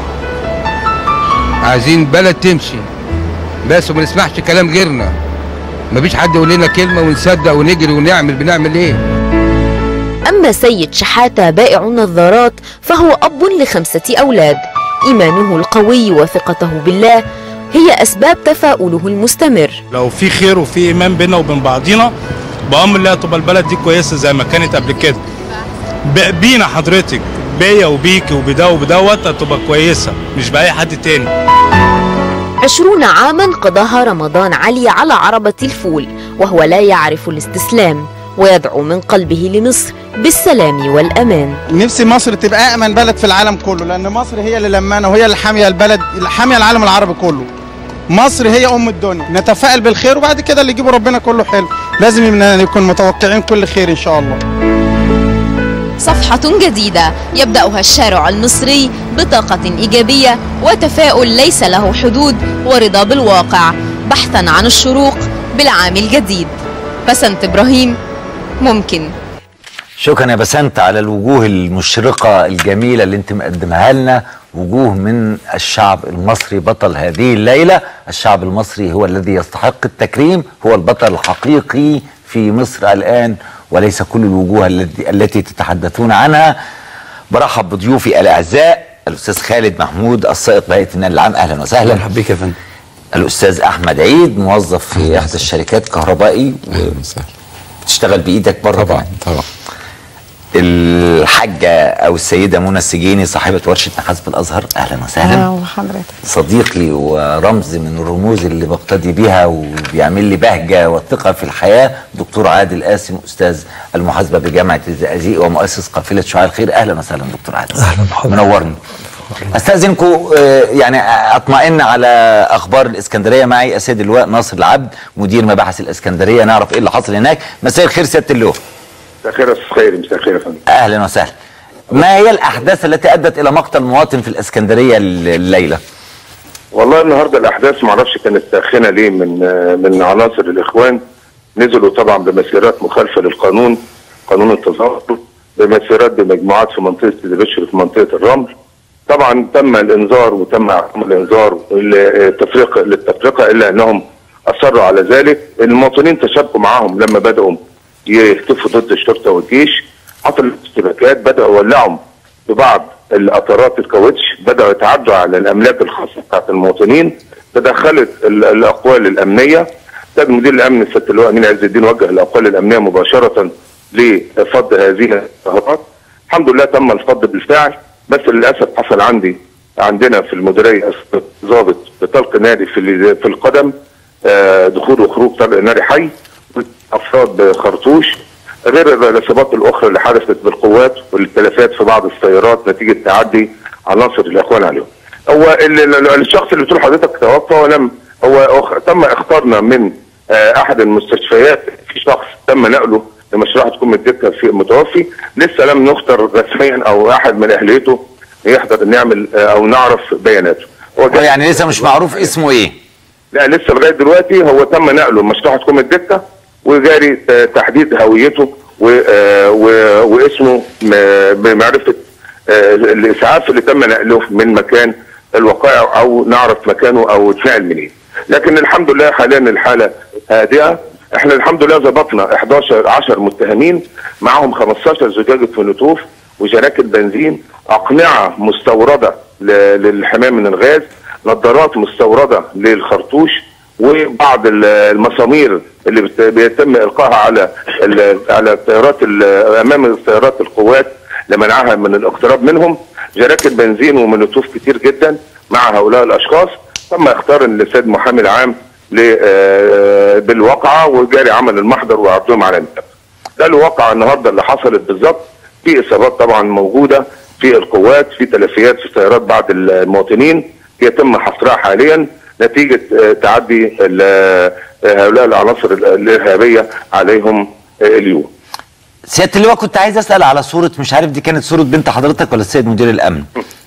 عايزين بلد تمشي بس وما نسمعش كلام غيرنا مفيش حد يقول لنا كلمه ونصدق ونجري ونعمل بنعمل ايه أما سيد شحاتة بائع النظارات فهو أب لخمسة أولاد إيمانه القوي وثقته بالله هي أسباب تفاؤله المستمر لو في خير وفي ايمان بينا وبين بعضينا بامر الله تبقى البلد دي كويسه زي ما كانت قبل كده ب- بينا حضرتك بيا وبيك وبدا وبدوت هتبقى كويسه مش باي حد تاني عشرون عاما قضاها رمضان علي على عربة الفول وهو لا يعرف الاستسلام ويدعو من قلبه لمصر بالسلام والأمان نفسي مصر تبقى امن بلد في العالم كله لان مصر هي اللي لمانه وهي اللي حاميه البلد اللي حاميه العالم العربي كله مصر هي ام الدنيا نتفائل بالخير وبعد كده اللي يجيبه ربنا كله حلو لازم إننا نكون متوقعين كل خير ان شاء الله صفحة جديدة يبدأها الشارع المصري بطاقة إيجابية وتفاؤل ليس له حدود ورضا بالواقع بحثا عن الشروق بالعام الجديد بسنت إبراهيم ممكن شكرا يا بسنت على الوجوه المشرقة الجميلة اللي انت مقدمها لنا وجوه من الشعب المصري بطل هذه الليلة الشعب المصري هو الذي يستحق التكريم هو البطل الحقيقي في مصر الآن وليس كل الوجوه التي, التي تتحدثون عنها برحب بضيوفي الأعزاء الأستاذ خالد محمود السائق بهيئة النقل العام أهلا وسهلا مرحبا بك يا فندم الأستاذ أحمد عيد موظف في إحدى الشركات كهربائي بتشتغل بإيدك بره طبعا طبعا الحاجة أو السيدة منى السجيني صاحبة ورشة نحاس بالأزهر أهلا وسهلا وحضرتك صديقي ورمز من الرموز اللي بقتدي بيها وبيعمل لي بهجة والثقة في الحياة دكتور عادل قاسم أستاذ المحاسبة بجامعة الزقازيق ومؤسس قافلة شعاع الخير أهلا وسهلا دكتور عادل أهلا بحضرتك منورني استاذنكم آه، يعني اطمئن على اخبار الاسكندريه معي السيد اللواء ناصر العبد مدير مباحث الاسكندريه نعرف ايه اللي حصل هناك مساء الخير سياده اللواء مساء الخير يا استاذ خيري مساء الخير يا فندم اهلا وسهلا ما هي الاحداث التي ادت الى مقتل مواطن في الاسكندريه الليله والله النهارده الاحداث ما اعرفش كانت ساخنه ليه من آه، من عناصر الاخوان نزلوا طبعا بمسيرات مخالفه للقانون قانون التظاهر بمسيرات بمجموعات في منطقه سيدي بشر في منطقه الرمل طبعا تم الانذار وتم عدم الانذار للتفرقه للتفرقه الا انهم اصروا على ذلك المواطنين تشاركوا معاهم لما بداوا يهتفوا ضد الشرطه والجيش حصلت اشتباكات بداوا يولعوا ببعض القطارات الكاوتش بداوا يتعدوا على الاملاك الخاصه بتاعت المواطنين تدخلت ال- الاقوال الامنيه سيد مدير الامن السيد اللواء امين عز الدين وجه الاقوال الامنيه مباشره لفض هذه الظاهرات الحمد لله تم الفض بالفعل بس للاسف حصل عندي عندنا في المديريه ضابط بطلق ناري في ال- في القدم آه، دخول وخروج طلق ناري حي افراد بخرطوش غير الاصابات الاخرى اللي حدثت بالقوات والتلفات في بعض السيارات نتيجه تعدي عناصر الاخوان عليهم. هو ال- ال- الشخص اللي بتقول حضرتك توفى ولم هو أخ- تم اختارنا من آه، احد المستشفيات في شخص تم نقله لمشروع حكومه الدكه في متوفي لسه لم نختر رسميا او احد من اهليته يحضر نعمل آه، او نعرف بياناته. هو جاي- يعني لسه مش معروف اسمه ايه لا لسه لغايه دلوقتي هو تم نقله مشروع حكومه الدكه وجاري آه، تحديد هويته و- آه، و- واسمه م- بمعرفه آه، الاسعاف اللي تم نقله من مكان الوقائع او نعرف مكانه او اتنقل منين. لكن الحمد لله حاليا الحاله هادئه احنا الحمد لله ظبطنا 11 10 متهمين معاهم 15 زجاجه فينوتوف وجراكن بنزين اقنعه مستورده ل- للحمايه من الغاز نظارات مستورده للخرطوش وبعض ال- المسامير اللي بت- بيتم القائها على ال- على الطيارات ال- امام الطيارات القوات لمنعها من الاقتراب منهم جراكن بنزين ومنوتوف كتير جدا مع هؤلاء الاشخاص تم اختار السيد محامي العام ل- آه، بالواقعه وجاري عمل المحضر وعرضهم على النيابه. ده الواقع النهارده اللي حصلت بالظبط في اصابات طبعا موجوده في القوات في تلفيات في سيارات بعض المواطنين يتم حصرها حاليا نتيجه آه، تعدي ال- آه، هؤلاء العناصر الارهابيه عليهم آه، اليوم. سياده اللواء كنت عايز اسال على صوره مش عارف دي كانت صوره بنت حضرتك ولا السيد مدير الامن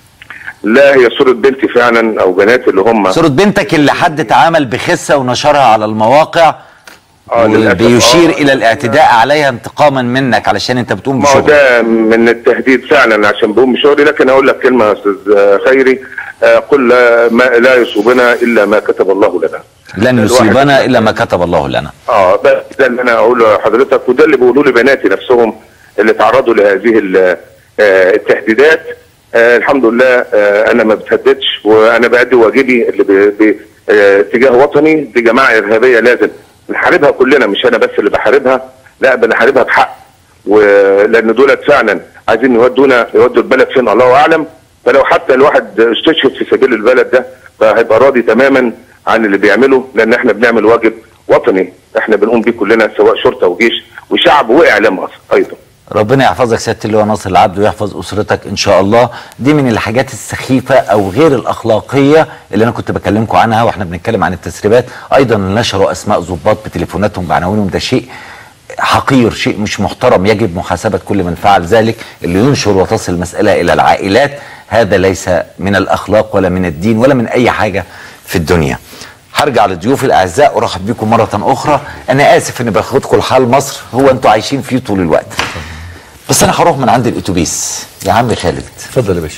لا هي صوره بنتي فعلا او بنات اللي هم صوره بنتك اللي حد تعامل بخسه ونشرها على المواقع آه، للأسف، بيشير آه. الى الاعتداء عليها انتقاما منك علشان انت بتقوم ما هو بشغل ده من التهديد فعلا عشان بقوم بشغلي لكن اقول لك كلمه يا استاذ آه، خيري آه، قل لا, ما لا يصيبنا الا ما كتب الله لنا. لن الواحد- يصيبنا الا ما كتب الله لنا اه ده, ده اللي انا اقوله لحضرتك وده اللي بيقولوا لي بناتي نفسهم اللي تعرضوا لهذه ال- آه، التهديدات آه الحمد لله آه انا ما بتهددش وانا بادي واجبي اللي بي بي آه، اتجاه وطني دي جماعه ارهابيه لازم نحاربها كلنا مش انا بس اللي بحاربها لا بنحاربها بحق ولان دولت فعلا عايزين يودونا يودوا البلد فين الله اعلم فلو حتى الواحد استشهد في سبيل البلد ده فهيبقى راضي تماما عن اللي بيعمله لان احنا بنعمل واجب وطني احنا بنقوم بيه كلنا سواء شرطه وجيش وشعب واعلام اصلا ايضا ربنا يحفظك سياده اللواء ناصر العبد ويحفظ اسرتك ان شاء الله دي من الحاجات السخيفه او غير الاخلاقيه اللي انا كنت بكلمكم عنها واحنا بنتكلم عن التسريبات ايضا نشروا اسماء ضباط بتليفوناتهم بعناوينهم ده شيء حقير شيء مش محترم يجب محاسبه كل من فعل ذلك اللي ينشر وتصل المساله الى العائلات هذا ليس من الاخلاق ولا من الدين ولا من اي حاجه في الدنيا هرجع لضيوفي الاعزاء ارحب بكم مره اخرى انا اسف اني باخدكم لحال مصر هو انتوا عايشين فيه طول الوقت بس انا هروح من عند الاتوبيس يا عم خالد اتفضل يا باشا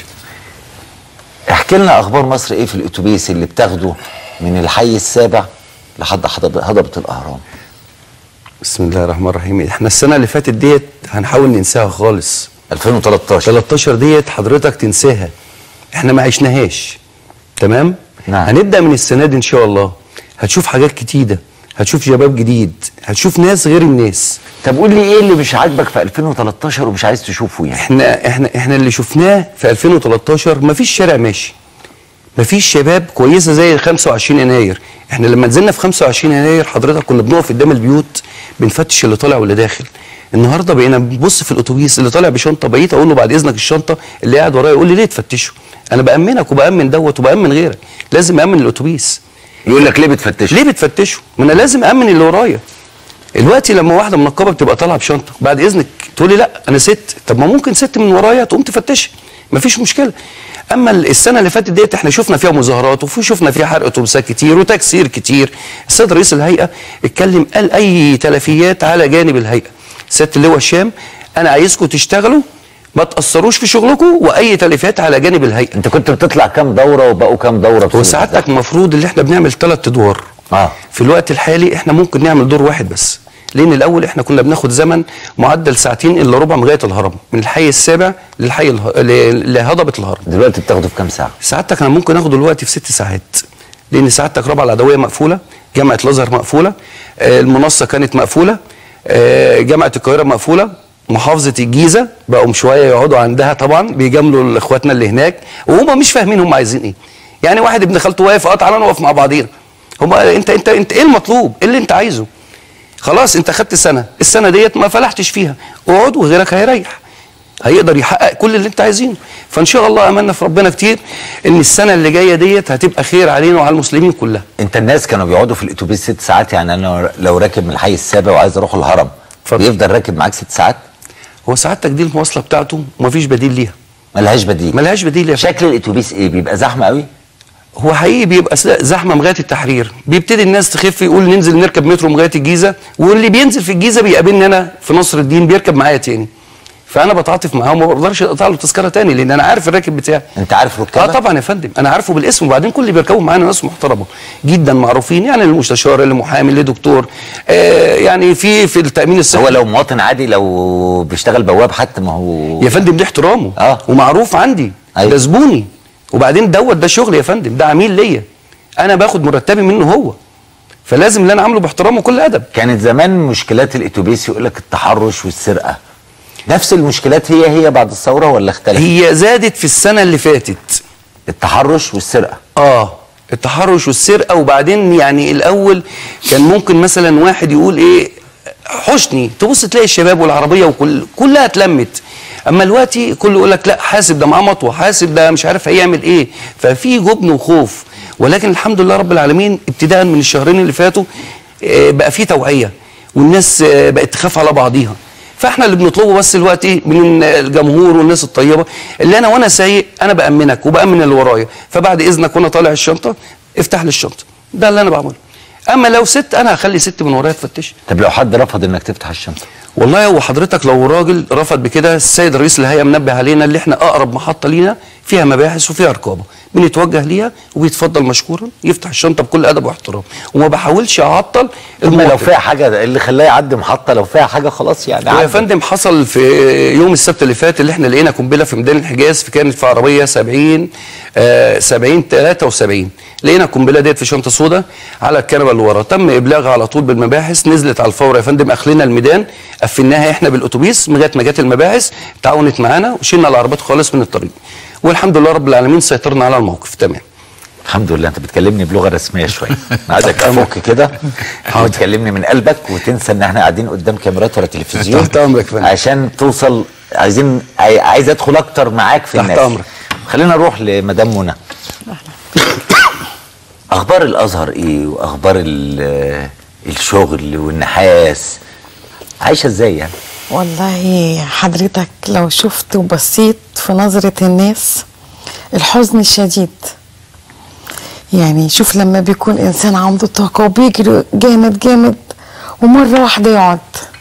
احكي لنا اخبار مصر ايه في الاتوبيس اللي بتاخده من الحي السابع لحد حضب- هضبه الاهرام بسم الله الرحمن الرحيم احنا السنه اللي فاتت ديت هنحاول ننساها خالص 2013 13 ديت حضرتك تنساها احنا ما عشناهاش تمام نعم. هنبدا من السنه دي ان شاء الله هتشوف حاجات جديده هتشوف شباب جديد هتشوف ناس غير الناس طب قول لي ايه اللي مش عاجبك في 2013 ومش عايز تشوفه يعني احنا احنا احنا اللي شفناه في 2013 مفيش شارع ماشي مفيش شباب كويسه زي 25 يناير احنا لما نزلنا في 25 يناير حضرتك كنا بنقف قدام البيوت بنفتش اللي طالع واللي داخل النهارده بقينا بنبص في الاتوبيس اللي طالع بشنطه بقيت اقول له بعد اذنك الشنطه اللي قاعد ورايا يقول لي ليه تفتشه انا بامنك وبامن دوت وبامن غيرك لازم امن الاتوبيس يقول لك ليه بتفتشه ليه بتفتشه ما انا لازم امن اللي ورايا دلوقتي لما واحده منقبه بتبقى طالعه بشنطه بعد اذنك تقول لي لا انا ست طب ما ممكن ست من ورايا تقوم تفتشها مفيش مشكله اما السنه اللي فاتت ديت احنا شفنا فيها مظاهرات وفي شفنا فيها حرق اتوبيسات كتير وتكسير كتير السيد رئيس الهيئه اتكلم قال اي تلفيات على جانب الهيئه سياده اللواء هشام انا عايزكم تشتغلوا ما تاثروش في شغلكم واي تلفيات على جانب الهيئه انت كنت بتطلع كام دوره وبقوا كام دوره هو سعادتك المفروض اللي احنا بنعمل ثلاث ادوار اه في الوقت الحالي احنا ممكن نعمل دور واحد بس لان الاول احنا كنا بناخد زمن معدل ساعتين الا ربع لغايه الهرم من الحي السابع للحي اله... ل- لهضبه الهرم دلوقتي بتاخده في كام ساعه سعادتك انا ممكن اخده دلوقتي في ست ساعات لان سعادتك رابعه العدويه مقفوله جامعه الازهر مقفوله آه، المنصه كانت مقفوله آه، جامعه القاهره مقفوله محافظه الجيزه بقوا شويه يقعدوا عندها طبعا بيجاملوا اخواتنا اللي هناك وهم مش فاهمين هم عايزين ايه يعني واحد ابن خالته واقف اه تعالى نقف مع بعضينا هم انت انت انت ايه المطلوب ايه اللي انت عايزه خلاص انت خدت سنه السنه ديت ما فلحتش فيها اقعد وغيرك هيريح هيقدر يحقق كل اللي انت عايزينه فان شاء الله املنا في ربنا كتير ان السنه اللي جايه ديت هتبقى خير علينا وعلى المسلمين كلها انت الناس كانوا بيقعدوا في الاتوبيس ست ساعات يعني انا لو راكب من الحي السابع وعايز اروح الهرم بيفضل راكب معاك ست ساعات هو سعادتك دي المواصله بتاعته ومفيش بديل ليها ملهاش بديل ملهاش بديل يا شكل الاتوبيس ايه بيبقى زحمه قوي هو حقيقي بيبقى س- زحمه لغايه التحرير بيبتدي الناس تخف يقول ننزل نركب مترو لغايه الجيزه واللي بينزل في الجيزه بيقابلني انا في نصر الدين بيركب معايا تاني فانا بتعاطف معاه وما بقدرش اقطع له تذكره تاني لان انا عارف الراكب بتاعي انت عارف ركابه اه طبعا يا فندم انا عارفه بالاسم وبعدين كل اللي بيركبوا معانا ناس محترمه جدا معروفين يعني المستشار اللي محامي اللي دكتور آه يعني في في التامين الصحي هو لو مواطن عادي لو بيشتغل بواب حتى ما هو يا فندم ده احترامه اه ومعروف عندي أيوة. ده زبوني وبعدين دوت ده شغل يا فندم ده عميل ليا انا باخد مرتبي منه هو فلازم اللي انا عامله باحترام وكل ادب كانت زمان مشكلات الاتوبيس يقول لك التحرش والسرقه نفس المشكلات هي هي بعد الثوره ولا اختلفت هي زادت في السنه اللي فاتت التحرش والسرقه اه التحرش والسرقه وبعدين يعني الاول كان ممكن مثلا واحد يقول ايه حشني تبص تلاقي الشباب والعربيه وكل كلها اتلمت اما دلوقتي كله يقول لك لا حاسب ده معاه مطوه حاسب ده مش عارف هيعمل ايه ففي جبن وخوف ولكن الحمد لله رب العالمين ابتداء من الشهرين اللي فاتوا آه، بقى في توعيه والناس آه، بقت تخاف على بعضيها فاحنا اللي بنطلبه بس دلوقتي من الجمهور والناس الطيبه اللي انا وانا سايق انا بامنك وبامن اللي ورايا فبعد اذنك وانا طالع الشنطه افتح لي الشنطه ده اللي انا بعمله اما لو ست انا هخلي ست من ورايا تفتش طب لو حد رفض انك تفتح الشنطه والله هو حضرتك لو راجل رفض بكده السيد رئيس الهيئه منبه علينا اللي احنا اقرب محطه لينا فيها مباحث وفيها رقابه بنتوجه ليها وبيتفضل مشكورا يفتح الشنطه بكل ادب واحترام وما بحاولش اعطل اما لو المواطن. فيها حاجه اللي خلاه يعدي محطه لو فيها حاجه خلاص يعني ويا عدى. فندم حصل في يوم السبت اللي فات اللي احنا لقينا قنبله في ميدان الحجاز في كانت في عربيه 70 آه 70 73 لقينا القنبله ديت في شنطه سودا على الكنبه اللي ورا تم ابلاغها على طول بالمباحث نزلت على الفور يا فندم اخلينا الميدان قفلناها احنا بالاتوبيس لغايه ما جت المباحث تعاونت معانا وشيلنا العربيات خالص من الطريق والحمد لله رب العالمين سيطرنا على الموقف تمام الحمد لله انت بتكلمني بلغه رسميه شويه انا عايزك تفك كده وتكلمني من قلبك وتنسى ان احنا قاعدين قدام كاميرات ولا تلفزيون تحت امرك فندم. عشان توصل عايزين عاي- عايز ادخل اكتر معاك في تحت الناس أمرك. خلينا نروح لمدام منى اخبار الازهر ايه واخبار ال- الشغل والنحاس عايشه ازاي يعني والله حضرتك لو شفت وبصيت في نظرة الناس الحزن الشديد يعني شوف لما بيكون إنسان عنده طاقة وبيجري جامد جامد ومرة واحدة يقعد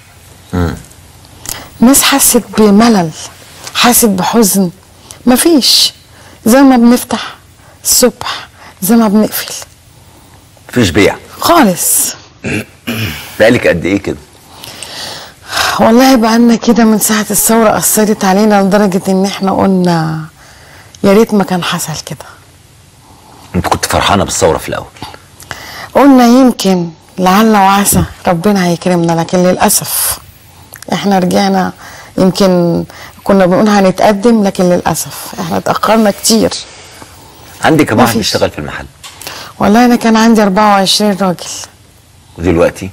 ناس حست بملل حست بحزن مفيش زي ما بنفتح الصبح زي ما بنقفل مفيش بيع خالص بقالك قد ايه كده والله بقالنا كده من ساعة الثورة أثرت علينا لدرجة إن إحنا قلنا يا ريت ما كان حصل كده انت كنت فرحانه بالثوره في الاول قلنا يمكن لعل وعسى ربنا هيكرمنا لكن للأسف إحنا رجعنا يمكن كنا بنقول هنتقدم لكن للأسف إحنا اتأخرنا كتير عندي كم واحد مفيش. بيشتغل في المحل والله أنا كان عندي 24 راجل ودلوقتي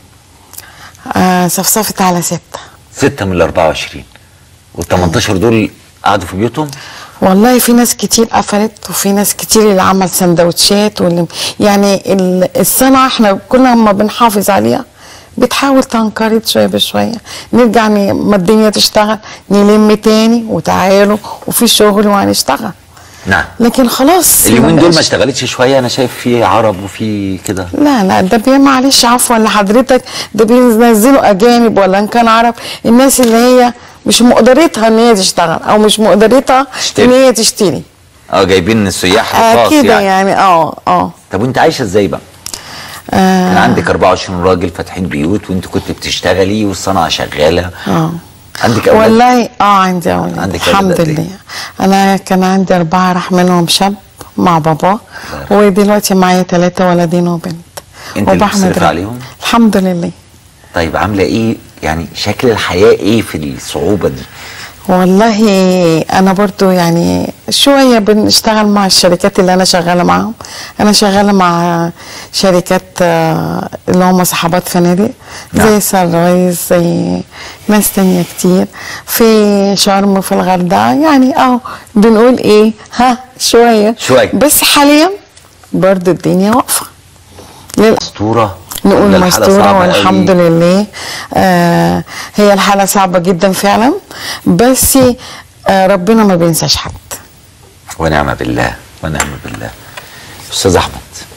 آه صفصفت على ستة ستة من ال 24 وال 18 دول قعدوا في بيوتهم والله في ناس كتير قفلت وفي ناس كتير اللي عمل سندوتشات واللي يعني ال- الصنعة احنا كل ما بنحافظ عليها بتحاول تنقرض شوية بشوية نرجع ن- ما الدنيا تشتغل نلم تاني وتعالوا وفي شغل وهنشتغل نعم لكن خلاص اليومين دول ما بقاش- اشتغلتش شويه انا شايف في عرب وفي كده لا لا ده بي معلش عفوا لحضرتك ده بينزلوا اجانب ولا ان كان عرب الناس اللي هي مش مقدرتها ان هي تشتغل او مش مقدرتها تشتري. ان هي تشتري اه جايبين السياح آه الخاص كده يعني. يعني اه اه طب وانت عايشه ازاي بقى؟ آه. كان عندك 24 راجل فاتحين بيوت وانت كنت بتشتغلي والصنعه شغاله اه عندك اولاد والله اه عندي اولاد عندك الحمد أولاد قد إيه؟ لله انا كان عندي اربعه راح منهم شاب مع بابا ودلوقتي معايا ثلاثه ولدين وبنت انت اللي وبحمد بتصرفي ربنا. عليهم الحمد لله طيب عامله ايه يعني شكل الحياه ايه في الصعوبه دي والله انا برضو يعني شويه بنشتغل مع الشركات اللي انا شغاله معاهم انا شغاله مع شركات آه، اللي هم صحابات فنادق زي سرايز زي ناس تانية كتير في شرم في الغردقه يعني اه بنقول ايه ها شويه شوية. بس حاليا برضو الدنيا واقفه للأسف مستوره نقول ولا الحالة مستورة صعبة والحمد قوي؟ لله آه هي الحالة صعبة جدا فعلا بس آه ربنا ما بينساش حد ونعم بالله ونعم بالله استاذ احمد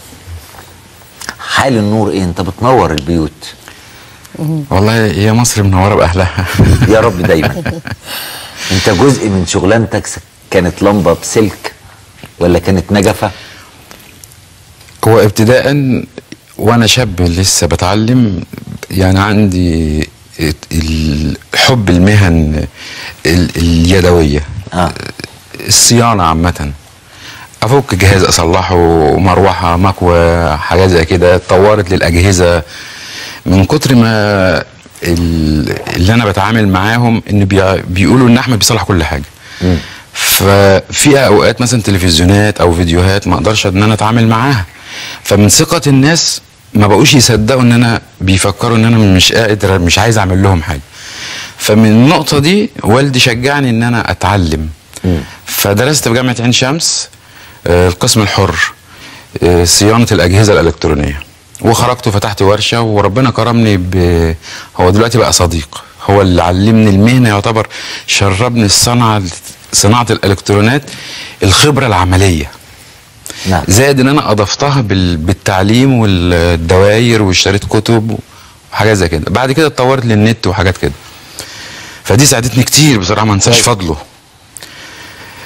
حال النور ايه انت بتنور البيوت والله هي مصر منوره باهلها يا رب دايما انت جزء من شغلانتك س- كانت لمبه بسلك ولا كانت نجفه هو ابتداء وانا شاب لسه بتعلم يعني عندي ال- حب المهن ال- اليدويه آه. الصيانه عامه افك جهاز اصلحه مروحه مكوى حاجات زي كده اتطورت للاجهزه من كتر ما ال- اللي انا بتعامل معاهم ان بي- بيقولوا ان احمد بيصلح كل حاجه ففي اوقات مثلا تلفزيونات او فيديوهات ما اقدرش ان انا اتعامل معاها فمن ثقه الناس ما بقوش يصدقوا ان انا بيفكروا ان انا مش قادر مش عايز اعمل لهم حاجه فمن النقطه دي والدي شجعني ان انا اتعلم فدرست في جامعه عين شمس آه، القسم الحر آه، صيانه الاجهزه الالكترونيه وخرجت وفتحت ورشه وربنا كرمني ب هو دلوقتي بقى صديق هو اللي علمني المهنه يعتبر شربني الصنعه صناعه الالكترونات الخبره العمليه نعم. زائد ان انا اضفتها بال... بالتعليم والدواير واشتريت كتب وحاجات زي كده بعد كده اتطورت للنت وحاجات كده فدي ساعدتني كتير بصراحه ما انساش فضله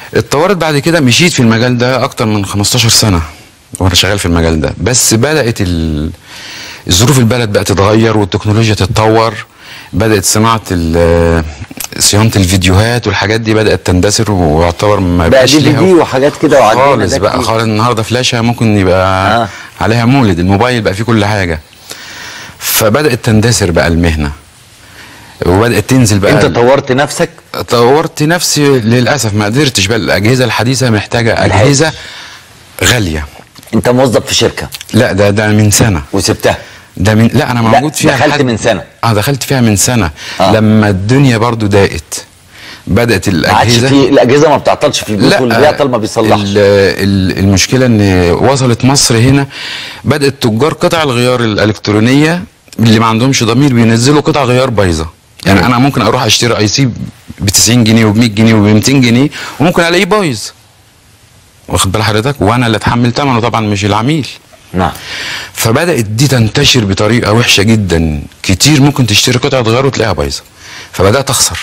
اتطورت بعد كده مشيت في المجال ده اكتر من 15 سنه وانا شغال في المجال ده بس بدات ال- الظروف البلد بقت تتغير والتكنولوجيا تتطور بدات صناعه ال- صيانه الفيديوهات والحاجات دي بدات تندثر ويعتبر ما بقى بقاش دي ليها دي وحاجات كده وعدينا خالص ده بقى كتير. خالص النهارده فلاشه ممكن يبقى آه. عليها مولد الموبايل بقى فيه كل حاجه فبدات تندثر بقى المهنه وبدات تنزل بقى انت طورت نفسك طورت نفسي للاسف ما قدرتش بقى الاجهزه الحديثه محتاجه اجهزه غاليه انت موظف في شركه لا ده ده من سنه وسبتها ده من لا انا لا، موجود فيها دخلت لحد- من سنة. اه دخلت فيها من سنه آه. لما الدنيا برضو ضاقت بدات ما عادش الاجهزه في الاجهزه ما بتعطلش في البيوت واللي بيعطل ما بيصلحش ال- ال- المشكله ان وصلت مصر هنا بدات تجار قطع الغيار الالكترونيه اللي ما عندهمش ضمير بينزلوا قطع غيار بايظه يعني انا ممكن اروح اشتري اي سي ب 90 جنيه وب 100 جنيه وب 200 جنيه وممكن الاقيه بايظ واخد بال حضرتك وانا اللي اتحمل ثمنه طبعا مش العميل نعم فبدات دي تنتشر بطريقه وحشه جدا كتير ممكن تشتري قطعه غيار وتلاقيها بايظه فبدات اخسر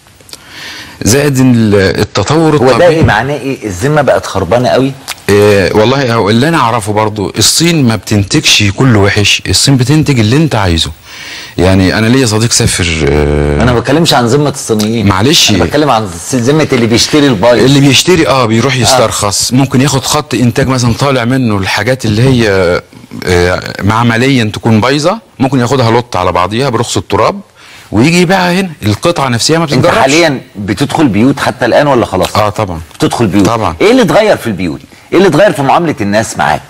زائد ال- التطور هو ده الطبيعي ايه معناه ايه الذمه بقت خربانه قوي إيه والله هو اللي انا اعرفه برضو الصين ما بتنتجش كله وحش الصين بتنتج اللي انت عايزه يعني انا ليا صديق سافر آه انا ما بتكلمش عن ذمه الصينيين معلش انا بتكلم عن ذمه اللي بيشتري البايظ اللي بيشتري اه بيروح يسترخص ممكن ياخد خط انتاج مثلا طالع منه الحاجات اللي هي آه معمليا تكون بايظه ممكن ياخدها لط على بعضيها برخص التراب ويجي يبيعها هنا القطعه نفسها ما انت بتتجربش حاليا بتدخل بيوت حتى الان ولا خلاص اه طبعا بتدخل بيوت طبعا ايه اللي اتغير في البيوت ايه اللي اتغير في معامله الناس معاك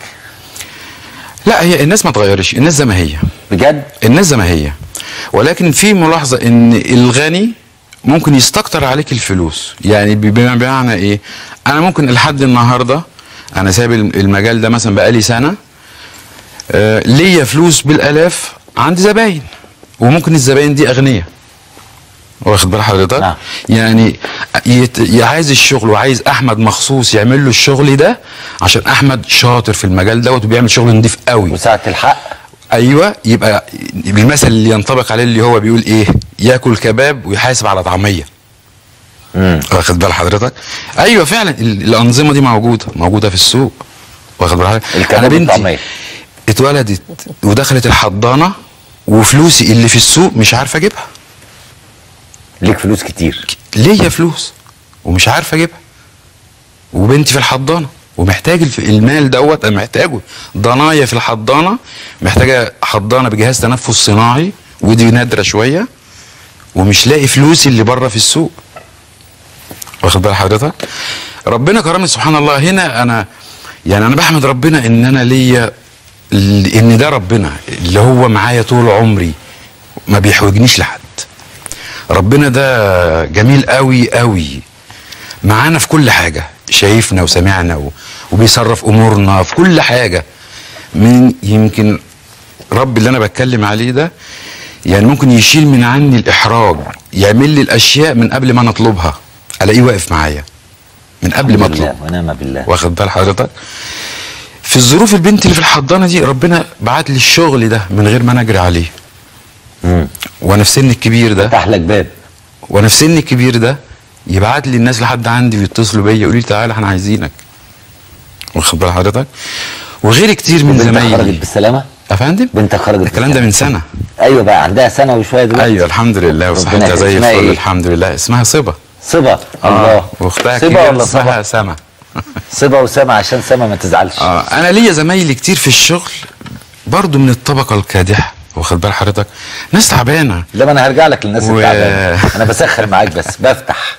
لا هي الناس ما اتغيرش الناس زي ما هي بجد الناس زي ما هي ولكن في ملاحظه ان الغني ممكن يستكتر عليك الفلوس يعني بم- بمعنى ايه انا ممكن لحد النهارده انا سايب الم- المجال ده مثلا بقالي سنه آه ليا فلوس بالالاف عندي زباين وممكن الزباين دي اغنياء واخد بال حضرتك نعم. يعني يت... ي- عايز الشغل وعايز احمد مخصوص يعمل له الشغل ده عشان احمد شاطر في المجال دوت وبيعمل شغل نضيف قوي وساعه الحق ايوه يبقى المثل اللي ينطبق عليه اللي هو بيقول ايه ياكل كباب ويحاسب على طعميه واخد بال حضرتك ايوه فعلا ال- الانظمه دي موجوده موجوده في السوق واخد بال حضرتك الكباب انا بنتي والطعمية. اتولدت ودخلت الحضانه وفلوسي اللي في السوق مش عارف اجيبها ليك فلوس كتير ليا فلوس ومش عارف اجيبها وبنتي في الحضانه ومحتاج الف- المال دوت انا محتاجه ضنايا في الحضانه محتاجه حضانه بجهاز تنفس صناعي ودي نادره شويه ومش لاقي فلوسي اللي بره في السوق واخد بال حضرتك ربنا كرمني سبحان الله هنا انا يعني انا بحمد ربنا ان انا ليا ال- ان ده ربنا اللي هو معايا طول عمري ما بيحوجنيش لحد ربنا ده جميل قوي قوي معانا في كل حاجة شايفنا وسمعنا و... وبيصرف أمورنا في كل حاجة من يمكن رب اللي أنا بتكلم عليه ده يعني ممكن يشيل من عني الإحراج يعمل لي الأشياء من قبل ما أنا أطلبها ألاقيه واقف معايا من قبل ما الحمد لله أطلب ونعم بالله واخد بال حضرتك في الظروف البنت اللي في الحضانة دي ربنا بعت لي الشغل ده من غير ما أنا أجري عليه وانا في سن الكبير ده فتح لك باب وانا في سن الكبير ده يبعت لي الناس لحد عندي ويتصلوا بيا يقولوا لي تعالى احنا عايزينك واخد بال حضرتك وغير كتير من وبنتك زمايلي خرجت بالسلامه يا فندم بنتك خرجت الكلام ده من سنه ايوه بقى عندها سنه وشويه دلوقتي ايوه الحمد لله ربنا وصحتها يخليك. زي اسمها الفل إيه؟ الحمد لله اسمها صبا صبا الله واختها صبا كبيرة ولا اسمها سما صبا وسما عشان سما ما تزعلش اه انا ليا زمايلي كتير في الشغل برضو من الطبقه الكادحه واخد بال حضرتك ناس تعبانه لا ما انا هرجع لك للناس و- التعبانه انا بسخر معاك بس بفتح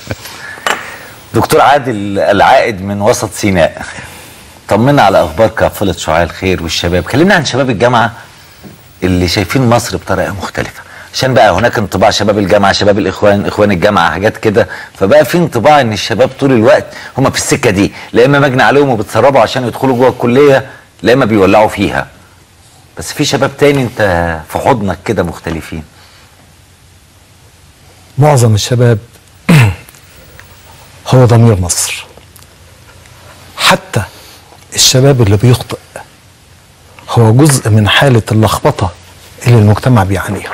دكتور عادل العائد من وسط سيناء طمنا على اخبار كافله شعاع الخير والشباب كلمنا عن شباب الجامعه اللي شايفين مصر بطريقه مختلفه عشان بقى هناك انطباع شباب الجامعه شباب الاخوان اخوان الجامعه حاجات كده فبقى في انطباع ان الشباب طول الوقت هم في السكه دي لا اما مجني عليهم وبتسربوا عشان يدخلوا جوه الكليه لا اما بيولعوا فيها بس في شباب تاني انت في حضنك كده مختلفين معظم الشباب هو ضمير مصر حتى الشباب اللي بيخطئ هو جزء من حالة اللخبطة اللي المجتمع بيعانيها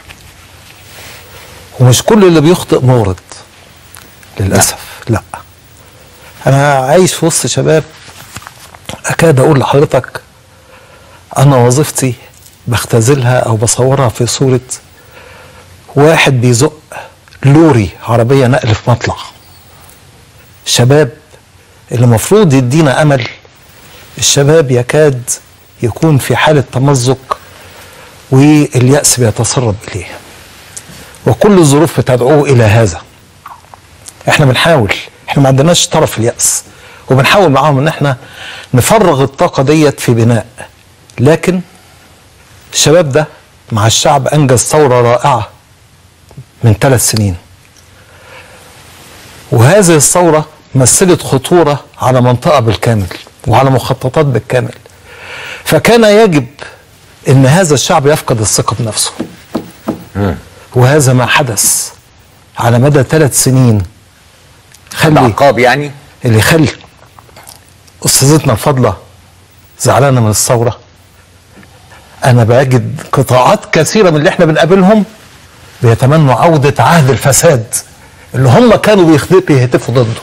ومش كل اللي بيخطئ مورد للأسف لا انا عايش في وسط شباب اكاد اقول لحضرتك انا وظيفتي بختزلها او بصورها في صوره واحد بيزق لوري عربيه نقل في مطلع شباب اللي المفروض يدينا امل الشباب يكاد يكون في حاله تمزق والياس بيتسرب اليه وكل الظروف بتدعوه الى هذا احنا بنحاول احنا ما عندناش طرف الياس وبنحاول معاهم ان احنا نفرغ الطاقه ديت في بناء لكن الشباب ده مع الشعب انجز ثوره رائعه من ثلاث سنين وهذه الثوره مثلت خطوره على منطقه بالكامل وعلى مخططات بالكامل فكان يجب ان هذا الشعب يفقد الثقه بنفسه وهذا ما حدث على مدى ثلاث سنين خلي عقاب يعني اللي يخلي استاذتنا الفاضله زعلانه من الثوره انا بجد قطاعات كثيره من اللي احنا بنقابلهم بيتمنوا عوده عهد الفساد اللي هم كانوا بيخد- بيهتفوا ضده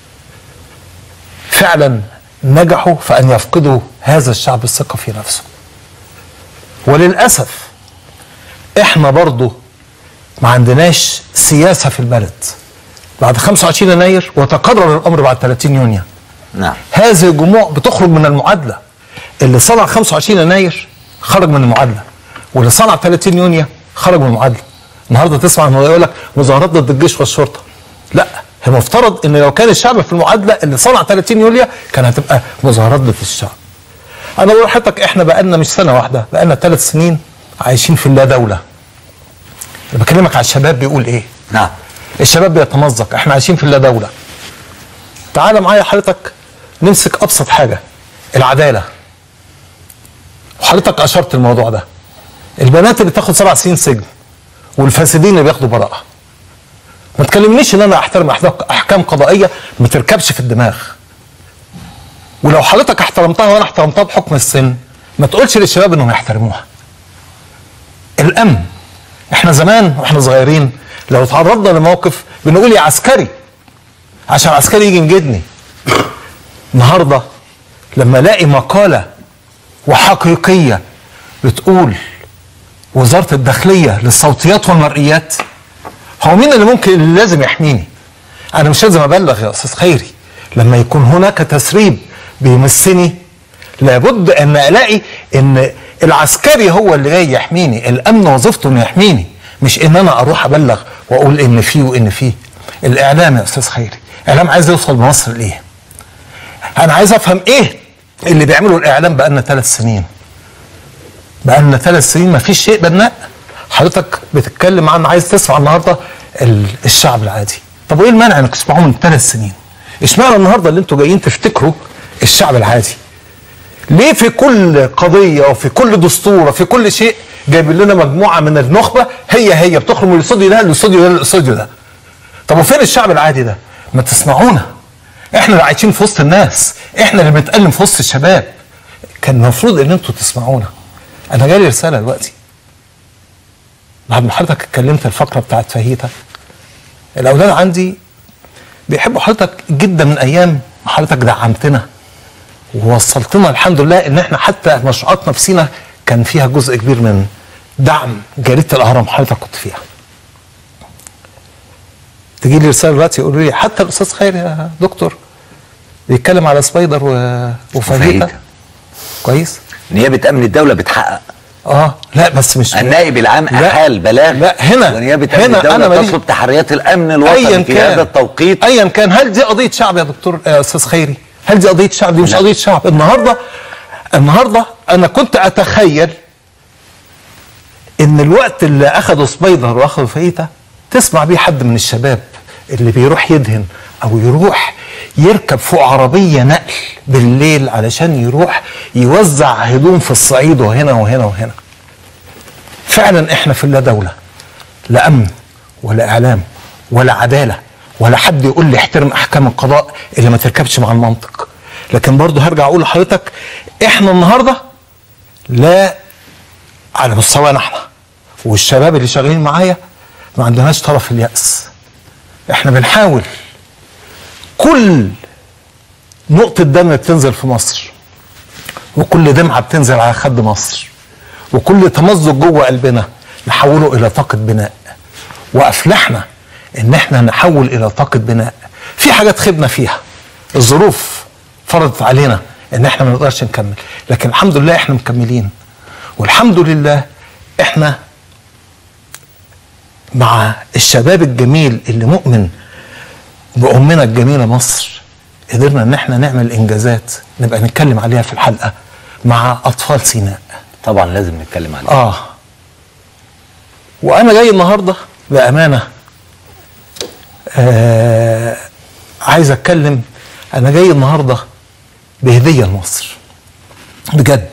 فعلا نجحوا في ان يفقدوا هذا الشعب الثقه في نفسه وللاسف احنا برضو ما عندناش سياسه في البلد بعد 25 يناير وتكرر الامر بعد 30 يونيو نعم هذه الجموع بتخرج من المعادله اللي صنع 25 يناير خرج من المعادله واللي صنع 30 يونيو خرج من المعادله النهارده تسمع انه يقول لك مظاهرات ضد الجيش والشرطه لا هي مفترض ان لو كان الشعب في المعادله اللي صنع 30 يوليو كان هتبقى مظاهرات ضد الشعب انا بقول لحضرتك احنا بقالنا مش سنه واحده بقالنا ثلاث سنين عايشين في اللا دوله انا بكلمك على الشباب بيقول ايه نعم الشباب بيتمزق احنا عايشين في اللا دوله تعال معايا حضرتك نمسك ابسط حاجه العداله وحضرتك اشرت الموضوع ده البنات اللي تاخد سبع سنين سجن والفاسدين اللي بياخدوا براءه ما تكلمنيش ان انا احترم أحداق- احكام قضائيه ما تركبش في الدماغ ولو حضرتك احترمتها وانا احترمتها بحكم السن ما تقولش للشباب انهم يحترموها الامن احنا زمان واحنا صغيرين لو تعرضنا لموقف بنقول يا عسكري عشان عسكري يجي ينجدني النهارده لما الاقي مقاله وحقيقيه بتقول وزاره الداخليه للصوتيات والمرئيات هو مين اللي ممكن اللي لازم يحميني انا مش لازم ابلغ يا استاذ خيري لما يكون هناك تسريب بيمسني لابد ان الاقي ان العسكري هو اللي جاي يحميني الامن وظيفته انه يحميني مش ان انا اروح ابلغ واقول ان فيه وان فيه الاعلام يا استاذ خيري الاعلام عايز يوصل لمصر لايه انا عايز افهم ايه اللي بيعمله الاعلام بقالنا ثلاث سنين بقالنا ثلاث سنين ما فيش شيء بناء حضرتك بتتكلم عن عايز تسمع النهارده ال- الشعب العادي طب وايه المانع انك تسمعوه من ثلاث سنين اشمعنى النهارده اللي انتوا جايين تفتكروا الشعب العادي ليه في كل قضيه وفي كل دستور وفي كل شيء جايبين لنا مجموعه من النخبه هي هي بتخرج من الاستوديو ده للاستوديو ده للاستوديو ده طب وفين الشعب العادي ده ما تسمعونا احنا اللي عايشين في وسط الناس احنا اللي بنتألم في وسط الشباب كان المفروض ان انتوا تسمعونا انا جالي رساله دلوقتي بعد ما حضرتك اتكلمت الفقره بتاعت فاهيتا الاولاد عندي بيحبوا حضرتك جدا من ايام ما حضرتك دعمتنا ووصلتنا الحمد لله ان احنا حتى مشروعاتنا في سينا كان فيها جزء كبير من دعم جريده الاهرام حضرتك كنت فيها تجي لي رساله دلوقتي يقولوا لي حتى الاستاذ خير يا دكتور بيتكلم على سبايدر و... وفاهيتا وفاهيتا. كويس نيابه امن الدوله بتحقق اه لا بس مش النائب العام لا. احال بلاغ لا هنا ونيابه امن هنا الدوله انا ماليش تطلب تحريات الامن الوطني ايا في كان هذا التوقيت ايا كان هل دي قضيه شعب يا دكتور يا استاذ خيري هل دي قضيه شعب دي مش قضيه شعب النهارده النهارده انا كنت اتخيل ان الوقت اللي اخده سبايدر واخده فايته تسمع بيه حد من الشباب اللي بيروح يدهن او يروح يركب فوق عربيه نقل بالليل علشان يروح يوزع هدوم في الصعيد وهنا وهنا وهنا فعلا احنا في اللا دوله لا امن ولا اعلام ولا عداله ولا حد يقول لي احترم احكام القضاء اللي ما تركبش مع المنطق لكن برضه هرجع اقول لحضرتك احنا النهارده لا على مستوانا احنا والشباب اللي شغالين معايا ما عندناش طرف اليأس احنا بنحاول كل نقطة دم بتنزل في مصر وكل دمعة بتنزل على خد مصر وكل تمزق جوه قلبنا نحوله إلى طاقة بناء وأفلحنا إن إحنا نحول إلى طاقة بناء في حاجات خبنا فيها الظروف فرضت علينا إن إحنا ما نقدرش نكمل لكن الحمد لله إحنا مكملين والحمد لله إحنا مع الشباب الجميل اللي مؤمن بأمنا الجميلة مصر قدرنا ان احنا نعمل انجازات نبقى نتكلم عليها في الحلقة مع اطفال سيناء طبعا لازم نتكلم عليه اه وانا جاي النهارده بامانه آه عايز اتكلم انا جاي النهارده بهديه لمصر بجد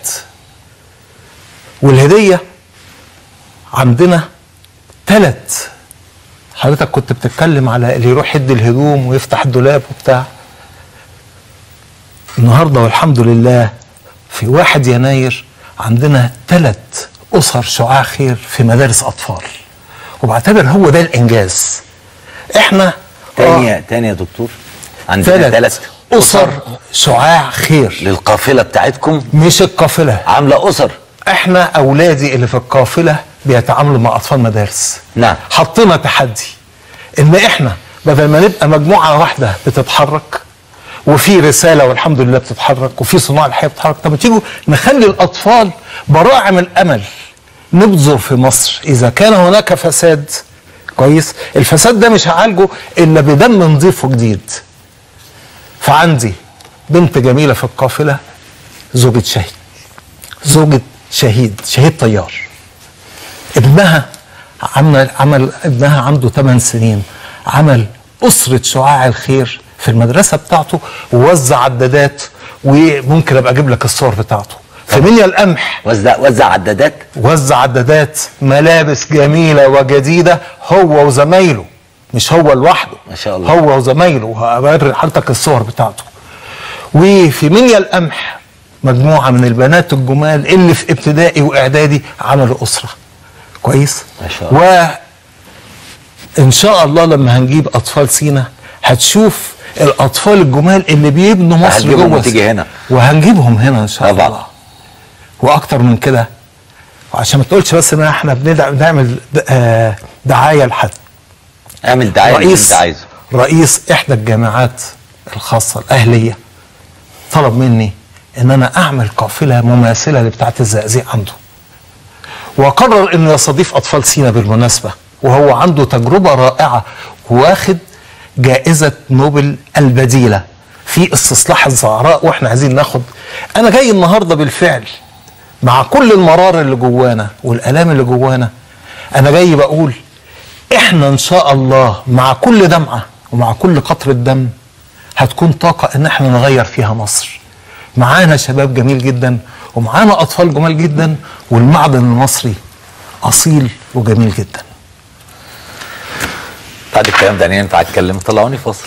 والهديه عندنا ثلاث حضرتك كنت بتتكلم على اللي يروح يدي الهدوم ويفتح الدولاب وبتاع النهارده والحمد لله في واحد يناير عندنا ثلاث اسر شعاع خير في مدارس اطفال وبعتبر هو ده الانجاز احنا تاني يا تاني يا دكتور عندنا ثلاث ثلاث اسر شعاع خير للقافله بتاعتكم مش القافله عامله اسر احنا اولادي اللي في القافله بيتعاملوا مع اطفال مدارس نعم حطينا تحدي ان احنا بدل ما نبقى مجموعه واحده بتتحرك وفي رساله والحمد لله بتتحرك وفي صناع الحياه بتتحرك طب تيجوا نخلي الاطفال براعم الامل نبذر في مصر اذا كان هناك فساد كويس الفساد ده مش هعالجه الا بدم نظيف وجديد فعندي بنت جميله في القافله زوجة شهيد زوجة شهيد شهيد طيار ابنها عمل عمل ابنها عنده 8 سنين عمل أسرة شعاع الخير في المدرسة بتاعته ووزع عدادات وممكن ابقى اجيب لك الصور بتاعته في منيا القمح وزع وزع عدادات وزع عدادات ملابس جميلة وجديدة هو وزمايله مش هو لوحده ما شاء الله هو وزمايله وهوري حضرتك الصور بتاعته وفي منيا القمح مجموعة من البنات الجمال اللي في ابتدائي واعدادي عملوا أسرة كويس ما شاء الله وإن شاء الله لما هنجيب أطفال سينا هتشوف الأطفال الجمال اللي بيبنوا مصر هتجيبهم جوه وتيجي هنا وهنجيبهم هنا إن شاء طبعا. الله وأكتر من كده عشان ما تقولش بس إن احنا بندع- بنعمل د- آه، دعاية لحد اعمل دعايه اللي رئيس انت عايزه رئيس احدى الجامعات الخاصه الاهليه طلب مني ان انا اعمل قافله مماثله لبتاعه الزقازيق عنده وقرر انه يستضيف اطفال سينا بالمناسبه وهو عنده تجربه رائعه واخد جائزه نوبل البديله في استصلاح الزهراء واحنا عايزين ناخد انا جاي النهارده بالفعل مع كل المرار اللي جوانا والالام اللي جوانا انا جاي بقول احنا ان شاء الله مع كل دمعه ومع كل قطره دم هتكون طاقه ان احنا نغير فيها مصر معانا شباب جميل جدا ومعانا اطفال جمال جدا والمعدن المصري اصيل وجميل جدا بعد الكلام ده يعني ينفع اتكلم طلعوني فاصل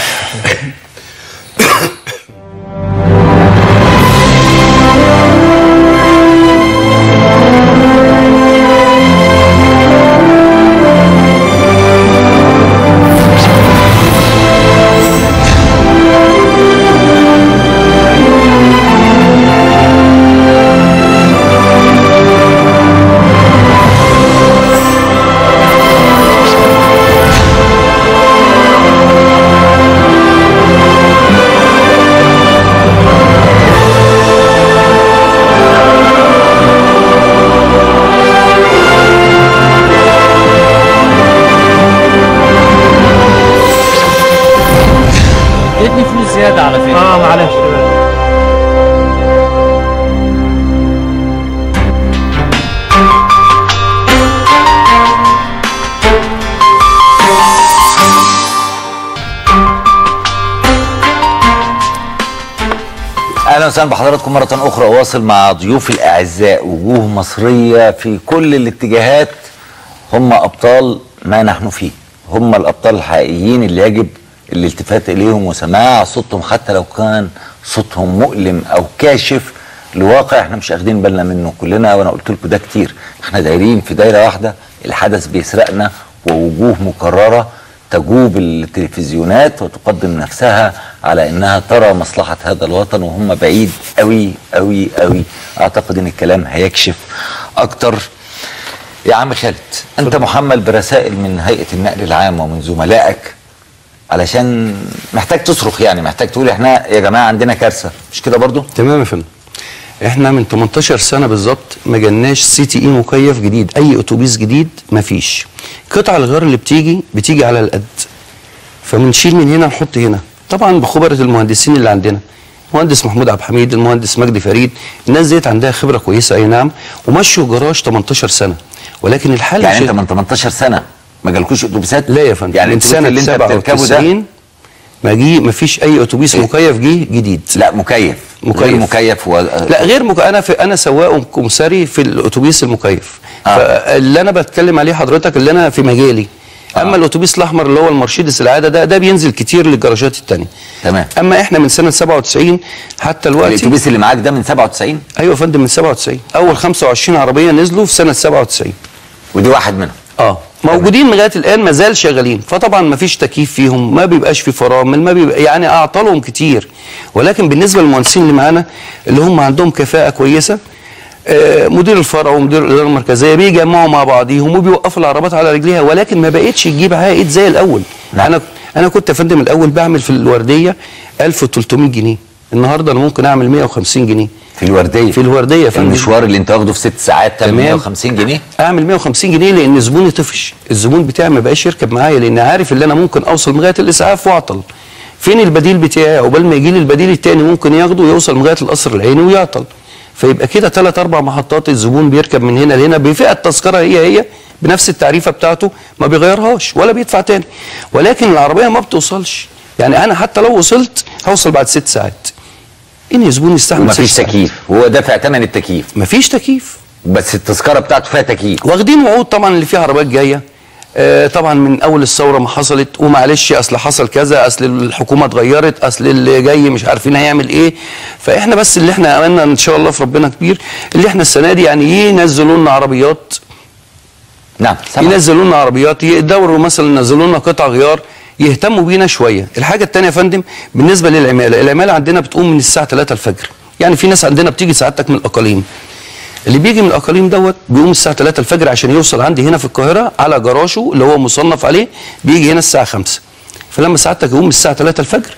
اديتني فلوس زياده على فكره اه معلش اهلا وسهلا بحضراتكم مره اخرى اواصل مع ضيوفي الاعزاء وجوه مصريه في كل الاتجاهات هم ابطال ما نحن فيه هم الابطال الحقيقيين اللي يجب الالتفات اليهم وسماع صوتهم حتى لو كان صوتهم مؤلم او كاشف لواقع احنا مش واخدين بالنا منه كلنا وانا قلت لكم ده كتير احنا دايرين في دايره واحده الحدث بيسرقنا ووجوه مكرره تجوب التلفزيونات وتقدم نفسها على انها ترى مصلحه هذا الوطن وهم بعيد قوي قوي قوي اعتقد ان الكلام هيكشف اكتر يا عم خالد انت محمل برسائل من هيئه النقل العام ومن زملائك علشان محتاج تصرخ يعني محتاج تقول احنا يا جماعه عندنا كارثه مش كده برضو تمام يا فندم احنا من 18 سنه بالظبط ما جالناش سي تي اي مكيف جديد اي اتوبيس جديد ما فيش قطع الغيار اللي بتيجي بتيجي على القد فبنشيل من هنا نحط هنا طبعا بخبره المهندسين اللي عندنا المهندس محمود عبد الحميد المهندس مجدي فريد الناس ديت عندها خبره كويسه اي نعم ومشوا جراج 18 سنه ولكن الحل يعني شيء- انت من 18 سنه ما جالكوش اتوبيسات لا يا فندم يعني من الأتوبيس سنه اللي انت بتركبه ده 97 ما جه ما فيش اي اتوبيس مكيف جه جديد لا مكيف مكيف غير مكيف و... لا غير مك... انا في انا سواق كمساري في الاتوبيس المكيف آه. فاللي انا بتكلم عليه حضرتك اللي انا في مجالي آه. اما الاتوبيس الاحمر اللي هو المرشيدس العاده ده ده بينزل كتير للجراجات التانية تمام اما احنا من سنه 97 حتى دلوقتي الاتوبيس اللي معاك ده من 97 ايوه يا فندم من 97 اول 25 عربيه نزلوا في سنه 97 ودي واحد منهم اه موجودين لغايه الان ما زال شغالين فطبعا ما فيش تكييف فيهم ما بيبقاش في فرامل ما بيبقى يعني اعطالهم كتير ولكن بالنسبه للمهندسين اللي معانا اللي هم عندهم كفاءه كويسه آه، مدير الفرع ومدير الاداره المركزيه بيجمعوا مع بعضيهم وبيوقفوا العربات على رجليها ولكن ما بقتش تجيب عائد زي الاول نعم. انا انا كنت يا فندم الاول بعمل في الورديه 1300 جنيه النهارده انا ممكن اعمل 150 جنيه في الورديه في الورديه يا فندم المشوار اللي انت واخده في ست ساعات تعمل تمام. 150 جنيه اعمل 150 جنيه لان زبوني طفش الزبون بتاعي ما بقاش يركب معايا لان عارف ان انا ممكن اوصل لغايه الاسعاف واعطل فين البديل بتاعي عقبال ما يجي لي البديل التاني ممكن ياخده يوصل لغايه القصر العيني ويعطل فيبقى كده ثلاث اربع محطات الزبون بيركب من هنا لهنا بفئه التذكره هي هي بنفس التعريفه بتاعته ما بيغيرهاش ولا بيدفع تاني ولكن العربيه ما بتوصلش يعني انا حتى لو وصلت هوصل بعد ست ساعات ان زبون يستحمل ومفيش ست ساعات. تكييف وهو دافع ثمن التكييف مفيش تكييف بس التذكره بتاعته فيها تكييف واخدين وعود طبعا اللي فيها عربيات جايه آه طبعا من اول الثوره ما حصلت ومعلش اصل حصل كذا اصل الحكومه اتغيرت اصل اللي جاي مش عارفين هيعمل ايه فاحنا بس اللي احنا املنا ان شاء الله في ربنا كبير اللي احنا السنه دي يعني ينزلوا لنا عربيات نعم ينزلوا لنا عربيات يقدروا مثلا ينزلوا لنا قطع غيار يهتموا بينا شويه الحاجه الثانيه يا فندم بالنسبه للعماله العماله عندنا بتقوم من الساعه 3 الفجر يعني في ناس عندنا بتيجي سعادتك من الاقاليم اللي بيجي من الاقاليم دوت بيقوم الساعه 3 الفجر عشان يوصل عندي هنا في القاهره على جراشه اللي هو مصنف عليه بيجي هنا الساعه 5 فلما سعادتك يقوم الساعه 3 الفجر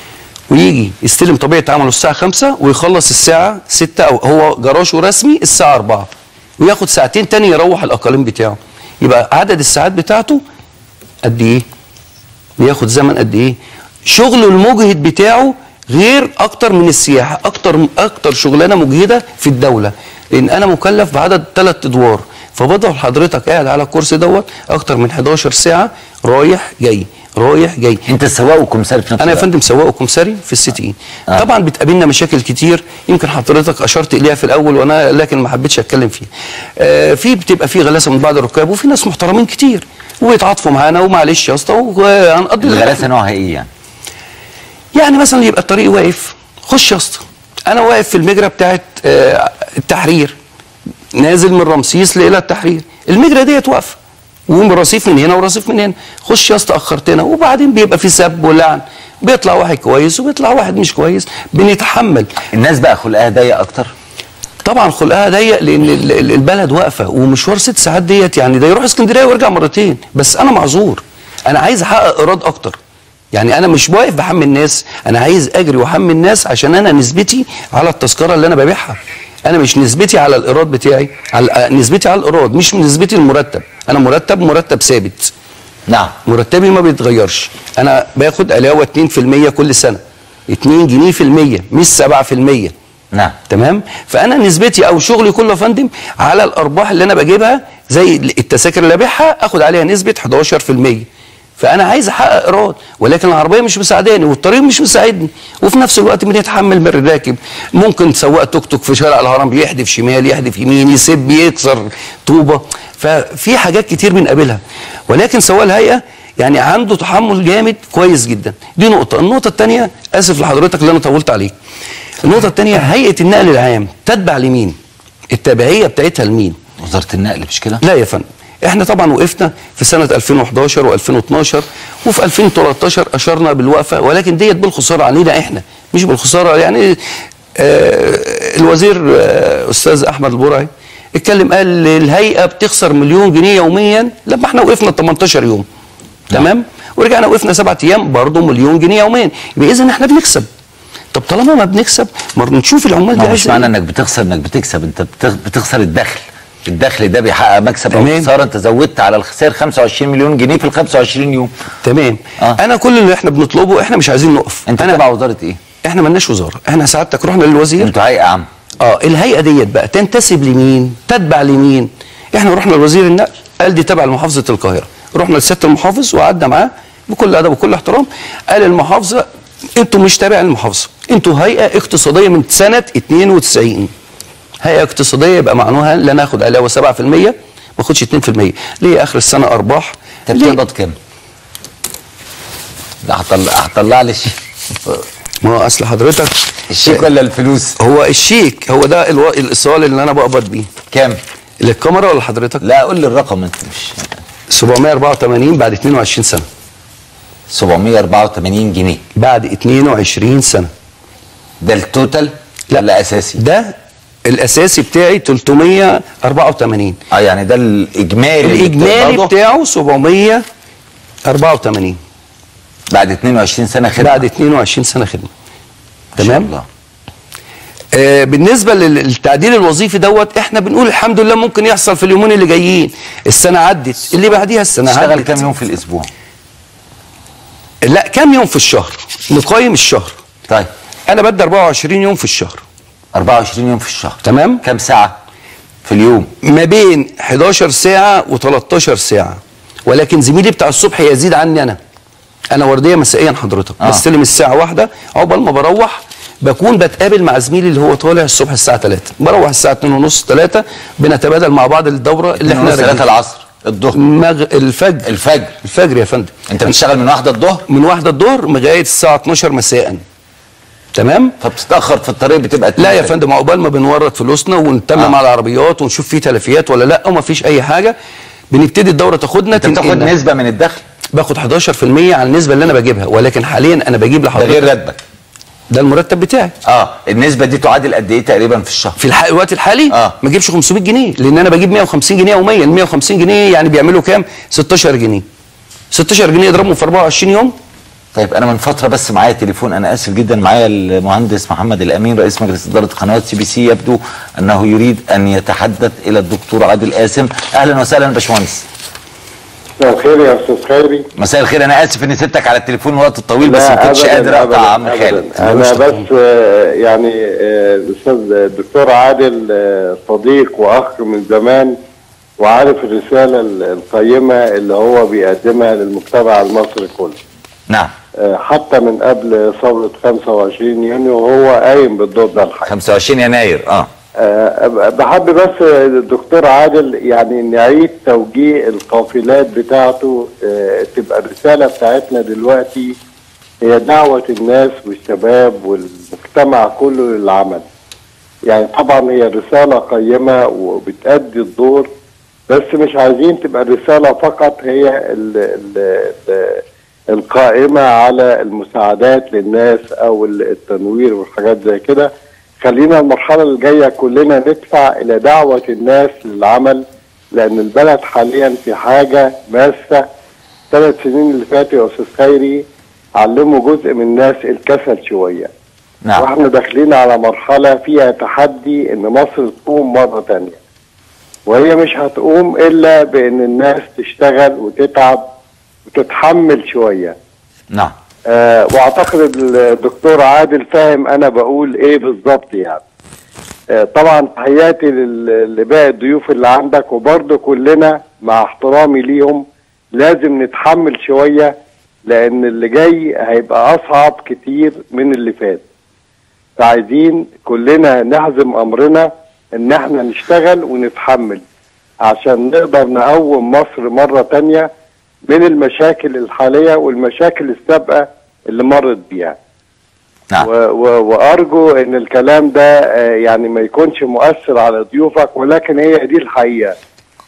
ويجي يستلم طبيعه عمله الساعه 5 ويخلص الساعه 6 او هو جراشه رسمي الساعه 4 وياخد ساعتين تاني يروح الاقاليم بتاعه يبقى عدد الساعات بتاعته قد ايه بياخد زمن قد ايه شغله المجهد بتاعه غير اكتر من السياحه اكتر اكتر شغلانه مجهده في الدوله لان انا مكلف بعدد ثلاث ادوار فبضع حضرتك قاعد على الكرسي دوت اكتر من 11 ساعه رايح جاي رايح جاي انت سواق وكمساري في نفس انا يا الوقت. فندم سواق وكمساري في السيتي آه. طبعا بتقابلنا مشاكل كتير يمكن حضرتك اشرت اليها في الاول وانا لكن ما حبيتش اتكلم فيها آه في بتبقى في غلاسه من بعض الركاب وفي ناس محترمين كتير وبيتعاطفوا معانا ومعلش يا اسطى وهنقضي الغلاسه نوعها ايه يعني يعني مثلا يبقى الطريق واقف خش يا اسطى انا واقف في المجرى بتاعت آه، التحرير نازل من رمسيس الى التحرير المجرى ديت واقفه ورصيف من هنا ورصيف من هنا خش يا اسطى اخرتنا وبعدين بيبقى في سب ولعن بيطلع واحد كويس وبيطلع واحد مش كويس بنتحمل الناس بقى خلقها ضيق اكتر طبعا خلقها ضيق لان ال- ال- البلد واقفه ومشوار ست ساعات ديت يعني ده يروح اسكندريه ويرجع مرتين بس انا معذور انا عايز احقق ايراد اكتر يعني انا مش واقف بحمل الناس انا عايز اجري واحمل الناس عشان انا نسبتي على التذكره اللي انا ببيعها انا مش نسبتي على الايراد بتاعي على آه، نسبتي على الايراد مش نسبتي المرتب انا مرتب مرتب ثابت نعم مرتبي ما بيتغيرش انا باخد علاوه 2% كل سنه 2 جنيه في المية مش 7% نعم تمام فانا نسبتي او شغلي كله يا فندم على الارباح اللي انا بجيبها زي التذاكر اللي ابيعها اخد عليها نسبه 11% فانا عايز احقق ايراد ولكن العربيه مش مساعداني والطريق مش مساعدني وفي نفس الوقت بنتحمل من الراكب ممكن سواق توك توك في شارع الهرم يحدف شمال يحدف يمين يسب يكسر طوبه ففي حاجات كتير بنقابلها ولكن سواق الهيئه يعني عنده تحمل جامد كويس جدا دي نقطه النقطه الثانيه اسف لحضرتك اللي انا طولت عليك النقطه الثانيه هيئه النقل العام تتبع لمين التابعيه بتاعتها لمين وزاره النقل مش كده لا يا فندم احنا طبعا وقفنا في سنه 2011 و2012 وفي 2013 اشرنا بالوقفه ولكن ديت بالخساره علينا احنا مش بالخساره يعني آه الوزير آه استاذ احمد البرعي اتكلم قال الهيئه بتخسر مليون جنيه يوميا لما احنا وقفنا 18 يوم تمام ورجعنا وقفنا سبعة ايام برضه مليون جنيه يوميا يبقى اذا احنا بنكسب طب طالما ما بنكسب ما نشوف العمال ما دي هو مش عايزة معنى إيه؟ انك بتخسر انك بتكسب انت بتخ- بتخسر الدخل الدخل ده بيحقق مكسب او تمام. خساره انت زودت على الخسائر 25 مليون جنيه في ال 25 يوم تمام آه. انا كل اللي احنا بنطلبه احنا مش عايزين نقف انت أنا تبع وزاره ايه؟ احنا ملناش وزاره احنا سعادتك رحنا للوزير انتوا هيئه عامه اه الهيئه ديت بقى تنتسب لمين تتبع لمين احنا رحنا لوزير النقل قال دي تبع لمحافظه القاهره رحنا لسياده المحافظ وقعدنا معاه بكل ادب وكل احترام قال المحافظه انتوا مش تابع للمحافظه انتوا هيئه اقتصاديه من سنه 92 هيئه اقتصاديه يبقى معناها لا ناخد علاوه 7% ما اخدش 2% ليه اخر السنه ارباح انت بتقبض كام؟ ده هطلع هطلع لي الشيك ما هو اصل حضرتك الشيك ولا الفلوس؟ هو الشيك هو ده الو... السؤال اللي انا بقبض بيه كام؟ للكاميرا ولا حضرتك؟ لا قول لي الرقم انت مش 784 بعد 22 سنه 784 جنيه بعد 22 سنه ده التوتال لا ولا اساسي ده الاساسي بتاعي 384 اه يعني ده الاجمالي اللي الاجمالي بتقبضه بتاعه 784 بعد 22 سنه خدمه بعد 22 سنه خدمه تمام تمام الله آه بالنسبه لل- للتعديل الوظيفي دوت احنا بنقول الحمد لله ممكن يحصل في اليومين اللي جايين السنه عدت اللي بعديها السنه تشتغل عدت كام يوم في الاسبوع؟ لا كام يوم في الشهر نقيم الشهر طيب انا بدي 24 يوم في الشهر 24 يوم في الشهر تمام كام ساعه في اليوم؟ ما بين 11 ساعه و13 ساعه ولكن زميلي بتاع الصبح يزيد عني انا انا ورديه مسائيا حضرتك آه. آه. بستلم الساعه واحدة عقبال ما بروح بكون بتقابل مع زميلي اللي هو طالع الصبح الساعه 3 بروح الساعه 2 ونص 3 بنتبادل مع بعض الدوره اللي احنا 3 راجعين. العصر الظهر مغ... الفجر الفجر الفجر يا فندم انت بتشتغل من واحده الظهر من واحدة الظهر لغايه الساعه 12 مساء تمام فبتتاخر في الطريق بتبقى لا يا اتنين. فندم عقبال ما بنورط فلوسنا ونتمم آه. على العربيات ونشوف في تلفيات ولا لا وما فيش اي حاجه بنبتدي الدوره تاخدنا انت بتاخد تنقلنا. نسبه من الدخل باخد 11% على النسبه اللي انا بجيبها ولكن حاليا انا بجيب ده لحضرتك غير راتبك ده المرتب بتاعي اه النسبه دي تعادل قد ايه تقريبا في الشهر؟ في الح... الوقت الحالي آه. ما اجيبش 500 جنيه لان انا بجيب 150 جنيه يوميا 150 جنيه يعني بيعملوا كام 16 جنيه 16 جنيه اضربهم في 24 يوم طيب انا من فتره بس معايا تليفون انا اسف جدا معايا المهندس محمد الامين رئيس مجلس اداره قنوات سي بي سي يبدو انه يريد ان يتحدث الى الدكتور عادل قاسم اهلا وسهلا يا باشمهندس مساء الخير يا استاذ خيري مساء الخير انا اسف اني سبتك على التليفون الوقت الطويل بس لا، ما كنتش أبداً، قادر اقطع أبداً، عم أبداً. خالد انا بس آه، يعني آه، الاستاذ الدكتور عادل آه، صديق واخ من زمان وعارف الرساله ال- القيمه اللي هو بيقدمها للمجتمع المصري كله نعم آه، حتى من قبل ثوره 25 يونيو وهو قايم بالدور ده الحقيقه 25 يناير اه آه، بحب بس الدكتور عادل يعني نعيد توجيه القافلات بتاعته آه، تبقى الرسالة بتاعتنا دلوقتي هي دعوة الناس والشباب والمجتمع كله للعمل يعني طبعا هي رسالة قيمة وبتأدي الدور بس مش عايزين تبقى الرسالة فقط هي ال ال ال القائمة على المساعدات للناس أو التنوير والحاجات زي كده خلينا المرحلة الجاية كلنا ندفع إلى دعوة الناس للعمل لأن البلد حاليا في حاجة ماسة ثلاث سنين اللي فاتوا يا أستاذ خيري علموا جزء من الناس الكسل شوية نعم واحنا داخلين على مرحلة فيها تحدي ان مصر تقوم مرة تانية وهي مش هتقوم الا بان الناس تشتغل وتتعب وتتحمل شوية نعم آه واعتقد الدكتور عادل فاهم انا بقول ايه بالظبط يعني آه طبعا تحياتي لل- لباقي الضيوف اللي عندك وبرضه كلنا مع احترامي ليهم لازم نتحمل شوية لان اللي جاي هيبقى اصعب كتير من اللي فات فعايزين كلنا نحزم امرنا ان احنا نشتغل ونتحمل عشان نقدر نقوم مصر مرة تانية من المشاكل الحالية والمشاكل السابقة اللي مرت بيها نعم. و و وارجو ان الكلام ده آه، يعني ما يكونش مؤثر على ضيوفك ولكن هي دي الحقيقة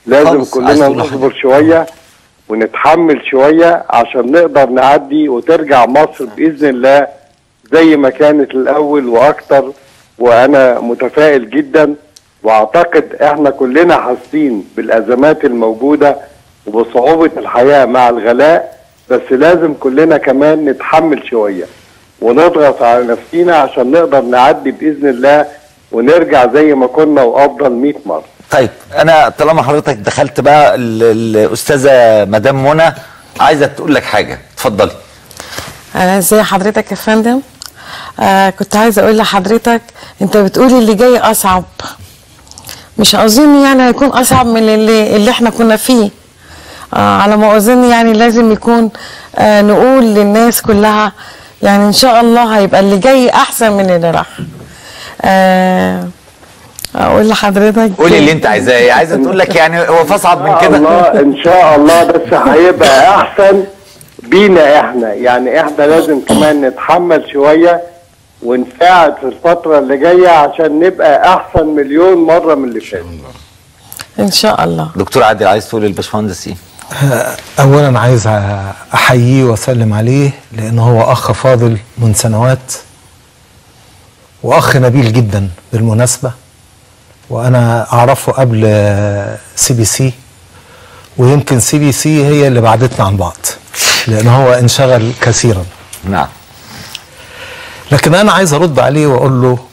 لازم خالص. عايز كلنا تقول له حاجة؟ نصبر شويه ونتحمل شويه عشان نقدر نعدي وترجع مصر باذن الله زي ما كانت الاول واكتر وانا متفائل جدا واعتقد احنا كلنا حاسين بالازمات الموجوده وبصعوبه الحياه مع الغلاء بس لازم كلنا كمان نتحمل شويه ونضغط على نفسينا عشان نقدر نعدي باذن الله ونرجع زي ما كنا وافضل 100 مره طيب انا طالما حضرتك دخلت بقى ال- الاستاذه مدام منى عايزه تقول لك حاجه اتفضلي آه، ازي حضرتك يا فندم آه كنت عايزه اقول لحضرتك انت بتقولي اللي جاي اصعب مش اظن يعني هيكون اصعب من اللي, اللي احنا كنا فيه آه على ما اظن يعني لازم يكون آه نقول للناس كلها يعني ان شاء الله هيبقى اللي جاي احسن من اللي راح آه اقول لحضرتك قولي اللي انت عايزاه ايه عايزه تقول لك يعني هو في اصعب من ان شاء كده الله ان شاء الله بس هيبقى احسن بينا احنا يعني احنا لازم كمان نتحمل شويه ونساعد في الفتره اللي جايه عشان نبقى احسن مليون مره من اللي فات ان شاء الله دكتور عادل عايز تقول للباشمهندس ايه اولا عايز احييه واسلم عليه لان هو اخ فاضل من سنوات واخ نبيل جدا بالمناسبه وانا اعرفه قبل سي بي سي ويمكن سي بي سي هي اللي بعدتنا عن بعض لان هو انشغل كثيرا نعم لكن انا عايز ارد عليه واقول له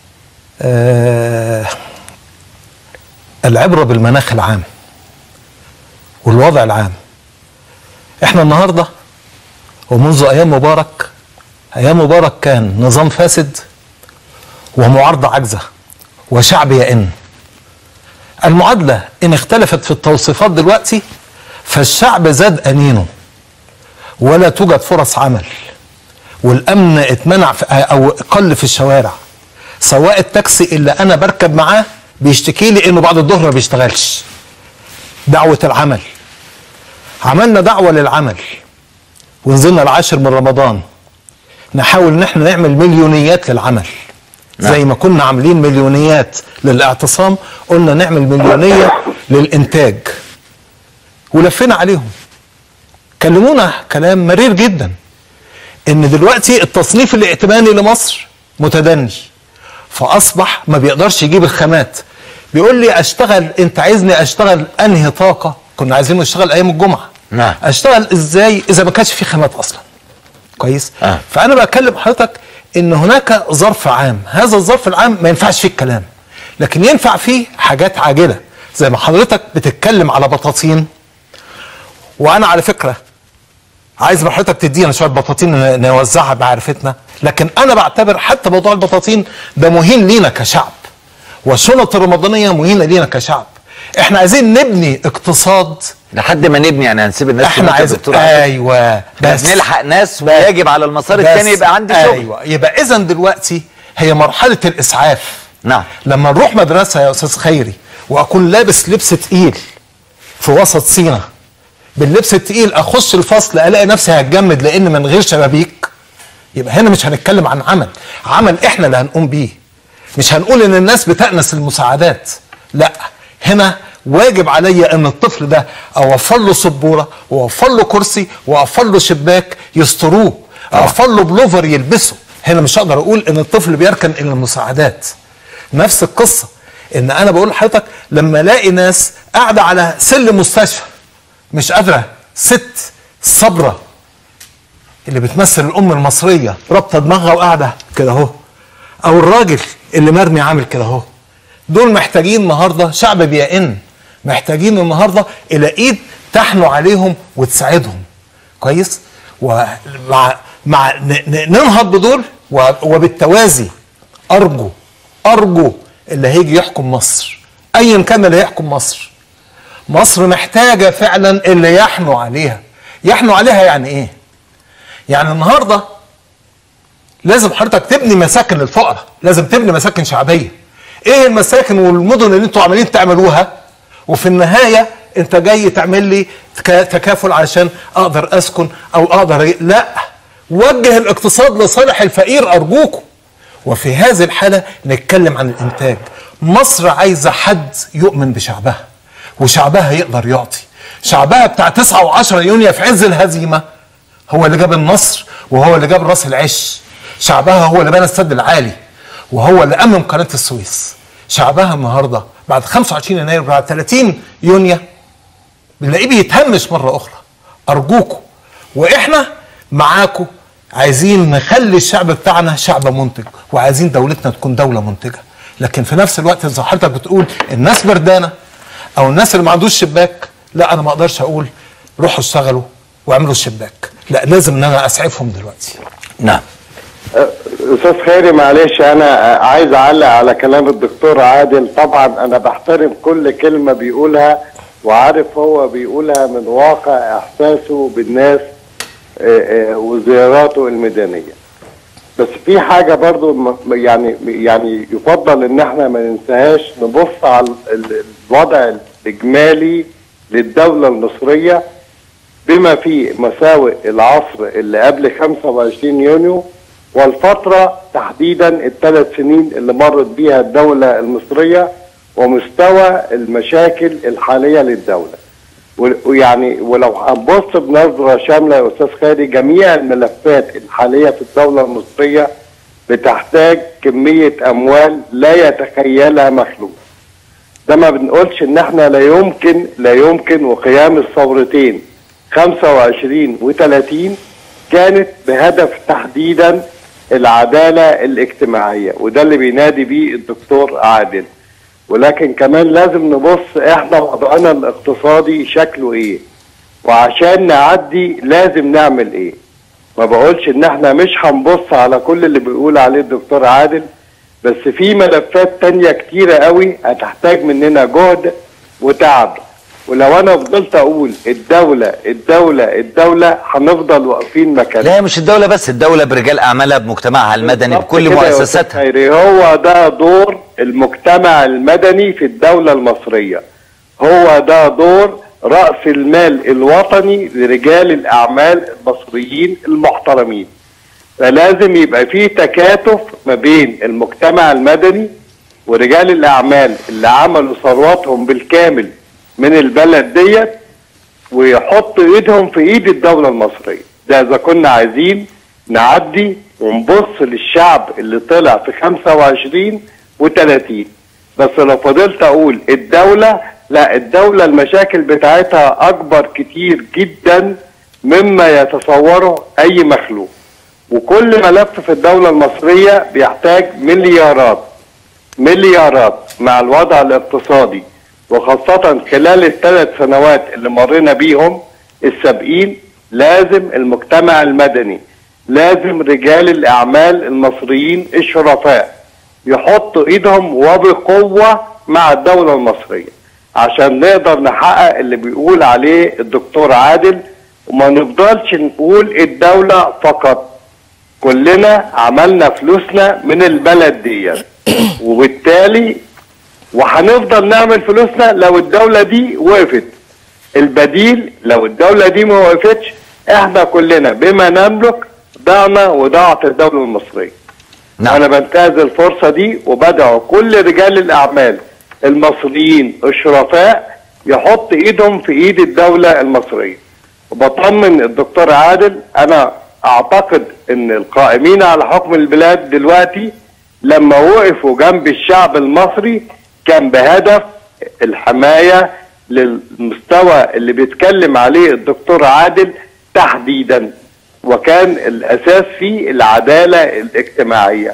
آه العبره بالمناخ العام والوضع العام احنا النهارده ومنذ ايام مبارك ايام مبارك كان نظام فاسد ومعارضه عاجزه وشعب يئن المعادله ان اختلفت في التوصيفات دلوقتي فالشعب زاد انينه ولا توجد فرص عمل والامن اتمنع في او قل في الشوارع سواق التاكسي اللي انا بركب معاه بيشتكي لي انه بعد الظهر ما بيشتغلش دعوه العمل عملنا دعوه للعمل ونزلنا العاشر من رمضان نحاول ان احنا نعمل مليونيات للعمل نعم. زي ما كنا عاملين مليونيات للاعتصام قلنا نعمل مليونيه للانتاج ولفينا عليهم كلمونا كلام مرير جدا ان دلوقتي التصنيف الائتماني لمصر متدني فاصبح ما بيقدرش يجيب الخامات بيقول لي اشتغل انت عايزني اشتغل انهي طاقه كنا عايزينه يشتغل ايام الجمعه نعم اشتغل ازاي اذا ما كانش في خامات اصلا كويس آه. فانا بكلم حضرتك ان هناك ظرف عام هذا الظرف العام ما ينفعش فيه الكلام لكن ينفع فيه حاجات عاجله زي ما حضرتك بتتكلم على بطاطين وانا على فكره عايز من حضرتك تدينا شويه بطاطين ن- نوزعها بعرفتنا لكن انا بعتبر حتى موضوع البطاطين ده مهين لينا كشعب والشنط الرمضانيه مهينه لينا كشعب احنا عايزين نبني اقتصاد لحد ما نبني يعني هنسيب الناس احنا تموت يا عايزين دكتور عادل. ايوه بس نلحق ناس ويجب على المسار بس الثاني يبقى عندي شغل ايوه يبقى اذا دلوقتي هي مرحله الاسعاف نعم لما نروح مدرسه يا استاذ خيري واكون لابس لبس تقيل في وسط سينا باللبس التقيل اخش الفصل الاقي نفسي هتجمد لان من غير شبابيك يبقى هنا مش هنتكلم عن عمل عمل احنا اللي هنقوم بيه مش هنقول ان الناس بتأنس المساعدات لا هنا واجب عليا ان الطفل ده اوفر له سبوره واوفر له كرسي واوفر له شباك يستروه اوفر له بلوفر يلبسه هنا مش هقدر اقول ان الطفل بيركن الى المساعدات نفس القصه ان انا بقول لحضرتك لما الاقي ناس قاعده على سلم مستشفى مش قادره ست صبره اللي بتمثل الام المصريه رابطه دماغها وقاعده كده اهو او الراجل اللي مرمي عامل كده اهو دول محتاجين النهارده شعب بيئن محتاجين النهارده الى ايد تحنو عليهم وتساعدهم كويس ومع مع ن- ن- ننهض بدول و- وبالتوازي ارجو ارجو اللي هيجي يحكم مصر ايا كان اللي هيحكم مصر مصر محتاجه فعلا اللي يحنو عليها يحنو عليها يعني ايه يعني النهارده لازم حضرتك تبني مساكن للفقراء لازم تبني مساكن شعبيه ايه المساكن والمدن اللي انتوا عمالين تعملوها وفي النهايه انت جاي تعمل لي تكا- تكافل علشان اقدر اسكن او اقدر ي- لا وجه الاقتصاد لصالح الفقير ارجوكم وفي هذه الحاله نتكلم عن الانتاج مصر عايزه حد يؤمن بشعبها وشعبها يقدر يعطي شعبها بتاع 9 و10 يونيو في عز الهزيمه هو اللي جاب النصر وهو اللي جاب راس العش شعبها هو اللي بنى السد العالي وهو اللي امم قناه السويس شعبها النهارده بعد 25 يناير بعد 30 يونيو بنلاقيه بيتهمش مره اخرى ارجوكم واحنا معاكم عايزين نخلي الشعب بتاعنا شعب منتج وعايزين دولتنا تكون دوله منتجه لكن في نفس الوقت زي حضرتك بتقول الناس بردانه او الناس اللي ما عندوش شباك لا انا ما اقدرش اقول روحوا اشتغلوا واعملوا الشباك لا لازم ان انا اسعفهم دلوقتي نعم استاذ خيري معلش انا عايز اعلق على كلام الدكتور عادل طبعا انا بحترم كل كلمه بيقولها وعارف هو بيقولها من واقع احساسه بالناس آه، آه، وزياراته الميدانيه بس في حاجه برضو م- يعني يعني يفضل ان احنا ما ننساهاش نبص على ال- الوضع الاجمالي للدوله المصريه بما فيه مساوئ العصر اللي قبل 25 يونيو والفترة تحديدا الثلاث سنين اللي مرت بيها الدولة المصرية ومستوى المشاكل الحالية للدولة و- ويعني ولو هنبص بنظرة شاملة يا أستاذ خالد جميع الملفات الحالية في الدولة المصرية بتحتاج كمية أموال لا يتخيلها مخلوق ده ما بنقولش ان احنا لا يمكن لا يمكن وقيام الثورتين 25 و30 كانت بهدف تحديدا العدالة الاجتماعية وده اللي بينادي بيه الدكتور عادل ولكن كمان لازم نبص احنا وضعنا الاقتصادي شكله ايه وعشان نعدي لازم نعمل ايه ما بقولش ان احنا مش هنبص على كل اللي بيقول عليه الدكتور عادل بس في ملفات تانية كتيرة قوي هتحتاج مننا جهد وتعب ولو انا فضلت اقول الدولة الدولة الدولة هنفضل واقفين مكاننا لا مش الدولة بس الدولة برجال أعمالها بمجتمعها المدني بكل كده يا أستاذ مؤسساتها خيري هو ده دور المجتمع المدني في الدولة المصرية هو ده دور رأس المال الوطني لرجال الأعمال المصريين المحترمين فلازم يبقى فيه تكاتف ما بين المجتمع المدني ورجال الأعمال اللي عملوا ثرواتهم بالكامل من البلد ديت ويحطوا ايدهم في ايد الدولة المصرية ده اذا كنا عايزين نعدي ونبص للشعب اللي طلع في 25 و30 بس لو فضلت اقول الدولة لا الدولة المشاكل بتاعتها اكبر كتير جدا مما يتصوره اي مخلوق وكل ملف في الدولة المصرية بيحتاج مليارات مليارات مع الوضع الاقتصادي وخاصة خلال الثلاث سنوات اللي مرينا بيهم السابقين لازم المجتمع المدني لازم رجال الأعمال المصريين الشرفاء يحطوا إيدهم وبقوة مع الدولة المصرية عشان نقدر نحقق اللي بيقول عليه الدكتور عادل وما نفضلش نقول الدولة فقط كلنا عملنا فلوسنا من البلد دي وبالتالي وهنفضل نعمل فلوسنا لو الدولة دي وقفت البديل لو الدولة دي ما وقفتش احنا كلنا بما نملك ضعنا وضاعت الدولة المصرية نعم. انا بنتهز الفرصة دي وبدعو كل رجال الاعمال المصريين الشرفاء يحط ايدهم في ايد الدولة المصرية وبطمن الدكتور عادل انا اعتقد ان القائمين على حكم البلاد دلوقتي لما وقفوا جنب الشعب المصري كان بهدف الحماية للمستوى اللي بيتكلم عليه الدكتور عادل تحديدا وكان الاساس فيه العدالة الاجتماعية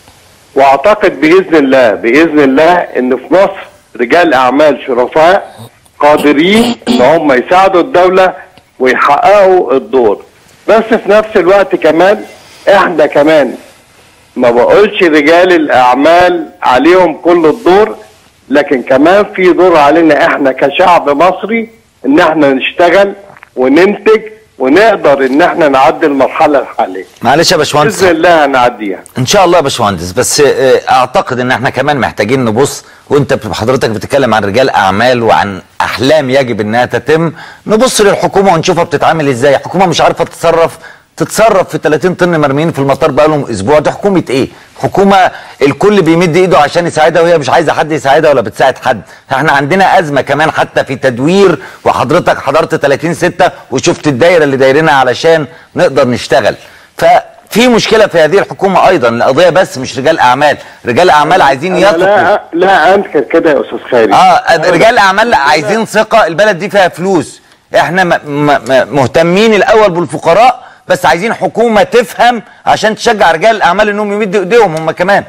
واعتقد باذن الله باذن الله ان في مصر رجال اعمال شرفاء قادرين ان هم يساعدوا الدولة ويحققوا الدور بس في نفس الوقت كمان احنا كمان ما بقولش رجال الاعمال عليهم كل الدور لكن كمان في دور علينا احنا كشعب مصري ان احنا نشتغل وننتج ونقدر ان احنا نعدي المرحله الحاليه معلش يا باشمهندس باذن الله هنعديها ان شاء الله يا باشمهندس بس آه، اعتقد ان احنا كمان محتاجين نبص وانت ب- حضرتك بتتكلم عن رجال اعمال وعن احلام يجب انها تتم نبص للحكومه ونشوفها بتتعامل ازاي حكومه مش عارفه تتصرف تتصرف في 30 طن مرميين في المطار بقالهم اسبوع دي حكومه ايه حكومه الكل بيمد ايده عشان يساعدها وهي مش عايزه حد يساعدها ولا بتساعد حد احنا عندنا ازمه كمان حتى في تدوير وحضرتك حضرت 30 6 وشفت الدايره اللي دايرينها علشان نقدر نشتغل ففي مشكله في هذه الحكومه ايضا القضيه بس مش رجال اعمال رجال اعمال عايزين أنا يثقوا لا لا انكر كده يا استاذ خالد اه رجال اعمال لا عايزين ثقه البلد دي فيها فلوس احنا م م م مهتمين الاول بالفقراء بس عايزين حكومه تفهم عشان تشجع رجال الاعمال انهم يمدوا ايديهم هم كمان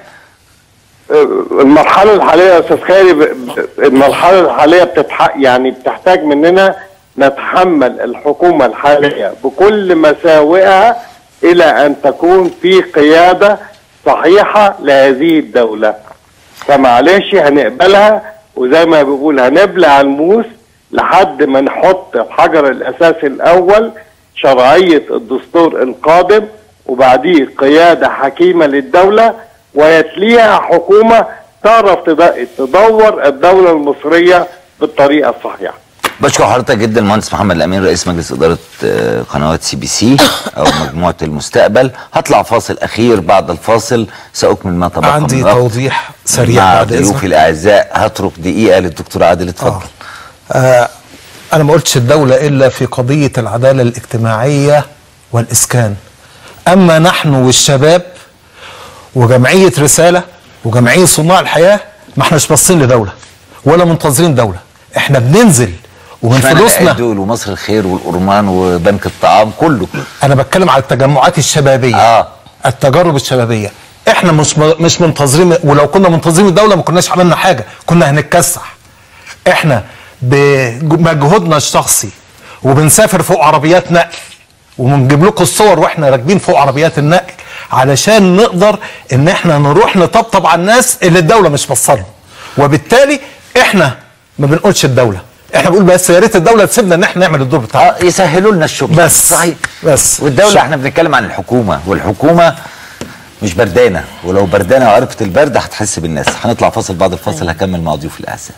المرحلة الحالية يا أستاذ خالد ب- ب- المرحلة الحالية بتتح... يعني بتحتاج مننا نتحمل الحكومة الحالية بكل مساوئها إلى أن تكون في قيادة صحيحة لهذه الدولة فمعلش هنقبلها وزي ما بيقول هنبلع الموس لحد ما نحط الحجر الأساس الأول شرعية الدستور القادم وبعديه قيادة حكيمة للدولة ويتليها حكومة تعرف تد- تدور الدولة المصرية بالطريقة الصحيحة بشكر حضرتك جدا المهندس محمد الامين رئيس مجلس اداره آه، قنوات سي بي سي او مجموعه المستقبل هطلع فاصل اخير بعد الفاصل ساكمل ما تبقى عندي من الوقت. توضيح سريع مع بعد ضيوفي إذنك. الاعزاء هترك دقيقه للدكتور عادل اتفضل آه أنا ما قلتش الدولة إلا في قضية العدالة الاجتماعية والإسكان أما نحن والشباب وجمعية رسالة وجمعية صناع الحياة ما احناش باصين لدولة ولا منتظرين دولة احنا بننزل ومن اشمعنى فلوسنا دول ومصر الخير والأورمان وبنك الطعام كله انا بتكلم على التجمعات الشبابيه اه التجارب الشبابيه احنا مش مش منتظرين ولو كنا منتظرين الدوله ما كناش عملنا حاجه كنا هنتكسح احنا بمجهودنا الشخصي وبنسافر فوق عربيات نقل وبنجيب لكم الصور واحنا راكبين فوق عربيات النقل علشان نقدر ان احنا نروح نطبطب على الناس اللي الدوله مش بصلهم وبالتالي احنا ما بنقولش الدوله احنا بنقول بس يا ريت الدوله تسيبنا ان احنا نعمل الدور بتاعنا اه يسهلوا لنا الشغل بس صحيح بس والدولة احنا بنتكلم عن الحكومة والحكومة مش بردانة ولو بردانة وعرفت البرد هتحس بالناس هنطلع فاصل بعد الفاصل هكمل مع ضيوف الأعزاء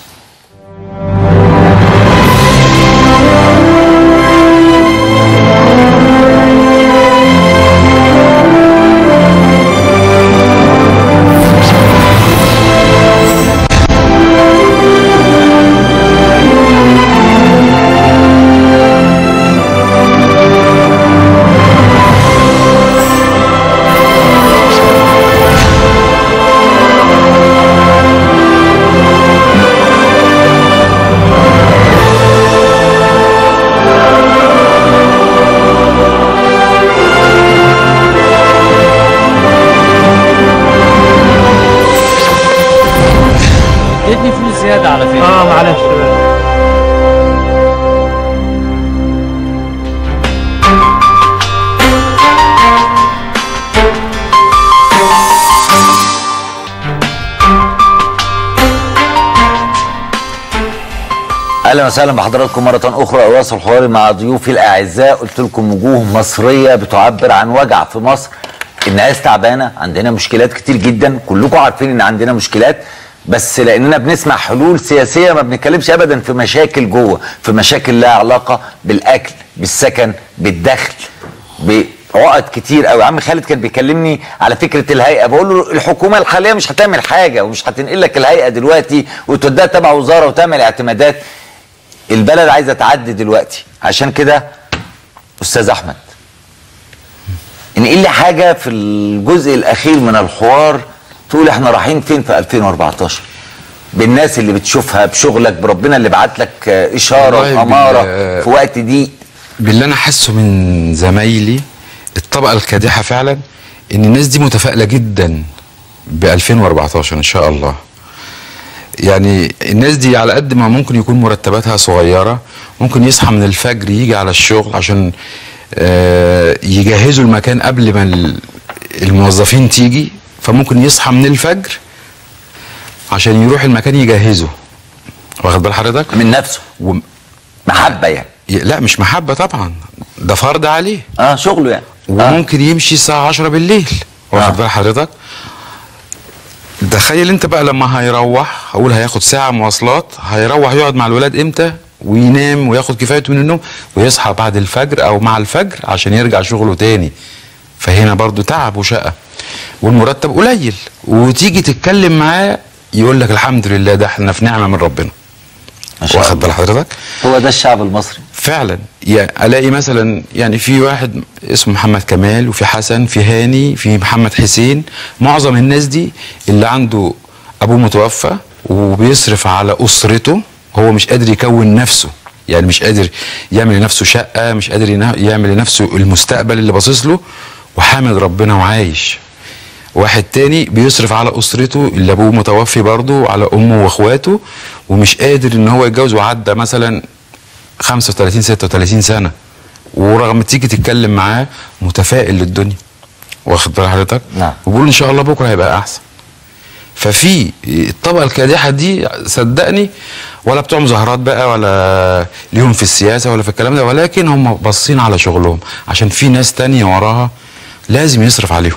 اديتني فلوس زياده على فكره اه معلش اهلا وسهلا بحضراتكم مره اخرى اواصل حواري مع ضيوفي الاعزاء قلت لكم وجوه مصريه بتعبر عن وجع في مصر الناس تعبانه عندنا مشكلات كتير جدا كلكم عارفين ان عندنا مشكلات بس لاننا بنسمع حلول سياسيه ما بنتكلمش ابدا في مشاكل جوه في مشاكل لها علاقه بالاكل بالسكن بالدخل بعقد كتير قوي عم خالد كان بيكلمني على فكره الهيئه بقول له الحكومه الحاليه مش هتعمل حاجه ومش هتنقل لك الهيئه دلوقتي وتوديها تبع وزاره وتعمل اعتمادات البلد عايزه تعدي دلوقتي عشان كده استاذ احمد انقل لي حاجه في الجزء الاخير من الحوار تقول احنا رايحين فين في 2014 بالناس اللي بتشوفها بشغلك بربنا اللي بعت لك آه، اشاره والله واماره بال- في وقت ضيق باللي انا حاسه من زمايلي الطبقه الكادحه فعلا ان الناس دي متفائله جدا ب 2014 ان شاء الله يعني الناس دي على قد ما ممكن يكون مرتباتها صغيره ممكن يصحى من الفجر يجي على الشغل عشان آه، يجهزوا المكان قبل ما ال- الموظفين تيجي فممكن يصحى من الفجر عشان يروح المكان يجهزه واخد بال حضرتك من نفسه و... محبه يعني لا مش محبه طبعا ده فرض عليه اه شغله يعني وممكن يمشي الساعه 10 بالليل واخد بال حضرتك تخيل انت بقى لما هيروح اقول هياخد ساعه مواصلات هيروح يقعد مع الولاد امتى وينام وياخد كفايته من النوم ويصحى بعد الفجر او مع الفجر عشان يرجع شغله تاني فهنا برضو تعب وشقة والمرتب قليل وتيجي تتكلم معاه يقول لك الحمد لله ده احنا في نعمة من ربنا واخد بال حضرتك هو ده الشعب المصري فعلا يعني الاقي مثلا يعني في واحد اسمه محمد كمال وفي حسن في هاني في محمد حسين معظم الناس دي اللي عنده ابوه متوفى وبيصرف على اسرته هو مش قادر يكون نفسه يعني مش قادر يعمل لنفسه شقه مش قادر ينا- يعمل لنفسه المستقبل اللي باصص له وحامد ربنا وعايش واحد تاني بيصرف على اسرته اللي ابوه متوفي برضه وعلى امه واخواته ومش قادر ان هو يتجوز وعدى مثلا 35 36 سنه ورغم تيجي تتكلم معاه متفائل للدنيا واخد بال حضرتك؟ نعم وبيقول ان شاء الله بكره هيبقى احسن ففي الطبقه الكادحه دي صدقني ولا بتوع مظاهرات بقى ولا ليهم في السياسه ولا في الكلام ده ولكن هم باصين على شغلهم عشان في ناس تانية وراها لازم يصرف عليهم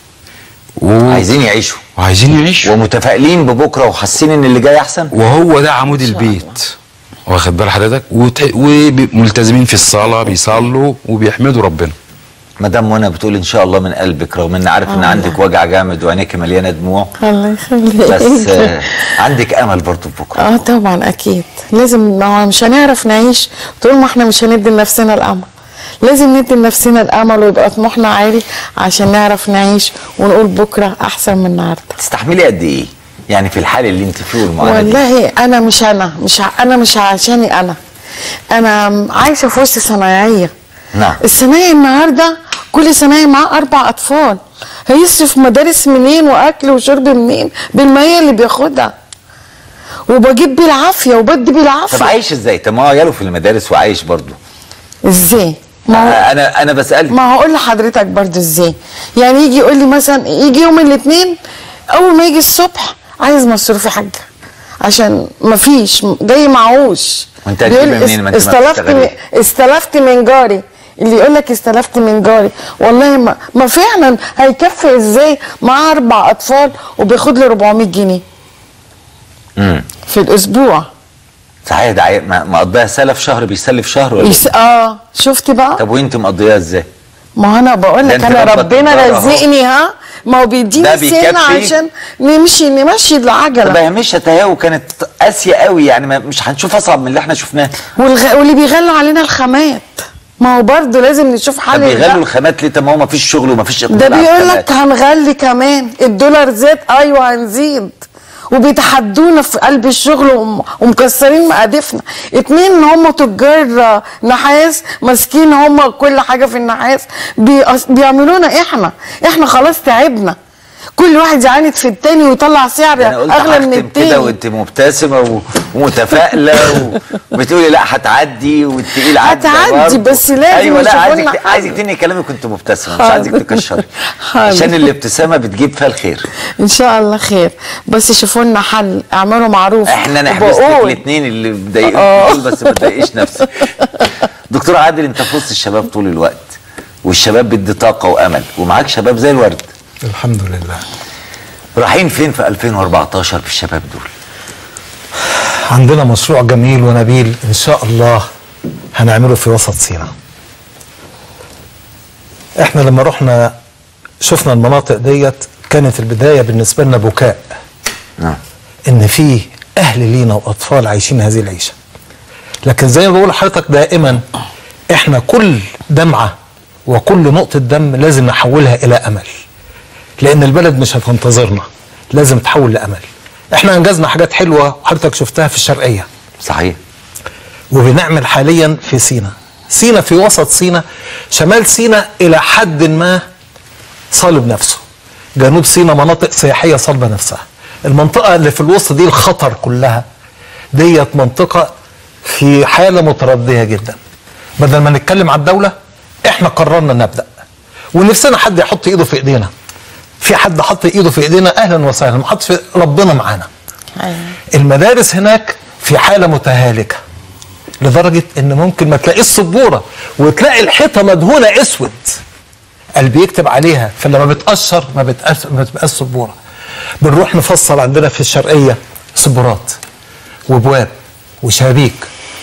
و... عايزين يعيشوا وعايزين يعيشوا ومتفائلين ببكره وحاسين ان اللي جاي احسن وهو ده عمود البيت واخد بال حضرتك وت- وملتزمين في الصلاه بيصلوا وبيحمدوا ربنا مدام منى بتقول ان شاء الله من قلبك رغم ان عارف ان آه. عندك وجع جامد وعينيك مليانه دموع الله يخليك بس آه، عندك امل برضه في بكره اه طبعا اكيد لازم ما هو مش هنعرف نعيش طول ما احنا مش هندي لنفسنا الامل لازم ندي لنفسنا الامل ويبقى طموحنا عالي عشان نعرف نعيش ونقول بكره احسن من النهارده تستحملي قد ايه يعني في الحال اللي انت فيه والمعاناه دي والله انا مش انا مش ع- انا مش عشاني انا انا عايشه في وسط صنايعيه نعم الصنايعي النهارده كل صنايعي معاه اربع اطفال هيصرف مدارس منين واكل وشرب منين بالمية اللي بياخدها وبجيب بالعافيه وبدي طب بالعافيه عايش ازاي طب ما هو عياله في المدارس وعايش برضه ازاي ما هو انا انا بسالك ما هقول لحضرتك برضو ازاي يعني يجي يقول لي مثلا يجي يوم الاثنين اول ما يجي الصبح عايز مصروف يا حاجه عشان ما فيش جاي معوش وانت هتجيبها بيقول منين؟ ما انت ما استلفت بتشتغليش. من استلفت من جاري اللي يقول لك استلفت من جاري والله ما, ما فعلا هيكفي ازاي معاه اربع اطفال وبياخد له 400 جنيه امم في الاسبوع صحيح ده عي- ما- مقضيها سلف شهر بيسلف شهر ولا يس... إيه؟ اه شفت بقى طب وانت مقضيها ازاي ما انا بقول ده لك انت انا ربك ربنا الدار اهو. رزقني ها ما هو ده بيديني بيكفي؟ سنة عشان نمشي نمشي طب العجله هي مش تهاو كانت قاسيه قوي يعني ما مش هنشوف اصعب من اللي احنا شفناه والغ... واللي بيغلوا علينا الخامات ما هو برضه لازم نشوف طب حل بيغلوا لده. الخامات ليه طب ما هو ما فيش شغل وما فيش ده بيقول لك هنغلي كمان الدولار زاد ايوه هنزيد وبيتحدونا في قلب الشغل وم- ومكسرين مقادفنا اتنين هم تجار نحاس ماسكين هم كل حاجه في النحاس بيقص- بيعملونا احنا احنا خلاص تعبنا كل واحد يعاند في التاني ويطلع سعر انا قلت اغلى من هختم التاني كده وانت مبتسمه و- ومتفائله و- وبتقولي لا هتعدي والتقيل عدى هتعدي، برضه. بس لازم ايوه لا يشوفوا عايزك لنا ت- حل. عايزك تنهي كلامك كنت مبتسمه مش حاضر. عايزك تكشري حاضر. عشان الابتسامه بتجيب فيها الخير ان شاء الله خير بس شوفوا لنا حل اعملوا معروف احنا نحبس لك وبقول- الاثنين اللي آه. مضايقين دول بس ما تضايقش نفسك دكتور عادل انت في وسط الشباب طول الوقت والشباب بيدي طاقه وامل ومعاك شباب زي الورد الحمد لله رايحين فين في 2014 بالشباب دول عندنا مشروع جميل ونبيل ان شاء الله هنعمله في وسط سينا احنا لما رحنا شفنا المناطق ديت كانت البدايه بالنسبه لنا بكاء نعم ان في اهل لينا واطفال عايشين هذه العيشه لكن زي ما بقول لحضرتك دائما احنا كل دمعه وكل نقطه دم لازم نحولها الى امل لان البلد مش هتنتظرنا لازم تحول لامل احنا انجزنا حاجات حلوه حضرتك شفتها في الشرقيه صحيح وبنعمل حاليا في سينا سينا في وسط سينا شمال سينا الى حد ما صلب نفسه جنوب سينا مناطق سياحيه صلبه نفسها المنطقه اللي في الوسط دي الخطر كلها ديت منطقه في حاله مترديه جدا بدل ما نتكلم على الدوله احنا قررنا نبدا ونفسنا حد يحط ايده في ايدينا في حد حط ايده في ايدينا اهلا وسهلا ما حطش في ربنا معانا المدارس هناك في حاله متهالكه لدرجه ان ممكن ما تلاقيش سبوره وتلاقي الحيطه مدهونه اسود اللي بيكتب عليها فلما بتقشر ما بتبقاش ما بتبقاش سبوره بنروح نفصل عندنا في الشرقيه سبورات وابواب وشبابيك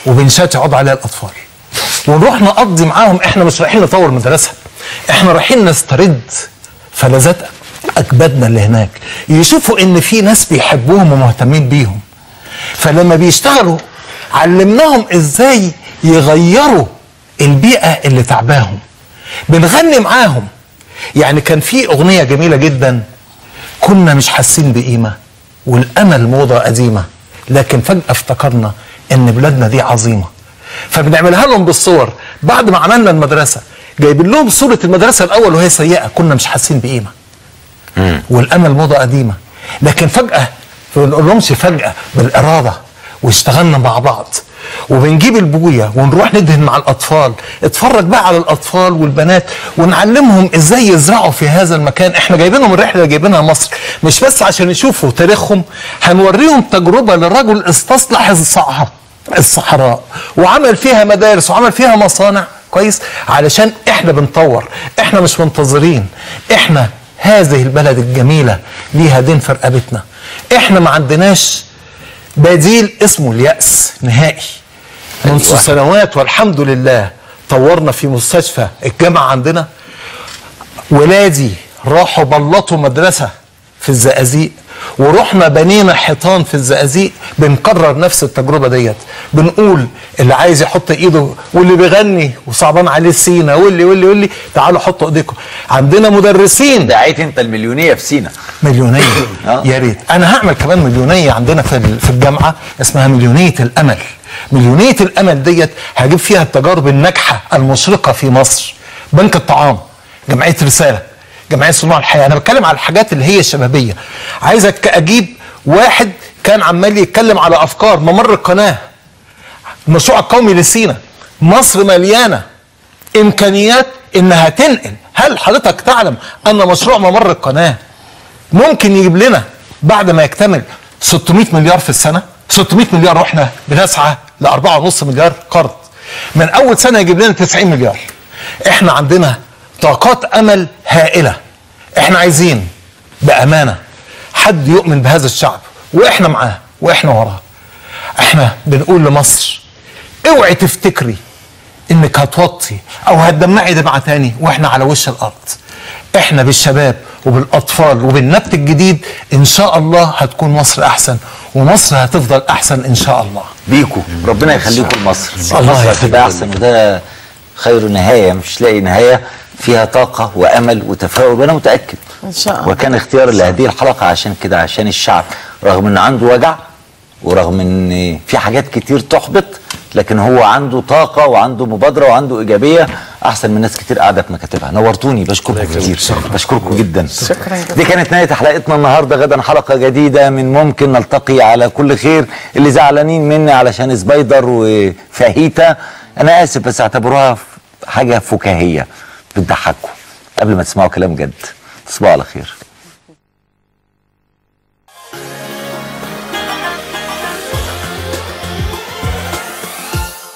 وبنشات يقعد عليها الاطفال ونروح نقضي معاهم احنا مش رايحين نطور مدرسه احنا رايحين نسترد فلذات اجدادنا اللي هناك يشوفوا ان في ناس بيحبوهم ومهتمين بيهم فلما بيشتغلوا علمناهم ازاي يغيروا البيئه اللي تعباهم بنغني معاهم يعني كان في اغنيه جميله جدا كنا مش حاسين بقيمه والامل موضه قديمه لكن فجاه افتكرنا ان بلادنا دي عظيمه فبنعملها لهم بالصور بعد ما عملنا المدرسه جايبين لهم صوره المدرسه الاول وهي سيئه كنا مش حاسين بقيمه والامل موضه قديمه لكن فجاه ما بنقولهمش فجاه بالاراده واشتغلنا مع بعض وبنجيب البويه ونروح ندهن مع الاطفال اتفرج بقى على الاطفال والبنات ونعلمهم ازاي يزرعوا في هذا المكان احنا جايبينهم الرحله اللي جايبينها مصر مش بس عشان يشوفوا تاريخهم هنوريهم تجربه لرجل استصلح الصحراء الصحراء وعمل فيها مدارس وعمل فيها مصانع كويس علشان احنا بنطور احنا مش منتظرين احنا هذه البلد الجميله ليها دين في رقبتنا احنا ما عندناش بديل اسمه اليأس نهائي منذ سنوات والحمد لله طورنا في مستشفى الجامعة عندنا ولادي راحوا بلطوا مدرسة في الزقازيق ورحنا بنينا حيطان في الزقازيق بنكرر نفس التجربة ديت بنقول اللي عايز يحط ايده واللي بيغني وصعبان عليه سينا واللي واللي واللي تعالوا حطوا ايديكم عندنا مدرسين دعيت انت المليونيه في سينا مليونية يا ريت انا هعمل كمان مليونية عندنا في ال- في الجامعة اسمها مليونية الامل مليونية الامل ديت هجيب فيها التجارب الناجحة المشرقة في مصر بنك الطعام جمعية رسالة جمعية صناع الحياة انا بتكلم على الحاجات اللي هي الشبابية عايزك اجيب واحد كان عمال يتكلم على افكار ممر القناة المشروع القومي لسينا مصر مليانة امكانيات انها تنقل هل حضرتك تعلم ان مشروع ممر القناه ممكن يجيب لنا بعد ما يكتمل 600 مليار في السنه 600 مليار واحنا بنسعى ل 4.5 مليار قرض من اول سنه يجيب لنا 90 مليار احنا عندنا طاقات امل هائله احنا عايزين بامانه حد يؤمن بهذا الشعب واحنا معاه واحنا وراه احنا بنقول لمصر اوعي تفتكري انك هتوطي او هتدمعي دمعه تاني واحنا على وش الارض احنا بالشباب وبالاطفال وبالنبت الجديد ان شاء الله هتكون مصر احسن ومصر هتفضل احسن ان شاء الله بيكو ربنا يخليكم لمصر الله مصر يخليك. هتبقى احسن وده خير نهايه مش لاقي نهايه فيها طاقه وامل وتفاؤل وانا متاكد ان شاء الله وكان اختيار لهذه الحلقه عشان كده عشان الشعب رغم ان عنده وجع ورغم ان في حاجات كتير تحبط لكن هو عنده طاقه وعنده مبادره وعنده ايجابيه احسن من ناس كتير قاعده في مكاتبها نورتوني بشكركم كتير بشكركم جدا شكرا جدا دي كانت نهايه حلقتنا النهارده غدا حلقه جديده من ممكن نلتقي على كل خير اللي زعلانين مني علشان سبايدر وفاهيتا انا اسف بس اعتبروها حاجه فكاهيه بتضحكوا قبل ما تسمعوا كلام جد تصبحوا على خير